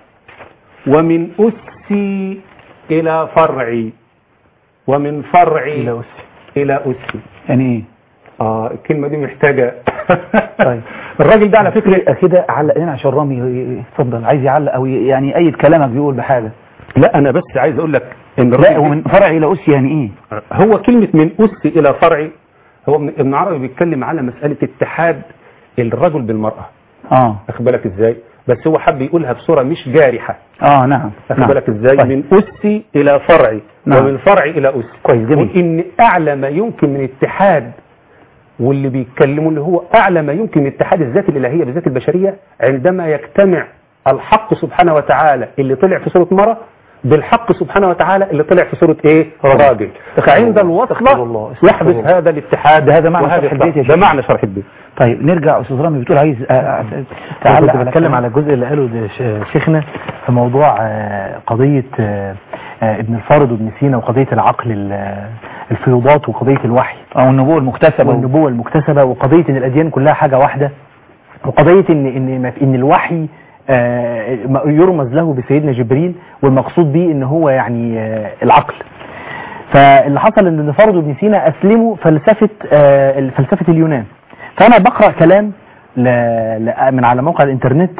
ومن أسي إلى فرعي ومن فرعي إلى أسي. إلى أسي يعني ايه آه الكلمة دي محتاجة طيب. الراجل ده على فكرة فكرة كده علق لنا عشان رامي اتفضل عايز يعلق او يعني ايد كلامك بيقول بحاجة لا أنا بس عايز أقول لك إن لا الراجل ومن فرع الى اس يعني ايه هو كلمة من أسي إلى فرعي هو من ابن عربي بيتكلم على مسألة اتحاد الرجل بالمرأة اه أخد بالك إزاي بس هو حب يقولها بصورة مش جارحة اه نعم أخد نعم. بالك إزاي طيب. من أسي إلى فرعي نعم. ومن فرعي إلى أسي كويس جميل وإن أعلى ما يمكن من اتحاد واللي بيتكلموا اللي هو أعلى ما يمكن من اتحاد الذات الإلهية بالذات البشرية عندما يجتمع الحق سبحانه وتعالى اللي طلع في سورة مرة بالحق سبحانه وتعالى اللي طلع في سورة ايه راجل فعند الله. استغفر الله. الوصلة استغفر يحدث الله. هذا الاتحاد ده هذا معنى وهذا شرح البيت يا الطاقة. ده شيخ. معنى شرح البيت طيب نرجع استاذ رامي بتقول عايز آه، آه، تعالى تعلق بتكلم كلام. على الجزء اللي قاله ده ش- شيخنا في موضوع آه، قضية آه، آه، ابن الفارض وابن سينا وقضية العقل ال- الفيوضات وقضية الوحي او النبوة المكتسبة والنبوة المكتسبة وقضية ان الاديان كلها حاجة واحدة وقضية ان ان ما في- ان الوحي آه، ما يرمز له بسيدنا جبريل والمقصود به ان هو يعني آه، العقل فاللي حصل ان ابن فرد وابن سينا اسلموا فلسفة آه، فلسفة اليونان فانا بقرأ كلام ل... ل... من على موقع الانترنت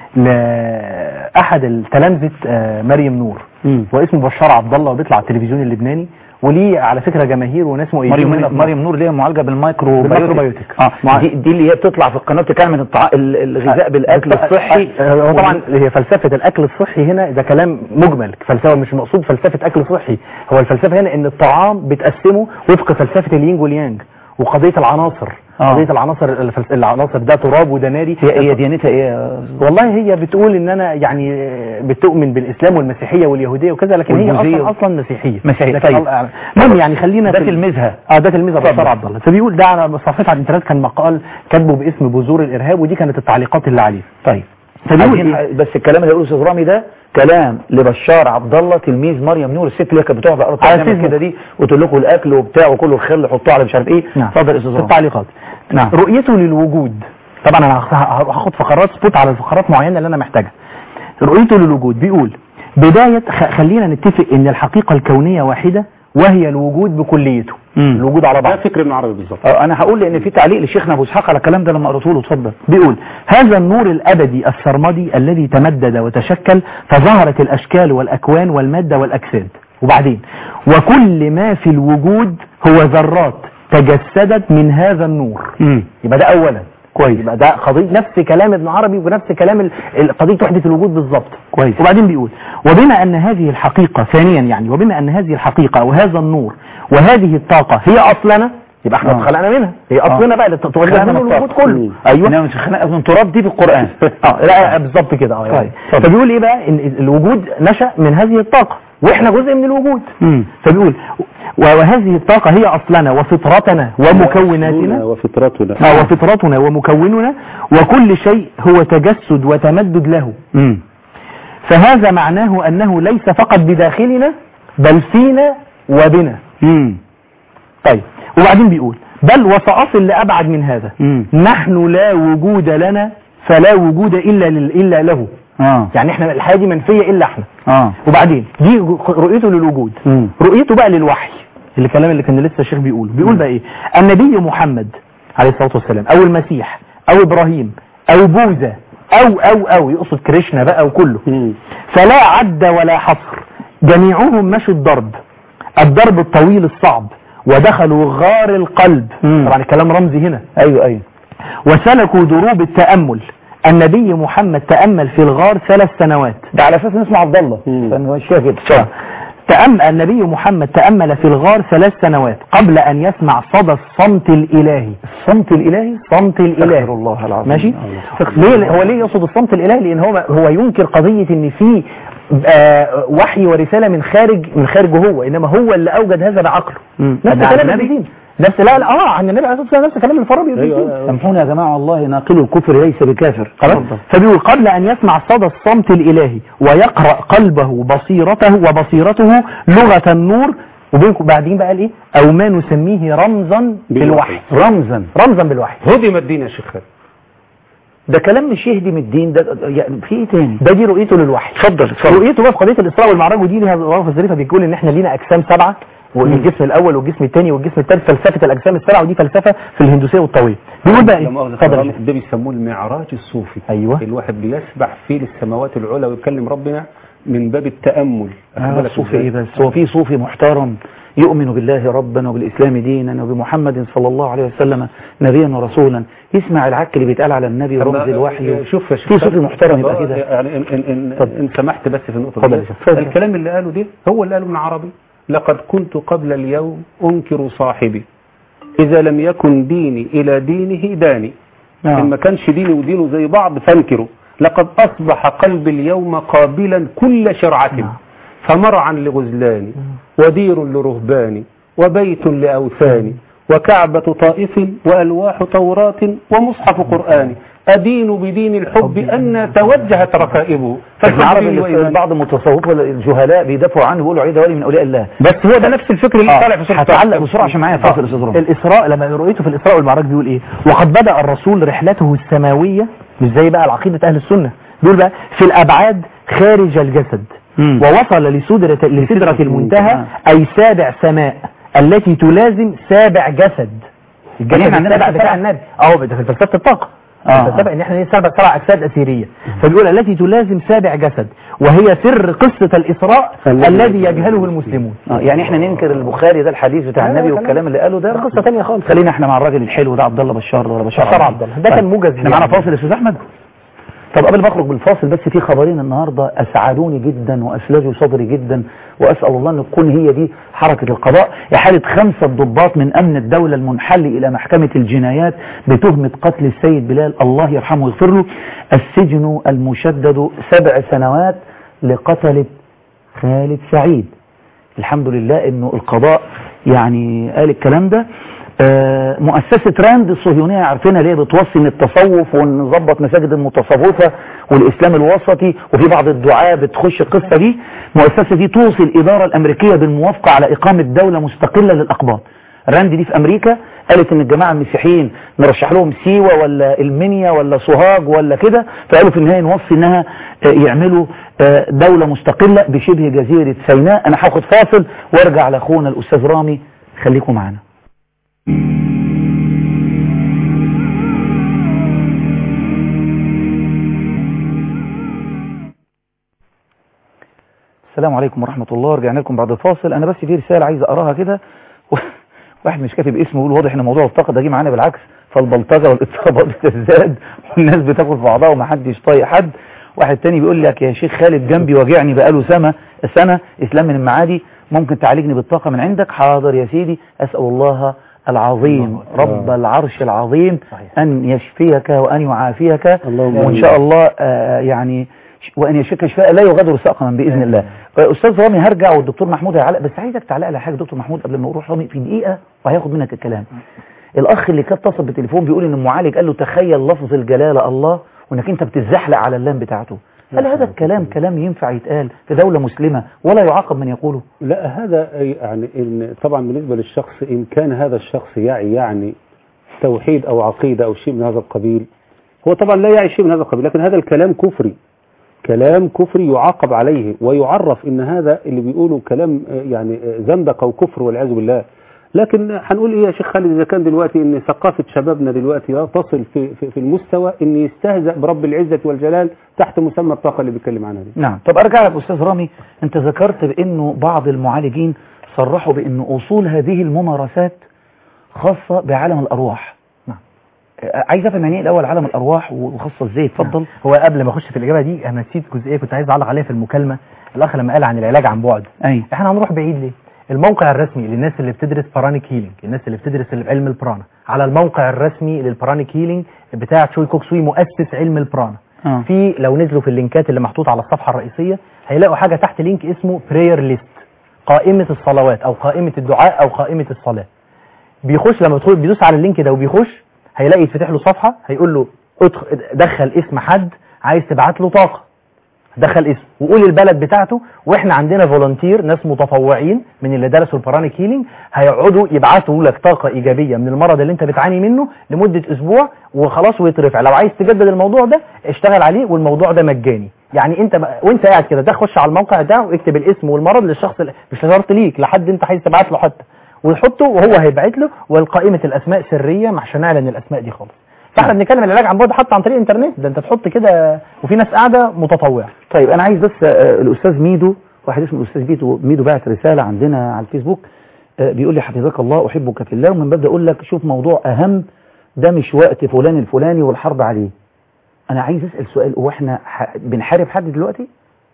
لاحد التلامذة آه، مريم نور مم. واسمه بشار عبد الله وبيطلع على التلفزيون اللبناني وليه على فكرة جماهير وناس مؤيدين هنا في مريم مريم نور ليها معالجة بالمايكرو بالمايكروبيوتيك. اه مع- دي, دي اللي هي بتطلع في القناة بتتكلم من الطع... ال- الغذاء بالاكل الصحي آه، هو طبعا هي فلسفة الأكل الصحي هنا ده كلام مجمل فلسفة مش مقصود فلسفة أكل صحي هو الفلسفة هنا إن الطعام بتقسمه وفق فلسفة الينج واليانج وقضية العناصر آه. قضيه العناصر الفلس- العناصر ده تراب وده ناري هي هي ديانتها ايه يا أستاذ؟ والله هي بتقول ان انا يعني بتؤمن بالاسلام والمسيحيه واليهوديه وكذا لكن هي والبوذية. اصلا اصلا مسيحيه مسيحية. لكن طيب. الله- المهم يعني خلينا ده في ال- تلميذها اه ده تلميذ اتفضل. بشار عبد الله فبيقول ده على صفحته على الانترنت كان مقال كاتبه باسم بذور الارهاب ودي كانت التعليقات اللي عليه طيب فبيقول عايزين- إيه؟ بس الكلام اللي هيقوله استاذ رامي ده كلام لبشار عبد الله تلميذ مريم نور الست اللي هي كانت بتقعد على الارض على تعمل الفيسبوك. كده دي وتقول لكم الاكل وبتاع وكله الخل حطوه على مش عارف ايه نعم. اتفضل يا استاذ في رامي التعليقات نعم. رؤيته للوجود طبعا انا هخ- ه- هاخد فقرات سبوت على الفقرات معينه اللي انا محتاجها رؤيته للوجود بيقول بدايه خ- خلينا نتفق ان الحقيقه الكونيه واحده وهي الوجود بكليته مم. الوجود على ده بعض فكر ابن عربي بالظبط آه، انا هقول لان في تعليق لشيخنا ابو اسحاق على الكلام ده لما قريته له اتفضل بيقول هذا النور الأبدي السرمدي الذي تمدد وتشكل فظهرت الأشكال والأكوان والمادة والأجساد وبعدين وكل ما في الوجود هو ذرات تجسدت من هذا النور يبقى ده أولا كويس يبقى ده قضية نفس كلام ابن عربي ونفس كلام ال- ال- قضية وحدة الوجود بالظبط كويس. وبعدين بيقول وبما أن هذه الحقيقة ثانيا يعني وبما أن هذه الحقيقة أو هذا النور وهذه الطاقة هي أصلنا يبقى احنا آه. اتخلقنا منها هي أصلنا بقى اللي تولد خلقنا منه من الوجود الطاقة. كله ايوه انما مش خناقه من تراب دي في القران اه لا بالظبط كده اه يعني. طيب، اتفضل. فبيقول ايه بقى ان الوجود نشأ من هذه الطاقة واحنا جزء من الوجود مم. فبيقول و- وهذه الطاقة هي اصلنا وفطرتنا ومكوناتنا وفطرتنا آه، وفطرتنا ومكوننا وكل شيء هو تجسد وتمدد له مم. فهذا معناه انه ليس فقط بداخلنا بل فينا وبنا مم. طيب وبعدين بيقول بل وسأصل لأبعد من هذا مم. نحن لا وجود لنا فلا وجود إلا, لل... إلا له اه يعني احنا الحياة دي منفية إلا احنا اه وبعدين دي رؤيته للوجود مم. رؤيته بقى للوحي اللي الكلام اللي كان لسه الشيخ بيقوله بيقول بقى ايه النبي محمد عليه الصلاة والسلام او المسيح او ابراهيم او بوذا او او او يقصد كريشنا بقى وكله مم. فلا عد ولا حصر جميعهم مشوا الضرب الضرب الطويل الصعب ودخلوا غار القلب مم. طبعا الكلام رمزي هنا ايوه ايوه وسلكوا دروب التأمل النبي محمد تأمل في الغار ثلاث سنوات ده على اساس إن اسمه عبد الله مم. فانا مش كده تأم النبي محمد تأمل في الغار ثلاث سنوات قبل أن يسمع صدى الصمت الإلهي الصمت الالهي صمت الإلهي استغفر الله العظيم ماشي ليه هو ليه يقصد الصمت الإلهي لأن هو هو ينكر قضية إن في آه، وحي ورسالة من خارج من خارجه هو إنما هو اللي أوجد هذا بعقله مم. نفس ده عن كلام النبي؟ الدين نفس لا لا اه عن النبي عليه الصلاه والسلام نفس كلام الفارابي ايوه والدين. أيوة. سامحونا يا جماعه والله ناقل الكفر ليس بكافر خلاص اتفضل. فبيقول قبل أن يسمع صدى الصمت الإلهي ويقرأ قلبه بصيرته وبصيرته لغة النور وبينكم بعدين بقى قال ايه او ما نسميه رمزا بالوحي رمزا رمزا بالوحي هدم الدين يا شيخ خالد ده كلام مش يهدم الدين ده يعني في ايه تاني ده دي رؤيته للوحي اتفضل اتفضل رؤيته بقى في قضيه الاسراء والمعراج ودي ليها ظواهر الظريفه بيقول ان احنا لينا اجسام سبعه والجسم الاول والجسم الثاني والجسم الثالث فلسفه الاجسام السبعه ودي فلسفه في الهندوسيه والطويل بيقول بقى لا ايه مؤاخذة اتفضل يا حضرتك، شيخ. ده بيسموه المعراج الصوفي ايوه الواحد بيسبح فيه للسماوات العلى ويكلم ربنا من باب التأمل أخد آه بالك صوفي إزاي؟ ايه بس هو في صوفي محترم يؤمن بالله ربا وبالإسلام دينا وبمحمد صلى الله عليه وسلم نبيا ورسولا يسمع العك اللي بيتقال على النبي طب ورمز ما- الوحي شوف يا شيخ في صوفي خالد، محترم طب يبقى آه، كده يعني إن, إن, إن, اتفضل. إن سمحت بس في النقطة اتفضل دي يا شيخ، اتفضل. الكلام اللي قاله ده هو اللي قاله ابن عربي لقد كنت قبل اليوم أنكر صاحبي إذا لم يكن ديني إلى دينه داني إن ما كانش ديني ودينه زي بعض فانكره لقد أصبح قلبي اليوم قابلا كل شرعة فمرعا لغزلان ودير لرهبان وبيت لأوثان وكعبة طائف وألواح توراة ومصحف قرآن أدين بدين الحب أن توجهت ركائبه ابن عربي فالحب اللي وإيمان بعض المتصوفه الجهلاء بيدافعوا عنه بيقولوا عليه ده ولي من اولياء الله بس هو ده نفس الفكر اللي آه، طالع في سوره هتعلق طه. بسرعه عشان معايا فاصل يا استاذ رامي الإسراء لما رؤيته في الإسراء والمعراج بيقول إيه وقد بدأ الرسول رحلته السماوية مش زي بقى العقيدة أهل السنة بيقول بقى في الأبعاد خارج الجسد مم. ووصل لسدرة, لسدرة المنتهى أي سابع سماء التي تلازم سابع جسد الجسد يعني إحنا عندنا السابع فلسفة- بتاع النبي اه ده في فلسفة الطاقة آه. الفلسفة ان احنا ليه سبع سبع اجساد اثيريه فبيقول التي تلازم سابع جسد وهي سر قصة الإسراء الذي يجهله المسلمون آه يعني احنا ننكر البخاري ده الحديث بتاع لا، النبي لا، والكلام اللي قاله ده ده قصة تانية خالص. خلينا احنا مع الراجل الحلو ده عبد الله بشار ولا بشار بشار عبد الله. ده كان موجز احنا معانا يعني. فاصل يا استاذ احمد طب قبل ما اخرج بالفاصل بس في خبرين النهارده اسعدوني جدا واسلجوا صدري جدا واسال الله ان تكون هي دي حركه القضاء احاله خمسه ضباط من امن الدوله المنحل الى محكمه الجنايات بتهمه قتل السيد بلال الله يرحمه ويغفر له السجن المشدد سبع سنوات لقتله خالد سعيد الحمد لله انه القضاء يعني قال الكلام ده آه، مؤسسة راند الصهيونية عارفينها ليه بتوصي ان التصوف ونظبط مساجد المتصوفة والاسلام الوسطي وفي بعض الدعاة بتخش القصة دي المؤسسة دي توصي الادارة الامريكية بالموافقة على اقامة دولة مستقلة للاقباط راند دي في امريكا قالت ان الجماعة المسيحيين نرشح لهم سيوة ولا المنيا ولا سوهاج ولا كده فقالوا في النهاية نوصي انها آه، يعملوا آه، دولة مستقلة بشبه جزيرة سيناء انا هاخد فاصل وارجع لاخونا الاستاذ رامي خليكم معنا السلام عليكم ورحمة الله رجعنا لكم بعد الفاصل أنا بس في رسالة عايز أقراها كده و- واحد مش كاتب اسمه يقول واضح إن موضوع الطاقة ده جه معانا بالعكس فالبلطجة والاضطرابات بتزداد والناس بتاكل في بعضها ومحدش طايق حد واحد تاني بيقول لك يا شيخ خالد جنبي واجعني بقاله سنة سنة إسلام من المعادي ممكن تعالجني بالطاقة من عندك حاضر يا سيدي أسأل الله العظيم رب العرش العظيم صحيح. أن يشفيك وأن يعافيك اللهم وإن آمين. شاء الله آه، يعني ش- وأن يشفيك شفاء لا يغادر سقما بإذن الله آه، أستاذ رامي هرجع والدكتور محمود هيعلق بس عايزك تعلق على حاجة دكتور محمود قبل ما نروح رامي في دقيقة وهياخد منك الكلام الأخ اللي كان اتصل بالتليفون بيقول إن المعالج قال له تخيل لفظ الجلالة الله وإنك أنت بتزحلق على اللام بتاعته هل هذا الكلام كلام ينفع يتقال في دولة مسلمة ولا يعاقب من يقوله لا هذا يعني إن طبعا بالنسبة للشخص إن كان هذا الشخص يعي يعني توحيد أو عقيدة أو شيء من هذا القبيل هو طبعا لا يعي شيء من هذا القبيل لكن هذا الكلام كفري كلام كفري يعاقب عليه ويعرف إن هذا اللي بيقوله كلام آه، يعني آه، زندق أو كفر والعياذ بالله لكن هنقول ايه يا شيخ خالد اذا كان دلوقتي ان ثقافه شبابنا دلوقتي لا تصل في, في, في المستوى ان يستهزأ برب العزه والجلال تحت مسمى الطاقه اللي بيتكلم عنها دي نعم طب ارجع لك استاذ رامي انت ذكرت بانه بعض المعالجين صرحوا بان اصول هذه الممارسات خاصة بعالم الارواح نعم. آه، عايز افهم يعني ايه الاول عالم الارواح وخاصة ازاي اتفضل هو قبل ما اخش في الاجابه دي انا نسيت جزئيه كنت عايز اعلق عليها في المكالمه الاخ لما قال عن العلاج عن بعد اي احنا هنروح بعيد ليه الموقع الرسمي للناس اللي بتدرس برانيك هيلينج الناس اللي بتدرس علم البرانا على الموقع الرسمي للبرانيك هيلينج بتاع تشوي كوكسوي مؤسس علم البرانا اه في لو نزلوا في اللينكات اللي محطوطه على الصفحه الرئيسيه هيلاقوا حاجه تحت لينك اسمه براير ليست قائمه الصلوات او قائمه الدعاء او قائمه الصلاه بيخش لما يدخل بيدوس على اللينك ده وبيخش هيلاقي يتفتح له صفحه هيقول له ادخل دخل اسم حد عايز تبعت له طاقه دخل اسم وقول البلد بتاعته واحنا عندنا فولنتير ناس متطوعين من اللي درسوا البرانيك هيلينج هيقعدوا يبعتوا لك طاقه ايجابيه من المرض اللي انت بتعاني منه لمده اسبوع وخلاص ويترفع لو عايز تجدد الموضوع ده اشتغل عليه والموضوع ده مجاني يعني انت بقى وانت قاعد كده ده خش على الموقع ده واكتب الاسم والمرض للشخص اللي مش شرط ليك لحد انت عايز تبعت له حتى ويحطه وهو هيبعت له والقائمه الاسماء سريه مش هنعلن الاسماء دي خالص فاحنا بنتكلم العلاج عن بعد حتى عن طريق الانترنت ده انت تحط كده وفي ناس قاعده متطوعه طيب انا عايز بس آه، الاستاذ ميدو واحد اسمه الاستاذ ميدو ميدو بعت رسالة عندنا على الفيسبوك آه، بيقول لي حفظك الله احبك في الله ومن ببدا اقول لك شوف موضوع اهم ده مش وقت فلان الفلاني والحرب عليه انا عايز اسال سؤال هو احنا ح- بنحارب حد دلوقتي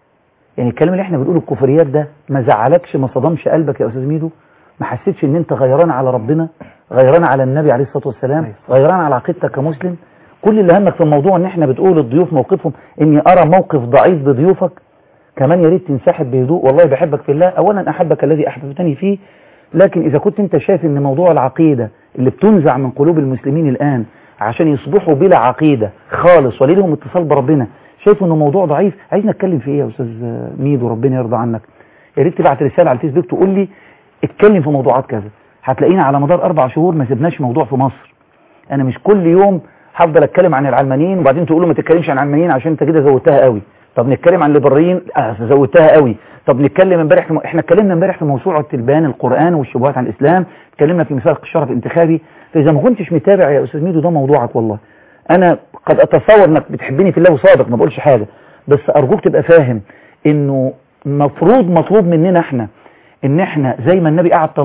يعني الكلام اللي احنا بنقوله الكفريات ده ما زعلكش ما صدمش قلبك يا استاذ ميدو ما حسيتش ان انت غيران على ربنا غيران على النبي عليه الصلاه والسلام غيران على عقيدتك كمسلم كل اللي همك في الموضوع ان احنا بتقول الضيوف موقفهم اني ارى موقف ضعيف بضيوفك كمان يا ريت تنسحب بهدوء والله بحبك في الله اولا احبك الذي احببتني فيه لكن اذا كنت انت شايف ان موضوع العقيده اللي بتنزع من قلوب المسلمين الان عشان يصبحوا بلا عقيده خالص ولا لهم اتصال بربنا شايف انه موضوع ضعيف عايز نتكلم في ايه يا استاذ ميدو ربنا يرضى عنك يا ريت تبعت رساله على الفيسبوك تقول لي اتكلم في موضوعات كذا هتلاقينا على مدار اربع شهور ما سيبناش موضوع في مصر انا مش كل يوم هفضل اتكلم عن العلمانيين وبعدين تقولوا ما تتكلمش عن العلمانيين عشان انت كده زودتها قوي طب نتكلم عن الليبراليين آه زودتها قوي طب نتكلم امبارح في م... احنا اتكلمنا امبارح في موسوعه البيان القران والشبهات عن الاسلام اتكلمنا في مثال الشرف الانتخابي فاذا ما كنتش متابع يا استاذ ميدو ده موضوعك والله انا قد اتصور انك بتحبني في الله وصادق ما بقولش حاجه بس ارجوك تبقى فاهم انه مفروض مطلوب مننا احنا ان احنا زي ما النبي قعد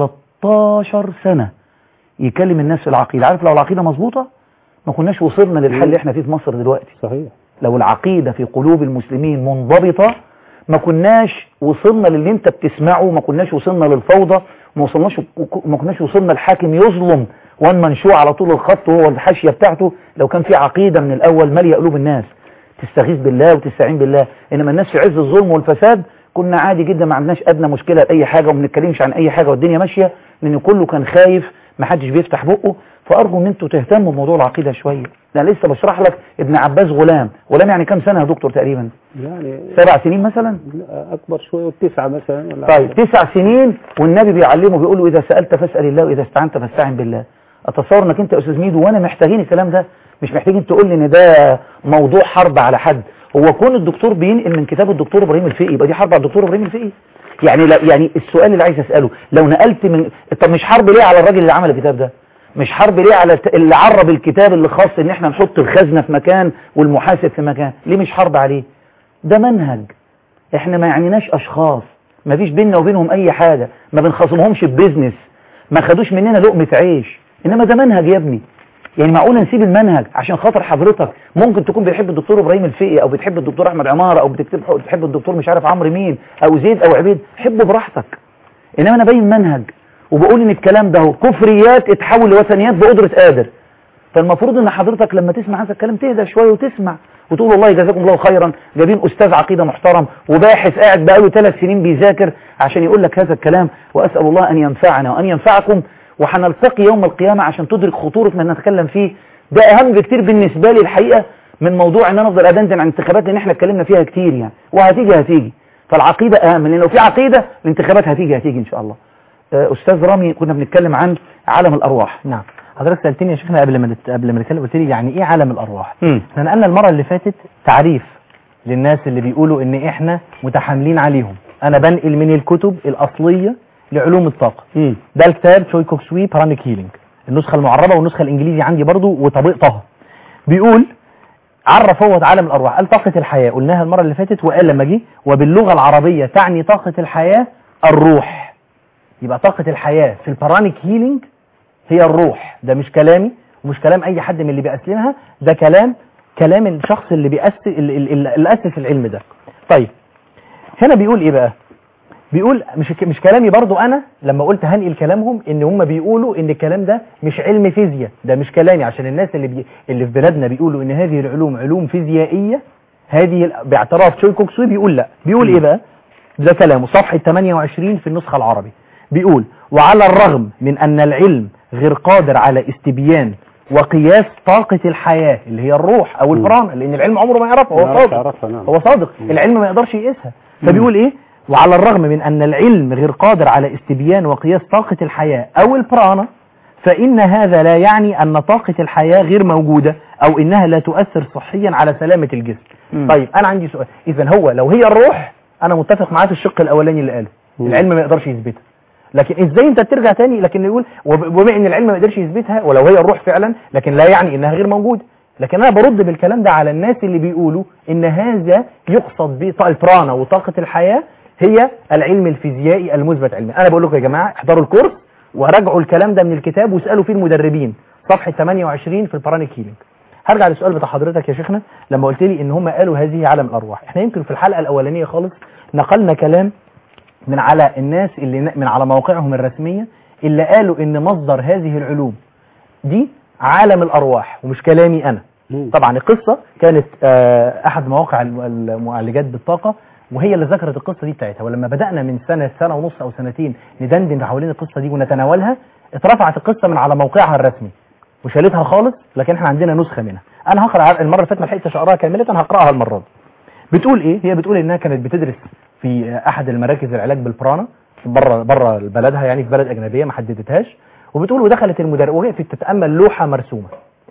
13 سنه يكلم الناس في العقيده عارف لو العقيده مظبوطه ما كناش وصلنا للحل اللي احنا فيه في مصر دلوقتي صحيح لو العقيدة في قلوب المسلمين منضبطة ما كناش وصلنا للي انت بتسمعه ما كناش وصلنا للفوضى ما وصلناش ما كناش وصلنا الحاكم يظلم وان منشوع على طول الخط وهو الحاشية بتاعته لو كان في عقيدة من الاول مالية قلوب الناس تستغيث بالله وتستعين بالله انما الناس في عز الظلم والفساد كنا عادي جدا ما عندناش ادنى مشكلة لاي حاجة وما بنتكلمش عن اي حاجة والدنيا ماشية لان كله كان خايف ما حدش بيفتح بقه فارجو ان انتوا تهتموا بموضوع العقيدة شوية انا لسه بشرح لك ابن عباس غلام غلام يعني كام سنة يا دكتور تقريبا يعني سبع سنين مثلا لا، اكبر شويه والتسعه مثلا ولا طيب تسع سنين والنبي بيعلمه بيقول له اذا سألت فاسأل الله واذا استعنت فاستعن بالله اتصور انك انت يا استاذ ميدو وانا محتاجين الكلام ده مش محتاجين تقول لي ان ده موضوع حرب على حد هو كون الدكتور بينقل من كتاب الدكتور ابراهيم الفقي يبقى دي حرب على الدكتور ابراهيم الفقي يعني لا يعني السؤال اللي عايز اساله لو نقلت من طب مش حرب ليه على الراجل اللي عمل الكتاب ده مش حرب ليه على الت- اللي عرب الكتاب اللي خاص ان احنا نحط الخزنه في مكان والمحاسب في مكان ليه مش حرب عليه ده منهج احنا ما يعنيناش اشخاص ما فيش بيننا وبينهم اي حاجة ما بنخاصمهمش ببزنس ما خدوش مننا لقمة عيش انما ده منهج يا ابني يعني معقول نسيب المنهج عشان خاطر حضرتك ممكن تكون بتحب الدكتور ابراهيم الفقي او بتحب الدكتور احمد عمارة او بتكتب بتحب الدكتور مش عارف عمرو مين او زيد او عبيد حبه براحتك انما انا باين منهج وبقول ان الكلام ده هو كفريات اتحول لوثنيات بقدرة قادر فالمفروض ان حضرتك لما تسمع هذا الكلام تهدى شوية وتسمع وتقول والله جزاكم الله خيرا جايبين استاذ عقيدة محترم وباحث قاعد بقاله ثلاث سنين بيذاكر عشان يقول لك هذا الكلام واسأل الله ان ينفعنا وان ينفعكم وهنلتقي يوم القيامة عشان تدرك خطورة ما نتكلم فيه ده اهم بكتير بالنسبة لي الحقيقة من موضوع ان انا افضل ادندن عن الانتخابات لان احنا اتكلمنا فيها كتير يعني وهتيجي هتيجي فالعقيدة اهم لان لو في عقيدة الانتخابات هتيجي هتيجي ان شاء الله آه، استاذ رامي كنا بنتكلم عن عالم الارواح نعم حضرتك سألتني يا شيخنا قبل ما نت... قبل ما نتكلم قلت لي يعني ايه عالم الارواح مم. احنا نقلنا المرة اللي فاتت تعريف للناس اللي بيقولوا ان احنا متحاملين عليهم انا بنقل من الكتب الاصلية لعلوم الطاقة مم. ده الكتاب تشوي كوكسوي بارانيك هيلينج النسخة المعربة والنسخة الانجليزي عندي برضو وطبقتها بيقول عرف هو عالم الارواح قال طاقة الحياة قلناها المرة اللي فاتت وقال لما جه وباللغة العربية تعني طاقة الحياة الروح يبقى طاقة الحياة في البارانيك هيلينج هي الروح ده مش كلامي ومش كلام اي حد من اللي بيأسلمها ده كلام كلام الشخص اللي بيأسس اللي, اللي اللي أسس العلم ده طيب هنا بيقول ايه بقى بيقول مش مش كلامي برضو انا لما قلت هنقل كلامهم ان هم بيقولوا ان الكلام ده مش علم فيزياء ده مش كلامي عشان الناس اللي بي اللي في بلادنا بيقولوا ان هذه العلوم علوم فيزيائيه هذه ال- باعتراف تشوي كوكسوي بيقول لا بيقول ايه بقى ده كلامه صفحه 28 في النسخه العربي بيقول وعلى الرغم من ان العلم غير قادر على استبيان وقياس طاقة الحياة اللي هي الروح او البران لان العلم عمره ما يعرفها ما هو يعرفش صادق يعرفها، نعم. هو صادق العلم ما يقدرش يقيسها فبيقول ايه وعلى الرغم من ان العلم غير قادر على استبيان وقياس طاقة الحياة او البرانا فإن هذا لا يعني أن طاقة الحياة غير موجودة أو إنها لا تؤثر صحيا على سلامة الجسم مم. طيب أنا عندي سؤال إذا هو لو هي الروح أنا متفق معاه في الشق الأولاني اللي قاله مم. العلم ما يقدرش يثبتها لكن ازاي انت ترجع تاني لكن يقول وب- وبما ان العلم ما يقدرش يثبتها ولو هي الروح فعلا لكن لا يعني انها غير موجوده لكن انا برد بالكلام ده على الناس اللي بيقولوا ان هذا يقصد به البرانا وطاقه الحياه هي العلم الفيزيائي المثبت علميا انا بقول لكم يا جماعه احضروا الكورس وراجعوا الكلام ده من الكتاب واسالوا فيه المدربين صفحه 28 في البارانيك هيلينج هرجع للسؤال بتاع حضرتك يا شيخنا لما قلت لي ان هم قالوا هذه عالم الارواح احنا يمكن في الحلقه الاولانيه خالص نقلنا كلام من على الناس اللي ن- من على مواقعهم الرسمية اللي قالوا ان مصدر هذه العلوم دي عالم الارواح ومش كلامي انا مم. طبعا القصة كانت آه، احد مواقع الم- المعالجات بالطاقة وهي اللي ذكرت القصة دي بتاعتها ولما بدأنا من سنة سنة ونص او سنتين ندندن حوالين القصة دي ونتناولها اترفعت القصة من على موقعها الرسمي وشالتها خالص لكن احنا عندنا نسخة منها انا هقرا المرة اللي فاتت ما لحقتش اقراها كاملة هقراها المرة دي بتقول ايه هي بتقول انها كانت بتدرس في احد المراكز العلاج بالبرانا بره بره بلدها يعني في بلد اجنبيه ما حددتهاش وبتقول ودخلت المدرب وقفت تتامل لوحه مرسومه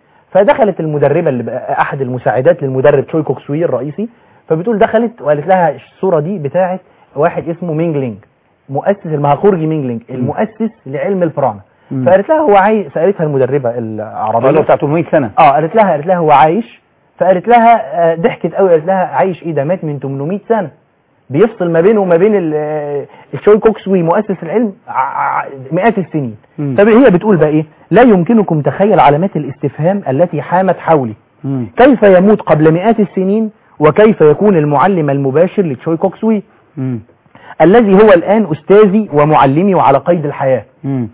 فدخلت المدربه اللي بقى احد المساعدات للمدرب تشوي كوكسوي الرئيسي فبتقول دخلت وقالت لها الصوره دي بتاعت واحد اسمه مينجلينج مؤسس المهاخورجي مينجلينج المؤسس لعلم البرانا مم. فقالت لها هو عايز سالتها المدربه العربيه قالوا بتاع 800 سنة اه قالت لها قالت لها هو عايش فقالت لها آه، ضحكت قوي قالت لها عايش ايه ده مات من 800 سنه بيفصل ما بينه وما بين ال- آه، الشوي كوكسوي مؤسس العلم ع- ع- مئات السنين مم. طب هي بتقول بقى ايه لا يمكنكم تخيل علامات الاستفهام التي حامت حولي مم. كيف يموت قبل مئات السنين وكيف يكون المعلم المباشر لتشوي كوكسوي مم. الذي هو الآن أستاذي ومعلمي وعلى قيد الحياة مم.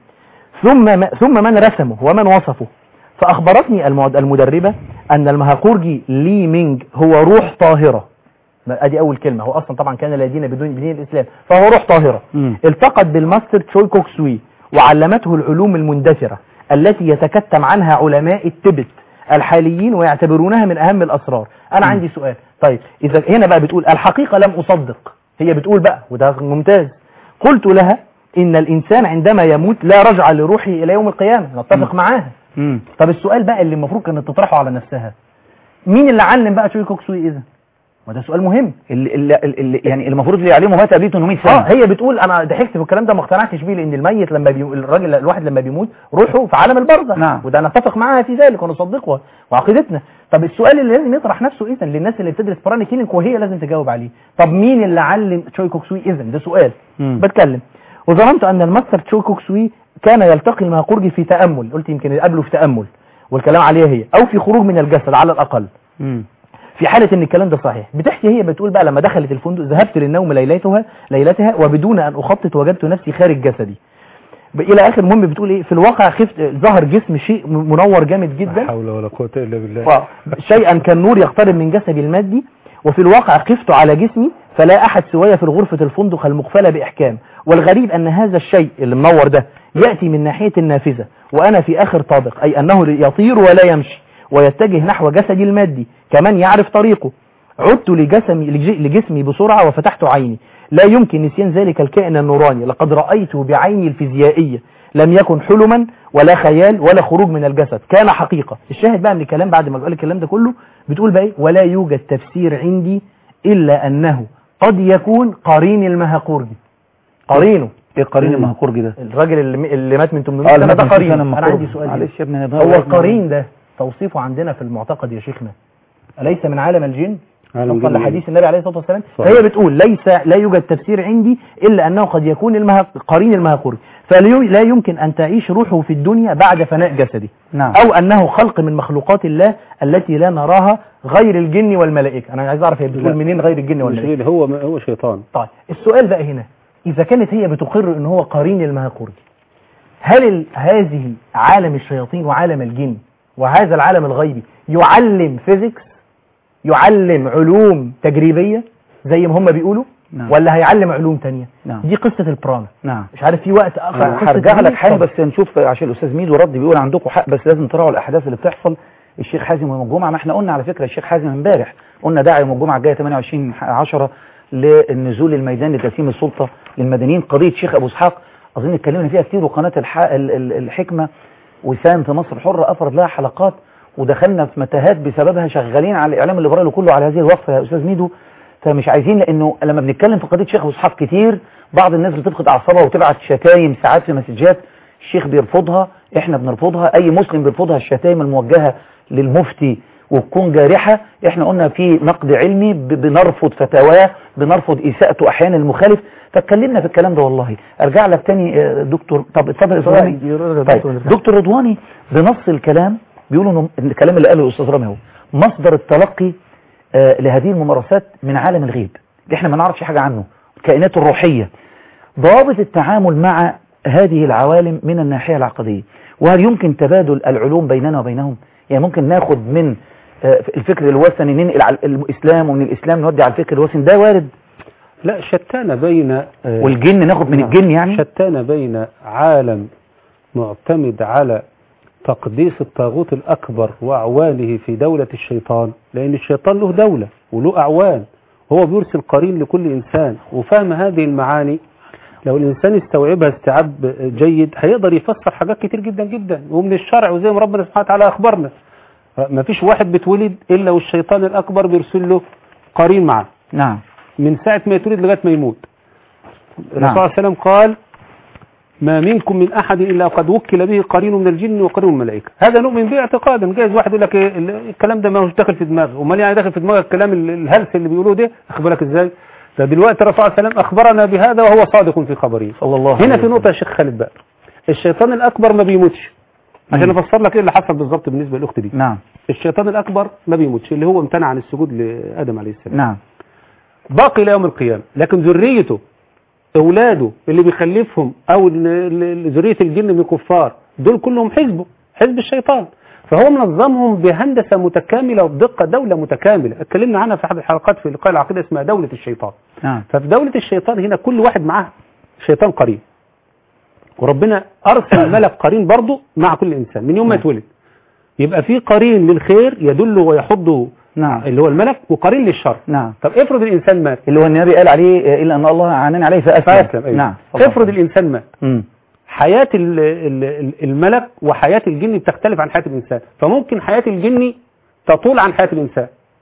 ثم ثم من رسمه ومن وصفه فأخبرتني المعد- المدربة أن المهاقورجي لي مينج هو روح طاهرة ما- ادي اول كلمه هو اصلا طبعا كان لا دين بدون بدين الاسلام فهو روح طاهره مم. التقت بالماستر تشوي كوكسوي وعلمته العلوم المندثره التي يتكتم عنها علماء التبت الحاليين ويعتبرونها من اهم الاسرار انا مم. عندي سؤال طيب اذا هنا بقى بتقول الحقيقه لم اصدق هي بتقول بقى وده ممتاز قلت لها ان الانسان عندما يموت لا رجع لروحه الى يوم القيامه نتفق معاها مم. طب السؤال بقى اللي المفروض كانت تطرحه على نفسها مين اللي علم بقى تشوي كوكسوي اذا وده سؤال مهم اللي, اللي, اللي يعني المفروض اللي يعلمه مات قبل 800 سنة اه هي بتقول انا ضحكت في الكلام ده ما اقتنعتش بيه لان الميت لما بي... الراجل الواحد لما بيموت روحه في عالم البرزخ نعم. وده نتفق معاها في ذلك ونصدقها وعقيدتنا طب السؤال اللي لازم يطرح نفسه اذا للناس اللي بتدرس براني كلينيك وهي لازم تجاوب عليه طب مين اللي علم تشوي كوكسوي اذا ده سؤال مم. بتكلم وظننت ان الماستر تشوي كوكسوي كان يلتقي المهاقورجي في تامل قلت يمكن يقابله في تامل والكلام عليها هي او في خروج من الجسد على الاقل مم. في حالة ان الكلام ده صحيح بتحكي هي بتقول بقى لما دخلت الفندق ذهبت للنوم ليلتها ليلتها وبدون ان اخطط وجدت نفسي خارج جسدي ب- الى اخر المهم بتقول ايه في الواقع خفت ظهر جسم شيء م- منور جامد لا جدا حول ولا قوة إلا بالله ف- شيئا كالنور يقترب من جسدي المادي وفي الواقع خفت على جسمي فلا احد سواي في غرفة الفندق المقفلة باحكام والغريب ان هذا الشيء اللي منور ده يأتي من ناحية النافذة وانا في اخر طابق اي انه يطير ولا يمشي ويتجه نحو جسدي المادي كمان يعرف طريقه عدت لجسمي لج- لجسمي بسرعة وفتحت عيني لا يمكن نسيان ذلك الكائن النوراني لقد رأيته بعيني الفيزيائية لم يكن حلما ولا خيال ولا خروج من الجسد كان حقيقة الشاهد بقى من الكلام بعد ما قال الكلام ده كله بتقول بقى إيه؟ ولا يوجد تفسير عندي إلا أنه قد يكون قرين المهاقورجي قرينه ايه قرين المهقورجي ده الراجل اللي, اللي مات من 800 اه سنة اللي ده مات من قرين سنة أنا المهقورجي. عندي سؤال معلش يا ابني هو القرين ده توصيفه عندنا في المعتقد يا شيخنا أليس من عالم الجن عالم وفقا جن لحديث النبي عليه الصلاة والسلام صحيح. فهي بتقول ليس لا يوجد تفسير عندي إلا أنه قد يكون المه... قرين المهاقوري فلا يمكن أن تعيش روحه في الدنيا بعد فناء جسده نعم أو أنه خلق من مخلوقات الله التي لا نراها غير الجن والملائكة أنا عايز أعرف هي بتقول لا. منين غير الجن مش والملائكة غير هو هو شيطان طيب السؤال بقى هنا إذا كانت هي بتقر أن هو قرين المهاقوري هل ال... هذه عالم الشياطين وعالم الجن وهذا العالم الغيبي يعلم فيزيكس يعلم علوم تجريبية زي ما هم بيقولوا نعم. ولا هيعلم علوم تانية نعم. دي قصة البرانا نعم مش عارف في وقت اخر أنا قصة هرجع دي؟ لك حاجه طب. بس نشوف عشان الاستاذ ميدو رد بيقول عندكم حق بس لازم تراعوا الاحداث اللي بتحصل الشيخ حازم يوم الجمعه ما احنا قلنا على فكره الشيخ حازم امبارح قلنا داعي يوم الجمعه الجايه 28 10 للنزول الميدان لتسليم السلطه للمدنيين قضيه شيخ ابو اسحاق اظن اتكلمنا فيها كتير وقناه الح... ال- ال- الحكمه وسام في مصر الحره افرد لها حلقات ودخلنا في متاهات بسببها شغالين على الاعلام الليبرالي كله على هذه الوقفه يا استاذ ميدو فمش عايزين لانه لما بنتكلم في قضيه شيخ ابو اسحاق كتير بعض الناس بتفقد اعصابها وتبعت شتايم ساعات في مسجات الشيخ بيرفضها احنا بنرفضها اي مسلم بيرفضها الشتايم الموجهه للمفتي وتكون جارحه احنا قلنا في نقد علمي ب- بنرفض فتاواه بنرفض اساءته احيانا المخالف فاتكلمنا في الكلام ده والله ارجع لك تاني آه، دكتور طب اتفضل يا استاذ رامي طيب دكتور رضواني بنص الكلام بيقولوا انه الكلام اللي قاله الاستاذ رامي اهو مصدر التلقي آه، لهذه الممارسات من عالم الغيب اللي احنا ما نعرفش حاجه عنه الكائنات الروحيه ضوابط التعامل مع هذه العوالم من الناحيه العقديه وهل يمكن تبادل العلوم بيننا وبينهم يعني ممكن ناخد من آه، الفكر الوثني ننقل على الاسلام ومن الاسلام نودي على الفكر الوثني ده وارد لا شتان بين آه، والجن ناخد من نعم. الجن يعني شتان بين عالم معتمد على تقديس الطاغوت الأكبر وأعوانه في دولة الشيطان لأن الشيطان له دولة وله أعوان هو بيرسل قرين لكل إنسان وفهم هذه المعاني لو الإنسان استوعبها استيعاب جيد هيقدر يفسر حاجات كتير جدا جدا ومن الشرع وزي ما ربنا سبحانه وتعالى أخبرنا ما فيش واحد بيتولد إلا والشيطان الأكبر بيرسل له قرين معاه نعم من ساعة ما يتولد لغاية ما يموت الرسول نعم. صلى الله عليه وسلم قال ما منكم من أحد إلا قد وكل به قرين من الجن وقرين من الملائكة هذا نؤمن به اعتقادا جايز واحد يقول لك إيه ال- الكلام ده ما هوش داخل في دماغه امال يعني داخل في دماغك الكلام ال- الهلس اللي بيقولوه ده اخد بالك ازاي ده دلوقتي الرسول صلى الله عليه وسلم أخبرنا بهذا وهو صادق في خبره صلى الله هنا عليه في نقطة يا شيخ خالد بقى الشيطان الأكبر ما بيموتش عشان مم. افسر لك ايه اللي حصل بالظبط بالنسبه للاخت دي نعم الشيطان الاكبر ما بيموتش اللي هو امتنع عن السجود لادم عليه السلام نعم باقي الى يوم القيامه لكن ذريته اولاده اللي بيخلفهم او ال- ال- ذريه الجن من الكفار دول كلهم حزبه حزب الشيطان فهو منظمهم بهندسه متكامله وبدقه دوله متكامله اتكلمنا عنها في احد الحلقات في لقاء العقيده اسمها دوله الشيطان نعم ففي دولة الشيطان هنا كل واحد معاه شيطان قرين وربنا أرسل ملك قرين برضه مع كل إنسان من يوم ما يتولد يبقى في قرين للخير يدله ويحضه نعم اللي هو الملك وقرين للشر نعم طب افرض الإنسان مات اللي هو النبي قال عليه آه، إلا أن الله عنان عليه فأسلم فأسلم أيوة. نعم افرض الإنسان مات مم. حياة ال- ال- الملك وحياة الجن بتختلف عن حياة الإنسان فممكن حياة الجن تطول عن حياة الإنسان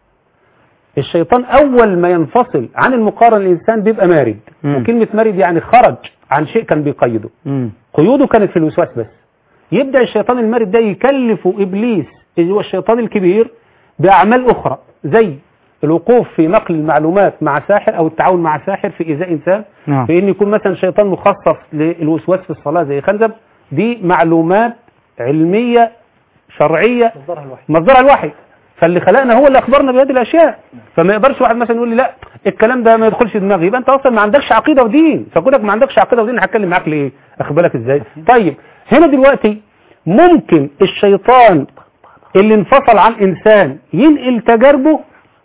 الشيطان أول ما ينفصل عن المقارنة الإنسان بيبقى مارد مم. وكلمة مارد يعني خرج عن شيء كان بيقيده مم. قيوده كانت في الوسواس بس يبدأ الشيطان المارد ده يكلف إبليس اللي هو الشيطان الكبير بأعمال أخرى زي الوقوف في نقل المعلومات مع ساحر أو التعاون مع ساحر في إيذاء إنسان نعم في إن يكون مثلا شيطان مخصص للوسواس في الصلاة زي خنزب دي معلومات علمية شرعية مصدرها الوحي فاللي خلقنا هو اللي أخبرنا بهذه الأشياء فما يقدرش واحد مثلا يقول لي لا الكلام ده ما يدخلش دماغي يبقى أنت أصلا ما عندكش عقيدة ودين فكونك ما عندكش عقيدة ودين هتكلم معاك ليه أخد بالك إزاي طيب هنا دلوقتي ممكن الشيطان اللي انفصل عن إنسان ينقل تجاربه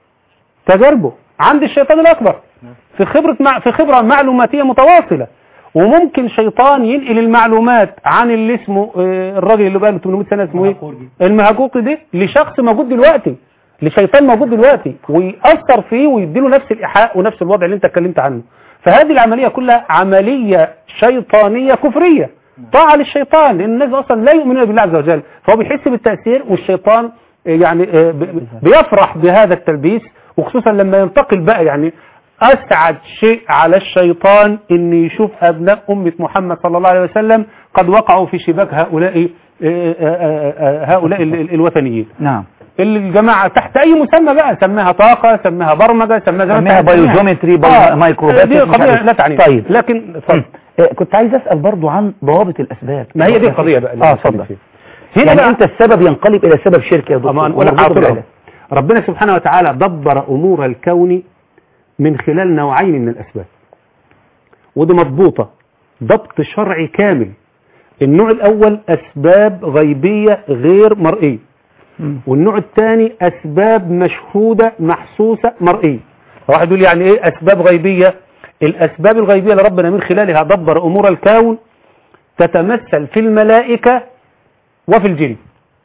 تجاربه عند الشيطان الأكبر في خبرة مع في خبرة معلوماتية متواصلة وممكن شيطان ينقل المعلومات عن اللي اسمه آه، الراجل اللي بقى له 800 سنة اسمه ايه المهجوقي ده لشخص موجود دلوقتي لشيطان موجود دلوقتي ويأثر فيه ويديله نفس الإيحاء ونفس الوضع اللي انت اتكلمت عنه فهذه العملية كلها عملية شيطانية كفرية طاعة للشيطان لأن الناس أصلا لا يؤمنون بالله عز وجل فهو بيحس بالتأثير والشيطان آه، يعني آه، ب- بيفرح بهذا التلبيس وخصوصا لما ينتقل بقى يعني أسعد شيء على الشيطان أن يشوف أبناء أمة محمد صلى الله عليه وسلم قد وقعوا في شباك هؤلاء آه، آه، آه، هؤلاء ال- ال- الوثنيين نعم اللي الجماعة تحت أي مسمى بقى سماها طاقة سماها برمجة سماها زي ما سميها أنت عايز تسميها. بايوجيومتري بايو- آه، مايكروبات دي مش قضية عارف. لا تعني طيب. لكن اتفضل. آه، كنت عايز أسأل برضو عن ضوابط الأسباب ما هي دي القضية بقى اللي اه بنتكلم اتفضل فيها. هنا يعني بقى انت السبب ينقلب الى سبب شرك يا دكتور أمان ولا ولا مربوط بالعلم. ربنا سبحانه وتعالى دبر أمور الكون من خلال نوعين من الأسباب ودي مضبوطة ضبط شرعي كامل النوع الأول أسباب غيبية غير مرئية مم. والنوع الثاني أسباب مشهودة محسوسة مرئية واحد يقول يعني إيه أسباب غيبية الأسباب الغيبية اللي ربنا من خلالها دبر أمور الكون تتمثل في الملائكة وفي الجن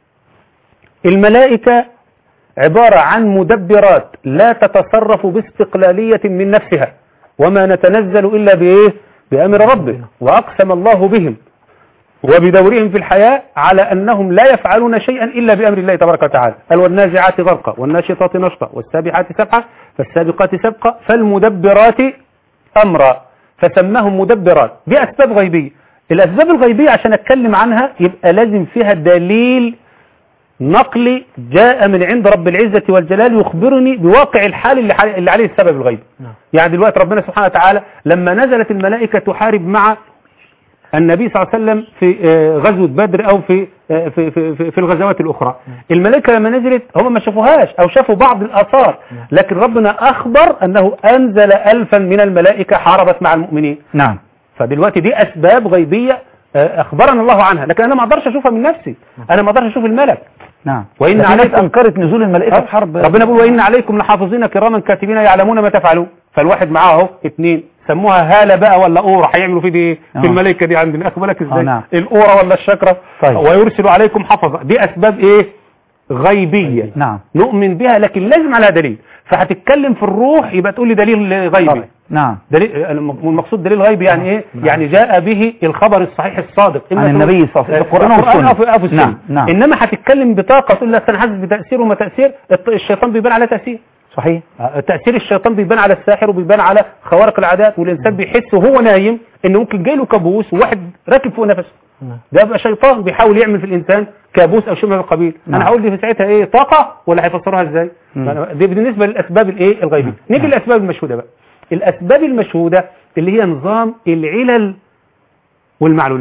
الملائكة عبارة عن مدبرات لا تتصرف باستقلالية من نفسها وما نتنزل إلا بإيه بأمر ربنا وأقسم الله بهم وبدورهم في الحياة على أنهم لا يفعلون شيئا إلا بأمر الله تبارك وتعالى قال والنازعات غرقا والناشطات نشطا والسابحات سبحا فالسابقات سبقا فالمدبرات أمرا فسماهم مدبرات دي أسباب غيبية الأسباب الغيبية عشان أتكلم عنها يبقى لازم فيها دليل نقلي جاء من عند رب العزة والجلال يخبرني بواقع الحال اللي, حال اللي عليه السبب الغيبي يعني دلوقتي ربنا سبحانه وتعالى لما نزلت الملائكة تحارب مع النبي صلى الله عليه وسلم في آه، غزوة بدر أو في آه، في في في, في الغزوات الأخرى الملائكة لما نزلت هم ما شافوهاش أو شافوا بعض الآثار لكن ربنا أخبر أنه أنزل ألفا من الملائكة حاربت مع المؤمنين نعم فدلوقتي دي أسباب غيبية آه، أخبرنا الله عنها لكن أنا ما أقدرش أشوفها من نفسي أنا ما أقدرش أشوف الملك نعم وإن لكن الناس عليكم- انكرت نزول الملائكه في حرب ربنا بيقول وإن عليكم لحافظين كراما كاتبين يعلمون ما تفعلون فالواحد معاه اهو اثنين سموها هالة بقى ولا أورة هيعملوا في دي ايه آه. في الملائكة دي عندنا أخد بالك آه، ازاي نعم. الأورة ولا الشكرة طيب. ويرسل عليكم حفظة دي أسباب ايه غيبية نعم نؤمن بها لكن لازم عليها دليل فهتتكلم في الروح يبقى تقول لي دليل غيبي نعم دليل المقصود دليل غيبي يعني ايه يعني جاء به الخبر الصحيح الصادق إما عن في- النبي صلى الله عليه وسلم، في القرآن والسنة. أو في أو في السنة نعم، نعم. إنما هتتكلم بطاقة تقول لك أنا حاسس بتأثير وما تأثير الط- الشيطان بيبان على تأثير صحيح تأثير الشيطان بيبان على الساحر وبيبان على خوارق العادات والإنسان بيحس وهو نايم إنه ممكن جاي له كابوس وواحد راكب فوق نفسه ده يبقى شيطان بيحاول يعمل في الإنسان كابوس أو شيء من هذا القبيل نعم. أنا هقول دي في ساعتها إيه طاقة ولا هيفسروها إزاي مم. دي بالنسبة للأسباب الإيه الغيبية نيجي للأسباب المشهودة بقى الأسباب المشهودة اللي هي نظام العلل والمعلولات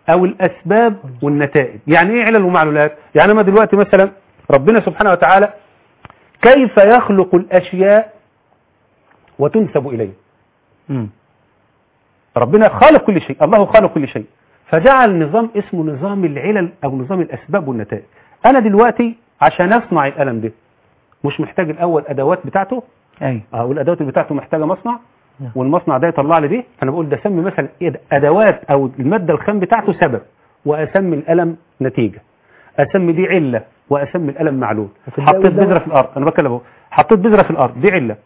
او الاسباب والنتائج يعني ايه علل ومعلولات يعني ما دلوقتي مثلا ربنا سبحانه وتعالى كيف يخلق الاشياء وتنسب اليه مم. ربنا خالق كل شيء الله خالق كل شيء فجعل نظام اسمه نظام العلل او نظام الاسباب والنتائج انا دلوقتي عشان اصنع القلم ده مش محتاج الاول ادوات بتاعته اي اه والادوات اللي بتاعته محتاجه مصنع نعم. والمصنع ده يطلع لي دي انا بقول ده اسمي مثلا ايه ده؟ ادوات او الماده الخام بتاعته سبب واسمي القلم نتيجه اسمي دي عله واسمي القلم معلول وفي الدواء حطيت والدواء. بذره في الارض انا بتكلم اهو حطيت بذره في الارض دي عله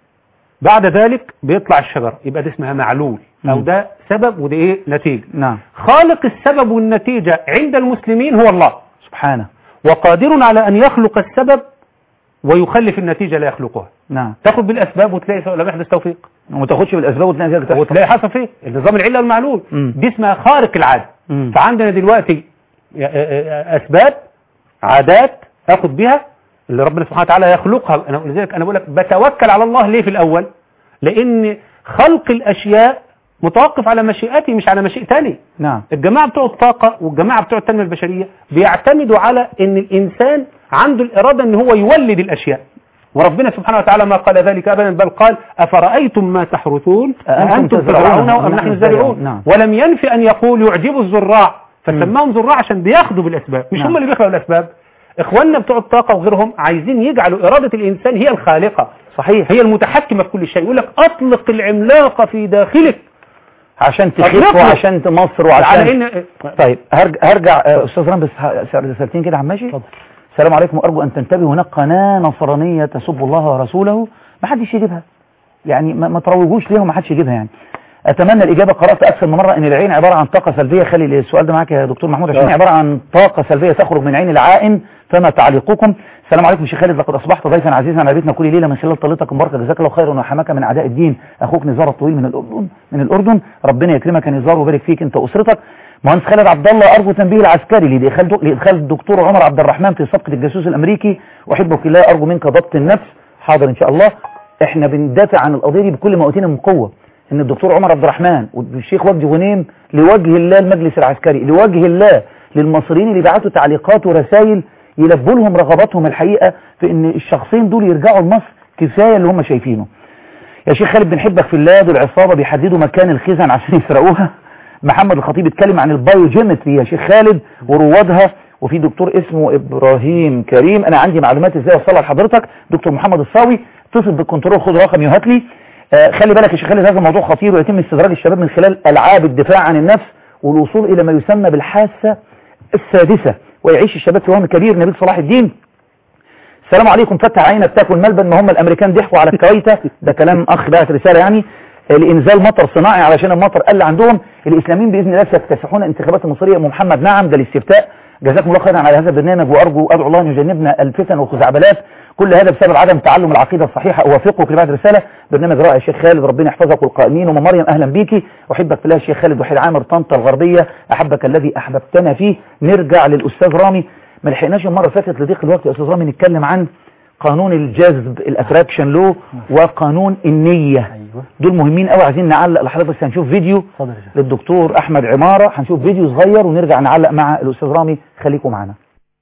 بعد ذلك بيطلع الشجره يبقى دي اسمها معلول او مم. ده سبب ودي ايه نتيجه نعم خالق السبب والنتيجه عند المسلمين هو الله سبحانه وقادر على ان يخلق السبب ويخلف النتيجه لا يخلقها نعم تاخد بالاسباب وتلاقي لم يحدث توفيق وما تاخدش بالاسباب وتلاقي ذلك تحصل وتلاقي حصل فيه النظام العله والمعلول مم. دي اسمها خارق العاده مم. فعندنا دلوقتي اسباب عادات اخد بيها اللي ربنا سبحانه وتعالى يخلقها انا لذلك انا بقول لك بتوكل على الله ليه في الاول لان خلق الاشياء متوقف على مشيئتي مش على مشيئتني نعم الجماعه بتوع الطاقه والجماعه بتوع التنميه البشريه بيعتمدوا على ان الانسان عنده الاراده ان هو يولد الاشياء وربنا سبحانه وتعالى ما قال ذلك ابدا بل قال افرايتم ما تحرثون أأنتم أأنتم تزرعونه تزرعونه ام نحن الزارعون نعم. ولم ينفي ان يقول يعجب الزراع فسماهم زراع عشان بياخدوا بالاسباب مش نعم. هم اللي بيخلقوا الاسباب اخواننا بتوع الطاقه وغيرهم عايزين يجعلوا اراده الانسان هي الخالقه صحيح هي المتحكمه في كل شيء يقول لك اطلق العملاق في داخلك عشان تخف أطلقنا. وعشان مصر على وعشان ان طيب هرجع, هرجع آه، استاذ رام بس ه- رسالتين كده عم ماشي اتفضل. السلام عليكم وارجو ان تنتبهوا هناك قناه نصرانيه تسب الله ورسوله ما حدش يجيبها يعني ما, ما تروجوش ليها وما حدش يجيبها يعني اتمنى الاجابه قرات اكثر من مره ان العين عباره عن طاقه سلبيه خلي السؤال ده معاك يا دكتور محمود عشان آه. عباره عن طاقه سلبيه تخرج من عين العائن فما تعليقكم السلام عليكم شيخ خالد لقد اصبحت ضيفا عزيزا على بيتنا كل ليله من خلال طلتك المباركه جزاك الله خيرا وحماك من اعداء الدين اخوك نزار الطويل من الاردن من الاردن ربنا يكرمك يا نزار ويبارك فيك انت واسرتك مهندس خالد عبد الله ارجو تنبيه العسكري لادخال لادخال الدكتور عمر عبد الرحمن في صفقه الجاسوس الامريكي احبك الله ارجو منك ضبط النفس حاضر ان شاء الله احنا بندافع عن القضيه دي بكل ما اوتينا من قوه ان الدكتور عمر عبد الرحمن والشيخ وجدي غنيم لوجه الله المجلس العسكري لوجه الله للمصريين اللي بعتوا تعليقات ورسائل يلبوا لهم رغباتهم الحقيقه في ان الشخصين دول يرجعوا لمصر كفايه اللي هم شايفينه يا شيخ خالد بنحبك في الله دول عصابه بيحددوا مكان الخزن عشان يسرقوها محمد الخطيب اتكلم عن البايوجيمتري يا شيخ خالد وروادها وفي دكتور اسمه ابراهيم كريم انا عندي معلومات ازاي اوصلها لحضرتك دكتور محمد الصاوي اتصل بالكنترول خد رقمي وهات لي آه خلي بالك يا شيخ خالد هذا الموضوع خطير ويتم استدراج الشباب من خلال العاب الدفاع عن النفس والوصول الى ما يسمى بالحاسه السادسه ويعيش الشباب في وهم كبير نبيل صلاح الدين السلام عليكم فتح عينك تاكل ملبن ما هم الامريكان ضحكوا على الكويته ده كلام اخ بعت رساله يعني آه، لانزال مطر صناعي علشان المطر قل عندهم الاسلاميين باذن الله سيكتسحون الانتخابات المصريه ام محمد نعم ده الاستفتاء جزاكم الله خيرا على هذا البرنامج وارجو ادعو الله ان يجنبنا الفتن والخزعبلات كل هذا بسبب عدم تعلم العقيده الصحيحه اوافقك لبعد رساله برنامج رائع يا شيخ خالد ربنا يحفظك والقائمين ام مريم اهلا بيكي احبك في الله يا شيخ خالد وحيد عامر طنطا الغربيه احبك الذي احببتنا فيه نرجع للاستاذ رامي ما لحقناش المره اللي فاتت لضيق الوقت يا استاذ رامي نتكلم عن قانون الجذب الاتراكشن لو وقانون النيه ايوه دول مهمين قوي عايزين نعلق لحضرتك بس هنشوف فيديو اتفضل يا شيخ للدكتور احمد عماره هنشوف فيديو صغير ونرجع نعلق مع الاستاذ رامي خليكم معنا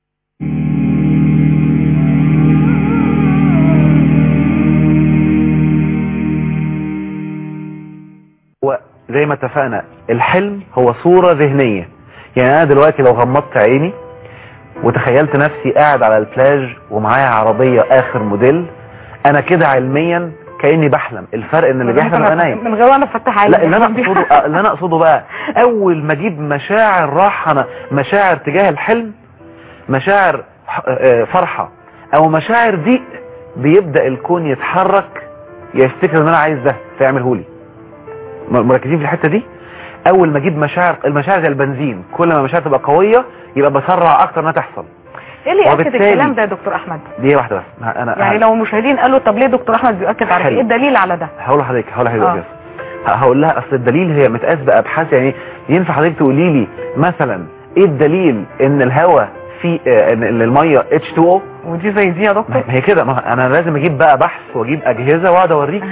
وزي ما اتفقنا الحلم هو صورة ذهنية يعني انا دلوقتي لو غمضت عيني وتخيلت نفسي قاعد على البلاج ومعايا عربية اخر موديل انا كده علميا كأني بحلم الفرق ان اللي بيحلم انا نايم من غير وانا فتح عيني لا اللي انا اقصده آه، اللي انا اقصده بقى اول ما اجيب مشاعر راحه انا مشاعر تجاه الحلم مشاعر ح- آه، فرحه او مشاعر ضيق بيبدا الكون يتحرك يفتكر ان انا عايز ده فيعمله لي م- مركزين في الحته دي اول ما اجيب مشاعر المشاعر زي البنزين كل ما المشاعر تبقى قويه يبقى بسرع اكتر انها تحصل ايه اللي ياكد وبالتالي- الكلام ده يا دكتور احمد دي واحده بس انا يعني لو المشاهدين قالوا طب ليه دكتور احمد بيؤكد على حلو. ايه الدليل على ده هقول لحضرتك هقول لحضرتك آه. بس ه- هقول لها اصل الدليل هي متقاس بابحاث يعني ينفع حضرتك تقولي لي مثلا ايه الدليل ان الهواء في آه، ان إن الميه H2O ودي زي دي يا ما دكتور هي كده ما انا لازم اجيب بقى بحث واجيب اجهزه واقعد اوريكي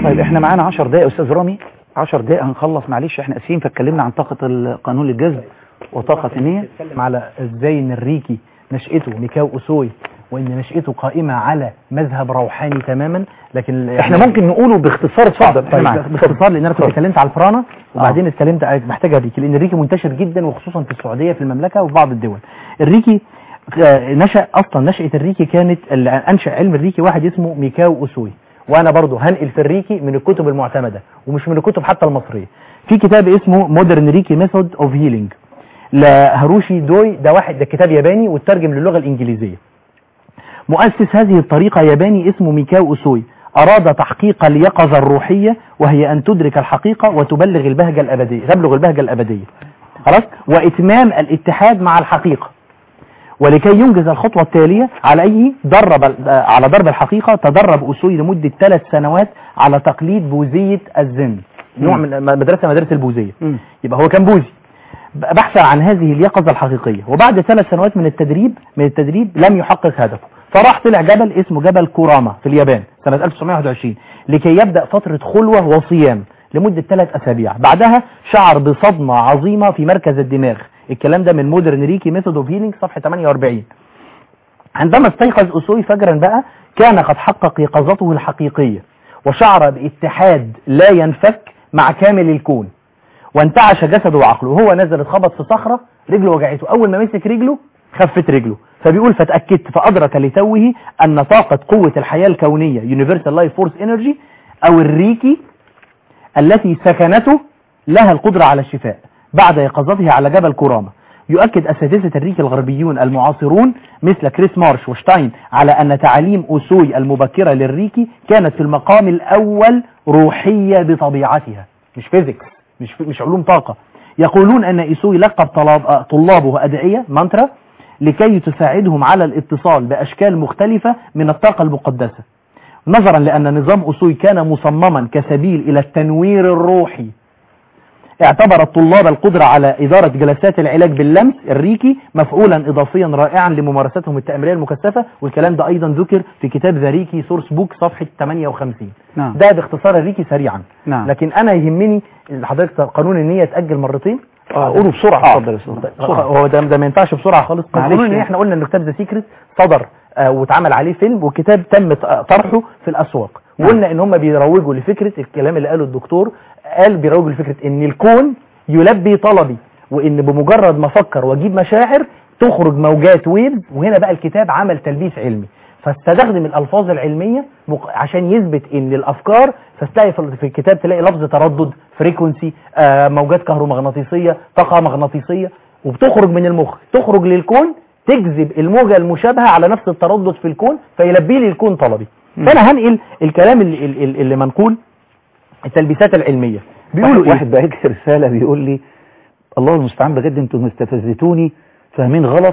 طيب احنا معانا 10 دقايق يا استاذ رامي 10 دقايق هنخلص معلش احنا اسفين فاتكلمنا عن طاقة ال- قانون الجذب وطاقة النية بنتكلم على ازاي ان الريكي نشأته ميكاو أوسوي وان نشأته قائمة على مذهب روحاني تماما لكن احنا ممكن نقوله باختصار اتفضل احنا طيب معاك. باختصار لان انا كنت اتفضل. اتكلمت على الفراعنه وبعدين اتكلمت محتاجه الريكي لان الريكي منتشر جدا وخصوصا في السعوديه في المملكه وفي بعض الدول الريكي آه، نشأ اصلا نشأة الريكي كانت اللي انشأ علم الريكي واحد اسمه ميكاو اوسوي وانا برضو هنقل في الريكي من الكتب المعتمده ومش من الكتب حتى المصريه في كتاب اسمه مودرن ريكي ميثود اوف هيلينج لهاروشي دوي ده واحد ده كتاب ياباني وترجم للغه الانجليزيه مؤسس هذه الطريقة ياباني اسمه ميكاو أوسوي أراد تحقيق اليقظة الروحية وهي أن تدرك الحقيقة وتبلغ البهجة الأبدية تبلغ البهجة الأبدية خلاص وإتمام الاتحاد مع الحقيقة ولكي ينجز الخطوة التالية عليه درب آه، على ضرب الحقيقة تدرب أوسوي لمدة ثلاث سنوات على تقليد بوذية الزن نوع من مدرسة مدرسة البوذية مم. يبقى هو كان بوذي بحثا عن هذه اليقظة الحقيقية وبعد ثلاث سنوات من التدريب من التدريب لم يحقق هدفه فراح طلع جبل اسمه جبل كوراما في اليابان سنة 1921 لكي يبدأ فترة خلوة وصيام لمدة ثلاث أسابيع بعدها شعر بصدمة عظيمة في مركز الدماغ الكلام ده من مودرن ريكي ميثود اوف هيلينج صفحة 48 عندما استيقظ أسوي فجرا بقى كان قد حقق يقظته الحقيقية وشعر باتحاد لا ينفك مع كامل الكون وانتعش جسده وعقله وهو نزل اتخبط في صخرة رجله وجعته أول ما مسك رجله خفت رجله فبيقول فاتأكدت فأدرك لتوه أن طاقة قوة الحياة الكونية Universal Life Force Energy أو الريكي التي سكنته لها القدرة على الشفاء بعد يقظته على جبل كوراما يؤكد أساتذة الريكي الغربيون المعاصرون مثل كريس مارش وشتاين على أن تعاليم أوسوي المبكرة للريكي كانت في المقام الأول روحية بطبيعتها مش فيزيكس مش مش علوم طاقة يقولون أن إيسوي لقب طلاب طلابه أدعية مانترا لكي تساعدهم على الاتصال بأشكال مختلفة من الطاقة المقدسة نظرا لأن نظام أسوي كان مصمما كسبيل إلى التنوير الروحي اعتبر الطلاب القدرة على إدارة جلسات العلاج باللمس الريكي مفعولا إضافيا رائعا لممارستهم التأميرية المكثفة والكلام ده أيضا ذكر في كتاب ذا ريكي سورس بوك صفحة 58 نعم ده باختصار الريكي سريعا نعم لكن أنا يهمني حضرتك قانون النية يتأجل مرتين اه قولوا بسرعة آه. اتفضل يا استاذ طيب، بسرعة هو ده ده ما ينفعش بسرعه خالص معلش قانون ان يعني. احنا قلنا ان كتاب ذا سيكريت صدر آه واتعمل عليه فيلم والكتاب تم ط- طرحه في الاسواق نعم. وقلنا ان هم بيروجوا لفكره الكلام اللي قاله الدكتور قال بيروجوا لفكره ان الكون يلبي طلبي وان بمجرد ما افكر واجيب مشاعر تخرج موجات ويفز وهنا بقى الكتاب عمل تلبيس علمي فاستخدم الالفاظ العلميه مق- عشان يثبت ان الافكار فتلاقي في في الكتاب تلاقي لفظ تردد فريكونسي آه موجات كهرومغناطيسيه طاقه مغناطيسيه وبتخرج من المخ تخرج للكون تجذب الموجه المشابهه على نفس التردد في الكون فيلبي لي الكون طلبي فانا هنقل الكلام اللي, اللي, اللي منقول التلبيسات العلميه بيقولوا واحد, ايه واحد بعت لي رسالة بيقول لي الله المستعان بجد انتم استفزتوني فاهمين غلط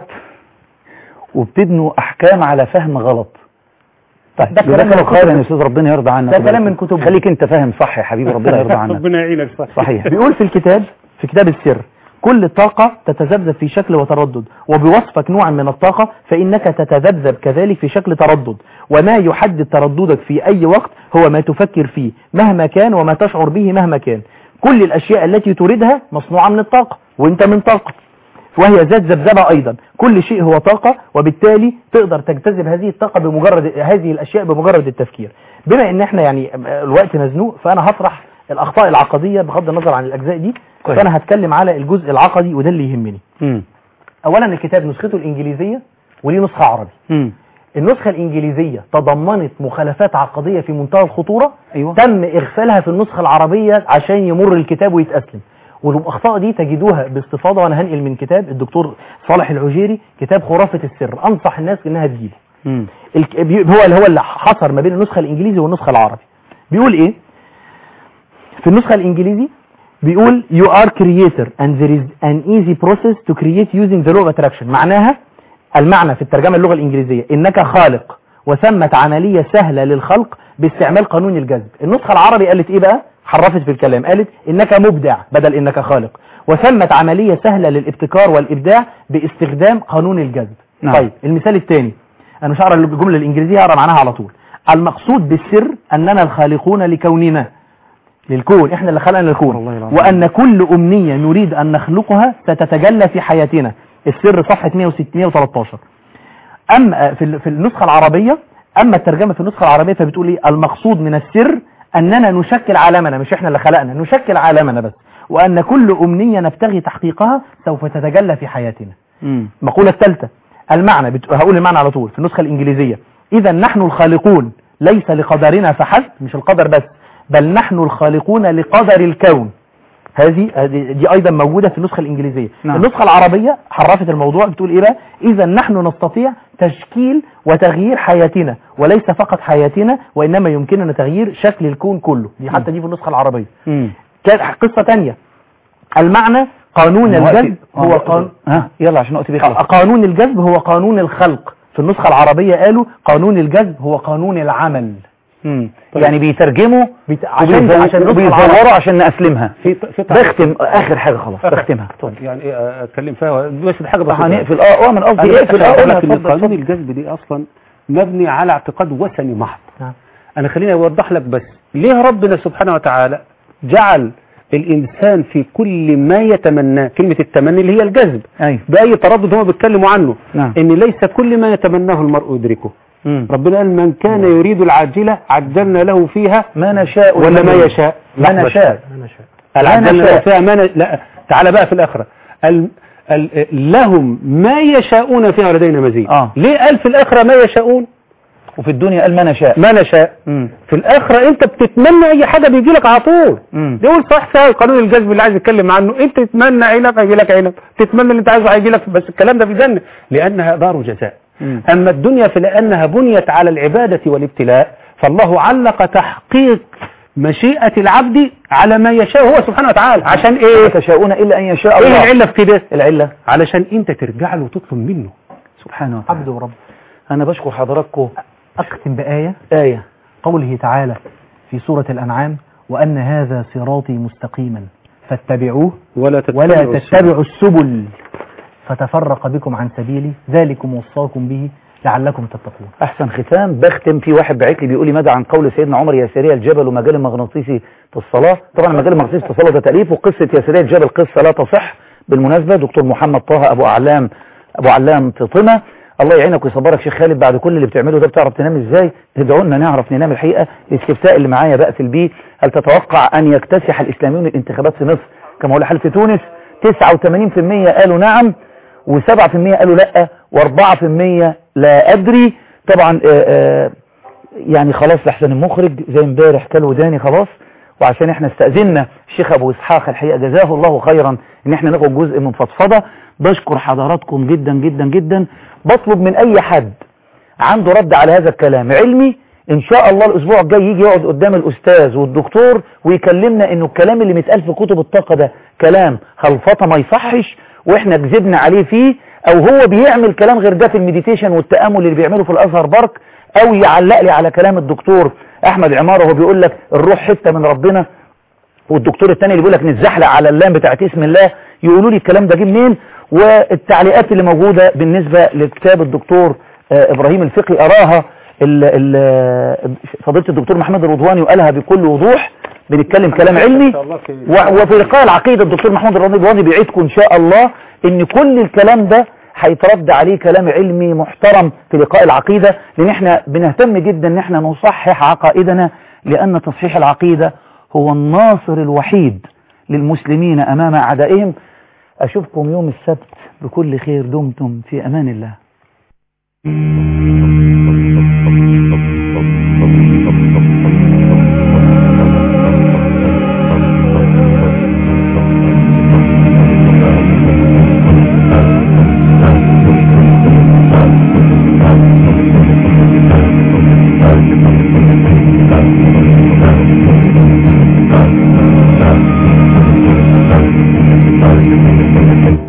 وبتبنوا احكام على فهم غلط طيب ده كلام جزاك الله من خيرا كتب- يا استاذ ربنا يرضى عنك ده ويبارك كلام من فيك. كتبهم. خليك انت فاهم صح يا حبيبي ربنا يرضى عنك ربنا يعينك صح صحيح بيقول في الكتاب في كتاب السر كل طاقة تتذبذب في شكل وتردد وبوصفك نوعا من الطاقة فإنك تتذبذب كذلك في شكل تردد وما يحدد ترددك في أي وقت هو ما تفكر فيه مهما كان وما تشعر به مهما كان كل الأشياء التي تريدها مصنوعة من الطاقة وانت من طاقة وهي ذات ذبذبة أيضا كل شيء هو طاقة وبالتالي تقدر تجتذب هذه الطاقة بمجرد هذه الأشياء بمجرد التفكير بما ان احنا يعني الوقت مزنوق فأنا هطرح الأخطاء العقدية بغض النظر عن الأجزاء دي كويس. فأنا هتكلم على الجزء العقدي وده اللي يهمني مم. أولا الكتاب نسخته الإنجليزية وليه نسخة عربي مم. النسخة الإنجليزية تضمنت مخالفات عقدية في منتهى الخطورة ايوه تم إغفالها في النسخة العربية عشان يمر الكتاب ويتأسلم والأخطاء دي تجدوها باستفاضة وأنا هنقل من كتاب الدكتور صالح العجيري كتاب خرافة السر أنصح الناس إنها تجيله مم. الك- بي- هو اللي هو اللي حصر ما بين النسخة الإنجليزي والنسخة العربي بيقول إيه في النسخة الإنجليزي بيقول you are creator and there is an easy process to create using the law of attraction معناها المعنى في الترجمة اللغة الإنجليزية إنك خالق وثمت عملية سهلة للخلق باستعمال قانون الجذب النسخة العربي قالت إيه بقى حرفت في الكلام قالت إنك مبدع بدل إنك خالق وثمت عملية سهلة للابتكار والإبداع باستخدام قانون الجذب نعم. طيب المثال الثاني أنا مش هقرا الجملة الإنجليزية هقرا معناها على طول المقصود بالسر أننا الخالقون لكوننا للكون احنا اللي خلقنا الكون والله العظيم. وأن كل أمنية نريد أن نخلقها ستتجلى في حياتنا السر صفحة 113 أما في ال- في النسخة العربية أما الترجمة في النسخة العربية فبتقول إيه المقصود من السر أننا نشكل عالمنا مش إحنا اللي خلقنا نشكل عالمنا بس وأن كل أمنية نبتغي تحقيقها سوف تتجلى في حياتنا مم. المقولة الثالثة المعنى بت... هقول المعنى على طول في النسخة الإنجليزية إذا نحن الخالقون ليس لقدرنا فحسب مش القدر بس بل نحن الخالقون لقدر الكون هذه هذه- دي أيضا موجودة في النسخة الإنجليزية نعم. النسخة العربية حرفت الموضوع بتقول إيه بقى إذا نحن نستطيع تشكيل وتغيير حياتنا وليس فقط حياتنا وإنما يمكننا تغيير شكل الكون كله دي حتى دي في النسخة العربية مم. كان قصة تانية المعنى قانون وقت- الجذب هو آه، قانون ها يلا عشان وقت بيخلص قانون الجذب هو قانون الخلق في النسخة العربية قالوا قانون الجذب هو قانون العمل مم. يعني بيترجموا بيت... عشان وبيزو- عشان النسخة وبيزوروا العربية عشان نأسلمها في في تعليق. بختم اخر حاجة خلاص بختمها اتفضل يعني ايه اتكلم فيها بس حاجه بسيطه هنقفل اه اه من قصدي أنا اقفل اه أقول قولها لك إن اتفضل قانون اتفضل. الجذب دي اصلا مبني على اعتقاد وثني محض نعم. انا خليني اوضح لك بس ليه ربنا سبحانه وتعالى جعل الانسان في كل ما يتمناه كلمه التمني اللي هي الجذب ايوه باي تردد هم بيتكلموا عنه نعم. ان ليس كل ما يتمناه المرء يدركه مم. ربنا قال من كان يريد العاجله عجلنا له فيها ما نشاء ولا ما يشاء ما لحظة نشاء قال ما عجلنا له نشاء. فيها ما ن... لا تعالى بقى في الاخره ال... ال... لهم ما يشاءون فيها ولدينا مزيد آه. ليه قال في الاخره ما يشاءون وفي الدنيا قال ما نشاء ما نشاء مم. في الاخره انت بتتمنى اي حاجه بيجي لك على طول مم. يقول صح فيها قانون الجذب اللي عايز يتكلم عنه انت تتمنى عنب هيجي لك عنب تتمنى اللي انت عايزه هيجي لك بس الكلام ده في الجنه لانها دار جزاء مم. اما الدنيا فلانها بنيت على العباده والابتلاء فالله علق تحقيق مشيئه العبد على ما يشاء هو سبحانه وتعالى عشان ما ايه تشاءون الا ان يشاء ايه الله العله في كده العلة علشان انت ترجع له وتطلب منه سبحانه وتعالى عبد ورب انا بشكر حضراتكم أختم بآية آية قوله تعالى في سورة الأنعام وأن هذا صراطي مستقيما فاتبعوه ولا تتبعوا ولا السبل. تتبعوا السبل فتفرق بكم عن سبيلي ذلكم وصاكم به لعلكم تتقون احسن ختام بختم في واحد بعت لي بيقول لي ماذا عن قول سيدنا عمر يا سريع الجبل ومجال المغناطيسي في الصلاه طبعا المجال المغناطيسي في الصلاه ده تاليف وقصه يا سريع الجبل قصه لا تصح بالمناسبه دكتور محمد طه ابو اعلام ابو علام تطمه الله يعينك ويصبرك شيخ خالد بعد كل اللي بتعمله ده بتعرف تنام ازاي ادعوا لنا نعرف ننام الحقيقه الاستفتاء اللي معايا بقفل بيه هل تتوقع ان يكتسح الاسلاميون الانتخابات في مصر كما هو الحال في تونس 89% قالوا نعم و7% قالوا لا و4% لا ادري طبعا آه، آه، يعني خلاص لحسن المخرج زي امبارح كل وداني خلاص وعشان احنا استأذنا الشيخ ابو اسحاق الحقيقة جزاه الله خيرا ان احنا ناخد جزء من فضفضة بشكر حضراتكم جدا جدا جدا بطلب من اي حد عنده رد على هذا الكلام علمي ان شاء الله الاسبوع الجاي يجي يقعد قدام الاستاذ والدكتور ويكلمنا انه الكلام اللي متقال في كتب الطاقة ده كلام خلفطة ما يصحش واحنا كذبنا عليه فيه او هو بيعمل كلام غير ده في المديتيشن والتأمل اللي بيعمله في الازهر بارك او يعلق لي على كلام الدكتور احمد عمارة وهو بيقول لك الروح حتة من ربنا والدكتور التاني اللي بيقول لك نتزحلق على اللام بتاعت اسم الله يقولوا لي الكلام ده جه منين والتعليقات اللي موجودة بالنسبة لكتاب الدكتور آه، ابراهيم الفقي اراها ال ال فضيلة الدكتور محمد الرضواني وقالها بكل وضوح بنتكلم كلام علمي و- وفي لقاء العقيدة الدكتور محمود الرضواني بيعيدكم ان شاء الله ان كل الكلام ده هيترد عليه كلام علمي محترم في لقاء العقيدة لان احنا بنهتم جدا ان احنا نصحح عقائدنا لان تصحيح العقيدة هو الناصر الوحيد للمسلمين امام اعدائهم اشوفكم يوم السبت بكل خير دمتم في امان الله Thank you.